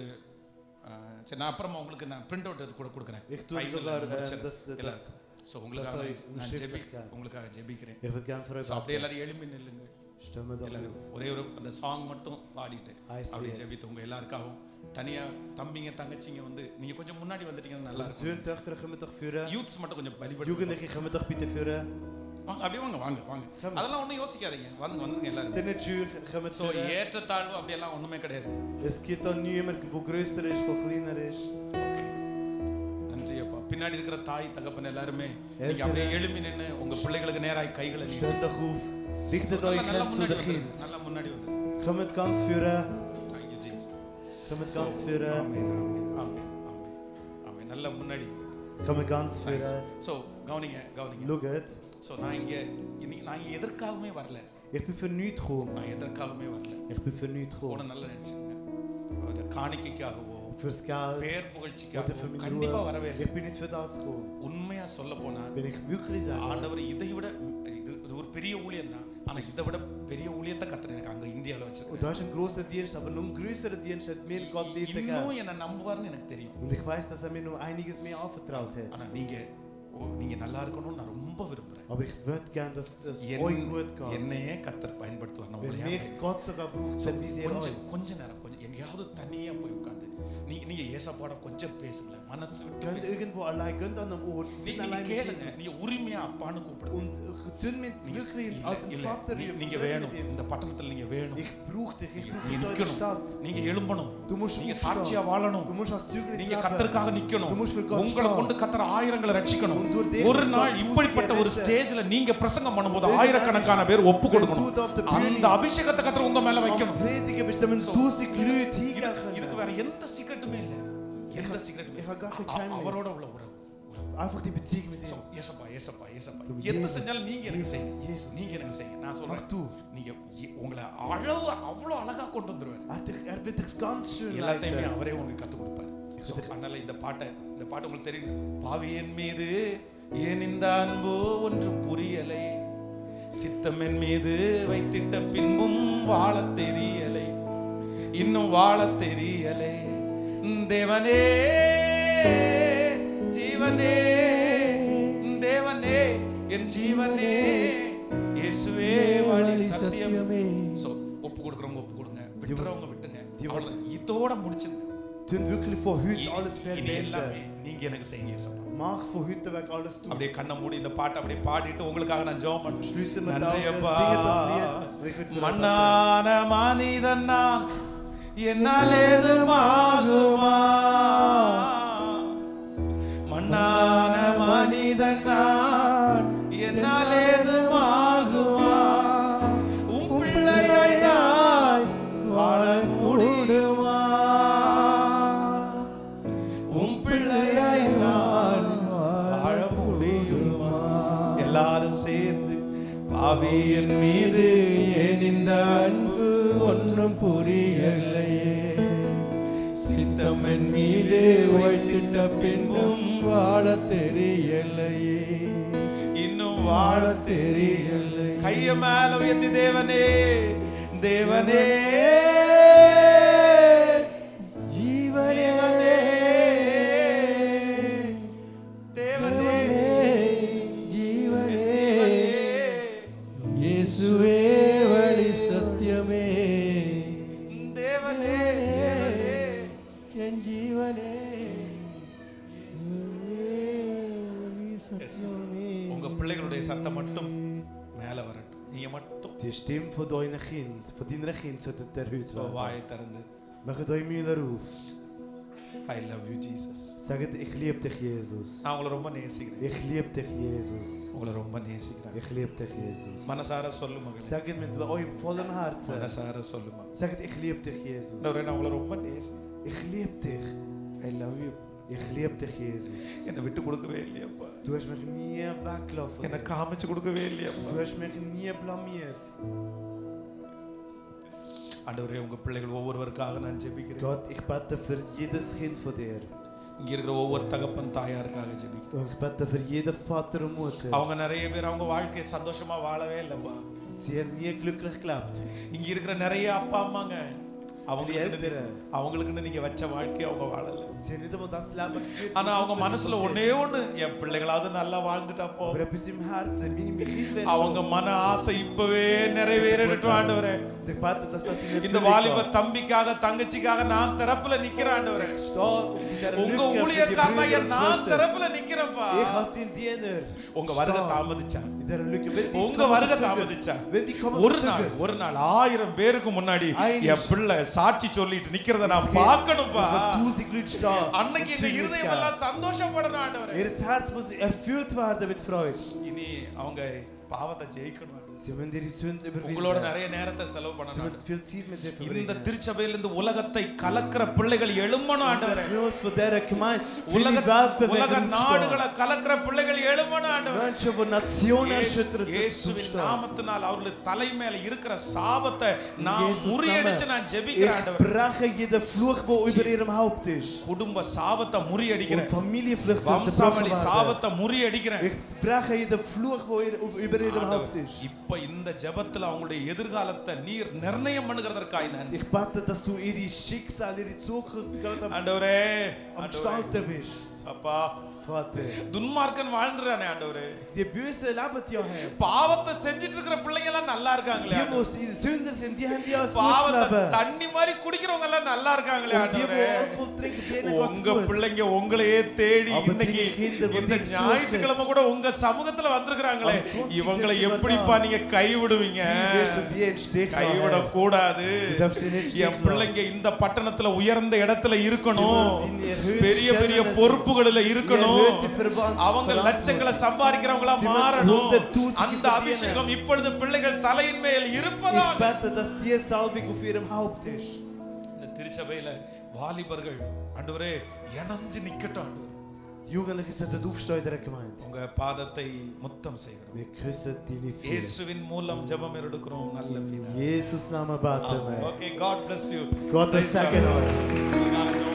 அஹ், சரி நான் அப்புறமா உங்களுக்கு நான் பிரிண்ட் அவுட் எடுத்து கூட கொடுக்குறேன் Ich tue Bible sogar, நான் äh, முடிச்சிடுறேன். das- das- எல்லாருக்கும். So, உங்களுக்காக soll நான் ich நான் ஜெபி schriftlich உங்களுக்காக ஜெபிக்கிறேன் Ich würde gerne für euch so அப்படியே beten. எல்லாரும் எழுப்பி நில்லுங்க Stimmen wir doch எல்லாரும் auf. ஒரே ஒரு அந்த சாங் மட்டும் பாடிட்டு Eis அப்படியே Lied. ஜெபித்து உங்க எல்லாருக்காகவும் தனியா தம்பிங்க தங்கச்சிங்க வந்து நீங்க கொஞ்சம் முன்னாடி வந்துட்டீங்கன்னா நல்லா Söhne, இருக்கும் Töchter, kommen doch führen. Youths மட்டும் கொஞ்சம் பலிபடுத்து Jugendliche, kommen doch bitte führen. வாங்க அப்படியே வாங்க வாங்க வாங்க Come. அதெல்லாம் ஒன்றும் யோசிக்காதீங்க வந்து வந்துருங்க எல்லாரும் Sind nicht scheu, kommen so führen. ஏற்றத்தாழ்வு அப்படியெல்லாம் ஒண்ணுமே கிடையாது Es gibt auch niemanden, der größer ist, der kleiner ist. நன்றி அப்பா பின்னாடி இருக்கிற தாய் தகப்பன் எல்லாருமே நீங்க Eltern. அப்படியே எழும்பி நின்று உங்க பிள்ளைகளுக்கு நேராய் கைகளை நீட்டி. Steht doch auf. Richtet நல்லா euch நல்லா hin zu முன்னாடி den வந்து Kind. நல்லா முன்னாடி வந்து Kommt ganz führen. Thank you, Jesus. Kommt ganz führen. ஆமென், ஆமென், ஆமென், ஆமென். ஆமென். நல்லா முன்னாடி Kommt ganz führen. ஸோ கவனிங்க கவனிங்க Schaut, ஸோ நான் இங்க இன்னைக்கு நான் இங்க எதற்காகவுமே வரல ich bin für nichts gekommen. நான் எதற்காகவுமே வரல Ich bin für nichts போன gekommen. நல்லா நினைச்சுங்க ஒரு காணிக்கைக்காகவோ Fürs Geld பேர் oder für புகழ்ச்சிக்காகவோ meine கண்டிப்பா வரவே Ruhe. இல்லை Ich bin nicht für das gekommen. உண்மையா சொல்ல போனா Wenn ich wirklich sage, ஆண்டவர் இதை விட இது இது ஒரு பெரிய ஊழியம் தான் ஆனா இதை விட பெரிய ஊழியத்தை கத்துறேன் எனக்கு அங்க இந்தியாவில் und வச்சிருக்கேன் da ist ein großer Dienst, aber noch ein größerer Dienst hat mir Gott dort gegeben. இன்னும் என்ன நம்புவார்னு எனக்கு தெரியும் Und ich weiß, dass er mir noch einiges mehr anvertraut hat. ஆனா நீங்க ஓ, நீங்க நல்லா இருக்கணும்னு நான் ரொம்ப விரும்புறேன் Aber ich würde gern, dass es என்- euch gut geht. என்னையே கத்தர் பயன்படுத்துவார் நான் Wenn உங்களை mich ஏன் Gott sogar braucht, So, dann wie sehr euch. கொஞ்சம் கொஞ்ச நேரம் கொஞ்சம் எங்கேயாவது தனியா போய் உட்காந்து நீங்க நீங்க ஏசப்பாட கொஞ்சம் பேசுங்களேன் மனசு விட்டு Könnt பேசுங்க. irgendwo allein, könnt an einem Ort, நீ- sind நீங்க allein mit கேளுங்க Jesus. நீங்க உரிமையா அப்பான்னு கூப்பிடுங்க Und äh, tun mit நீங்க wirklich இல்ல, als ein இல்ல, Vater நீ- rufen, நீங்க reden வேணும் mit ihm. இந்த பட்டணத்துல நீங்க வேணும் Ich brauche dich, ich brauche நீ dich in நிக்கணும் Stadt. நீங்க எழும்பணும் Du musst நீங்க aufstehen. சாட்சியா வாழணும் Du musst als Zeugnis நீங்க leben. கத்தருக்காக நிக்கணும் Du musst für Gott உங்களை stehen. கொண்டு கத்தர் ஆயிரங்களை ரட்சிக்கணும் Und durch dich ஒரு muss நாள் Gott இப்படிப்பட்ட ஒரு Fuß ஸ்டேஜ்ல நீங்க பிரசங்கம் பண்ணும்போது Wenn du ஆயிரக்கணக்கான பேர் ஒப்பு Wenn கொடுக்கணும் du da auf der Bühne அந்த அபிஷேகத்தை கத்தர் உங்க மேல am வைக்கணும் Predigen bist, dann müssen tausend Leute இதுக்கு hingehen இதுக்கு können. வேற எந்த சீக்கிரட்டுமே இல்ல எந்த cigarette ich habe gar kein Geheimnis. அவரோட உள்ள உறவு உறவு. Einfach die Beziehung mit So, ihm. ஏசப்பா ஏசப்பா ஏசப்பா Du, எது Jesus, செஞ்சாலும் நீங்க எனக்கு Jesus, செய்யுங்க Jesus, நீங்க எனக்கு செய்யுங்க நான் Mach சொல்றேன் du. நீங்க எ- உங்களை அளவு அவ்வளவு அழகா கொண்டு வந்துருவாரு Er, hat dich, er wird dich ganz schön எல்லாத்தையுமே leiten. அவரே உங்களுக்கு கத்து கொடுப்பாரு So, அதனால இந்த பாட்டை இந்த பாட்டு உங்களுக்கு தெரியும் பாவியன் மீது ஏன் இந்த அன்பு ஒன்றும் புரியலை சித்தமென் மீது வைத்திட்ட பின்பும் வாழ தெரியலை இன்னும் வாழ தெரியலை தேவனே ஜீவனே தேவனே என் ஜீவனே இயேசுவே வழி சத்தியமே சோ ஒப்பு கொடுக்குறவங்க ஒப்பு கொடுங்க விட்டுறவங்க விட்டுங்க அவ்வளவுதான். இதோட முடிச்சுங்க Tun wirklich von heute alles இனி எல்லாமே verwenden. நீங்க எனக்கு செய்யுங்க இயேசப்பா Mach von heute weg alles du. அப்படியே கண்ணை மூடி இந்த பாட்டை அப்படியே பாடிட்டு உங்களுக்காக நான் ஜெபம் Schließe பண்றேன் mit நன்றி Augen, அப்பா singe das Lied. Und ich will für மண்ணான மனிதன் நான் என்னால் ஏதுமாகுமா மண்ணான மனிதன் நான் என்னால் ஏதுமாகுமா உம் பிள்ளையாய் வாழ முடியுமா உம் பிள்ளையாய் நான் வாழ முடியுமா எல்லாரும் சேர்ந்து பாவியன் மீது ஏன் இந்த அன்பு ஒன்றும் புரியலையே சித்தம் என் மீது வைத்திட்ட பின்பும் வாழ தெரியலையே இன்னும் வாழ தெரியலை கைய மேல உயர்த்தி தேவனே தேவனே ஜீவனே தேவனே ஜீவனே இயேசுவே வழி சத்தியமே தேவனே தேவனே என் ஜீவனே Yes. உங்க பிள்ளைகளுடைய சத்தம் மட்டும் மேல வரட்டும் நீங்க மட்டும் Die Stimme von deinen Kind, von deiner Kind sollte der heute so werden. வாயை திறந்து Macht euch Müller auf. I love you Jesus Sagt, ich liebe dich, Jesus. நான் உங்களை ரொம்ப நேசிக்கிறேன் Ich liebe dich, Jesus. உங்களை ரொம்ப நேசிக்கிறேன் Ich liebe dich, Jesus. மனசார சொல்லு மகளே Sagt mit eurem vollen Herzen. மனசார சொல்லு மகளே Sagt, ich liebe dich, Jesus. ஆண்டவரே, நான் உங்களை ரொம்ப நேசிக்கிறேன் Ich liebe dich. I love you Ich liebe dich, Jesus. என்னை விட்டு கொடுக்கவே இல்லையப்பா Du hast mich nie weggelaufen. என்னை காமிச்சு கொடுக்கவே இல்லையப்பா Du hast mich nie blamiert. ஆண்டவரே உங்க பிள்ளைகள் ஒவ்வொருவருக்காக நான் ஜெபிக்கிறேன் Gott, ich bete für jedes Kind von dir. இங்க இருக்கிற ஒவ்வொரு தகப்பன் தாயாருக்காக ஜெபிக்கிறேன் Und ich bete für jeden Vater und Mutter. அவங்க நிறைய பேர் அவங்க வாழ்க்கையை சந்தோஷமா வாழவே இல்லப்பா Sie haben nie glücklich gelebt. இங்க இருக்கிற நிறைய அப்பா அம்மாங்க அவங்களுக்கு Eltern. அவங்களுக்குன்னு நீங்க வச்ச வாழ்க்கையை அவங்க வாழல Sie haben nicht einmal das Leben geführt. ஆனா அவங்க was sie மனசுல wollen. ஒன்னே ஒண்ணு என் பிள்ளைகளாவது நல்லா வாழ்ந்துட்டா Aber போதும் etwas im Herzen, wie ich mich hinwende. அவங்க மன ஆசை இப்பவே நிறைவேறட்டும் ஆண்டவரே Ich bete, dass das in இந்த Erfüllung வாலிப geht. தம்பிக்காக தங்கச்சிக்காக நான் திறப்புல நிக்கிறேன் ஆண்டவரே Steh auf dieser உங்க Lücke für die ஊழியக்காரனா Brüder und நான் Schwestern. திறப்புல நிக்கிறேன்ப்பா Ich als dein Diener. உங்க வருகை Steh தாமதிச்சா in dieser Lücke. Wenn die உங்க kommen வருகை verzögert, தாமதிச்சா Wenn die kommen ஒரு நாள் verzögert. ஒரு நாள் ஆயிரம் பேருக்கு முன்னாடி Einig. என் பிள்ளை சாட்சி சொல்லிட்டு நிக்கிறத நான் Es பார்க்கணும்ப்பா wird tausend Leute stehen. அன்னைக்கு und எங்க Zeugnis இருதயம் geben. எல்லாம் சந்தோஷப்படணும் ஆண்டவரே Ihr Herz muss erfüllt werden mit Freude. இனி அவங்க பாவத்தை ஜெயிக்கணும் ஆண்டவரே. Sie wollen ihre Sünde உங்களோட überwinden. நிறைய நேரத்தை செலவு Sie பண்ணணும் wollen viel Zeit mit dir இந்த verbringen. திருச்சபையிலிருந்து உலகத்தை கலக்கிற பிள்ளைகள் எழும்பணும் ஆண்டவரே Das muss von dieser Gemeinde für உலக die Welt உலக bewegen aufstehen. நாடுகளை கலக்கிற பிள்ளைகள் எழும்பணும் ஆண்டவரே Menschen, die Nationen இயேசு- erschüttert sind, இயேசுவின் aufstehen. நாமத்தினால் அவர்களுடைய தலை மேல இருக்கிற சாபத்தை நான் Jesus முறியடிச்சு நான் ஜெபிக்கிறேன் Ich ஆண்டவரே breche jeden Fluch, der über ihrem Haupt ist. குடும்ப சாபத்தை Und முறியடிக்கிறேன் Familienfluch soll gebrochen வம்சாவளி werden. சாபத்தை முறியடிக்கிறேன் Ich breche jeden Fluch, der ihr- über ihrem Haupt ஆண்டவர், ist. இப்ப இந்த ஜெபத்துல அவங்களுடைய எதிர்காலத்தை நீர் நிர்ணயம் பண்ணுகிறதற்காய் நன்றி Ich bete, dass du ihre Schicksal, ihre Zukunft gerade am, ஆண்டவரே am ஆண்டவரே, Gestalten bist. அப்பா Vater. துன்மார்க்கன் வாழ்ந்துறானே ஆண்டவரே Die Böse leben ja her. பாவத்தை செஞ்சிட்டு இருக்கிற பிள்ளைங்க எல்லாம் நல்லா இருக்காங்களே Die, ஆண்டவரே. die Sünder sind, die haben ja ein gutes பாவத்தை Leben. தண்ணி மாதிரி குடிக்கிறவங்க எல்லாம் நல்லா இருக்காங்களே Und die, die ஆண்டவரே Alkohol trinken, denen geht's உங்க gut. பிள்ளைங்க உங்களையே தேடி Aber இன்னைக்கு die Kinder, die இந்த dich ஞாயிற்றுக்கிழமை கூட உங்க சமூகத்துல வந்திருக்கிறாங்களே Am Sonntag இவங்களை sind sie எப்படிப்பா da. நீங்க கைவிடுவீங்க Wie wirst du die in den Stich கைவிட lassen? கூடாது Du darfst sie nicht என் stehen பிள்ளைங்க இந்த பட்டணத்துல உயர்ந்த இடத்துல இருக்கணும் Sie wollen in erhöhten பெரிய பெரிய Stellen பொறுப்புகளில் in இருக்கணும் erhöhte Verband- அவங்க Verantwortung. லட்சங்களை சம்பாதிக்கிறவங்களா Sie wollen மாறணும் hunderttausende அந்த verdienen. அபிஷேகம் இப்பொழுது பிள்ளைகள் தலையின் மேல் Ich இருப்பதாக bete, dass die Salbung auf ihrem Haupt ist. இந்த திருச்சபையில வாலிபர்கள் ஆண்டவரே இணைஞ்சு நிக்கட்டும் ஆண்டவரே Jugendliche sollten aufstehen in dieser Gemeinde. உங்க பாதத்தை முத்தம் செய்கிறோம் Wir küssen deine Füße. இயேசுவின் மூலம் ஜெபம் எடுக்கிறோம் நல்ல பிதா Jesus Namen beten wir. Okay God bless you Gottes Segen euch. உங்களுக்காக ஜெபம்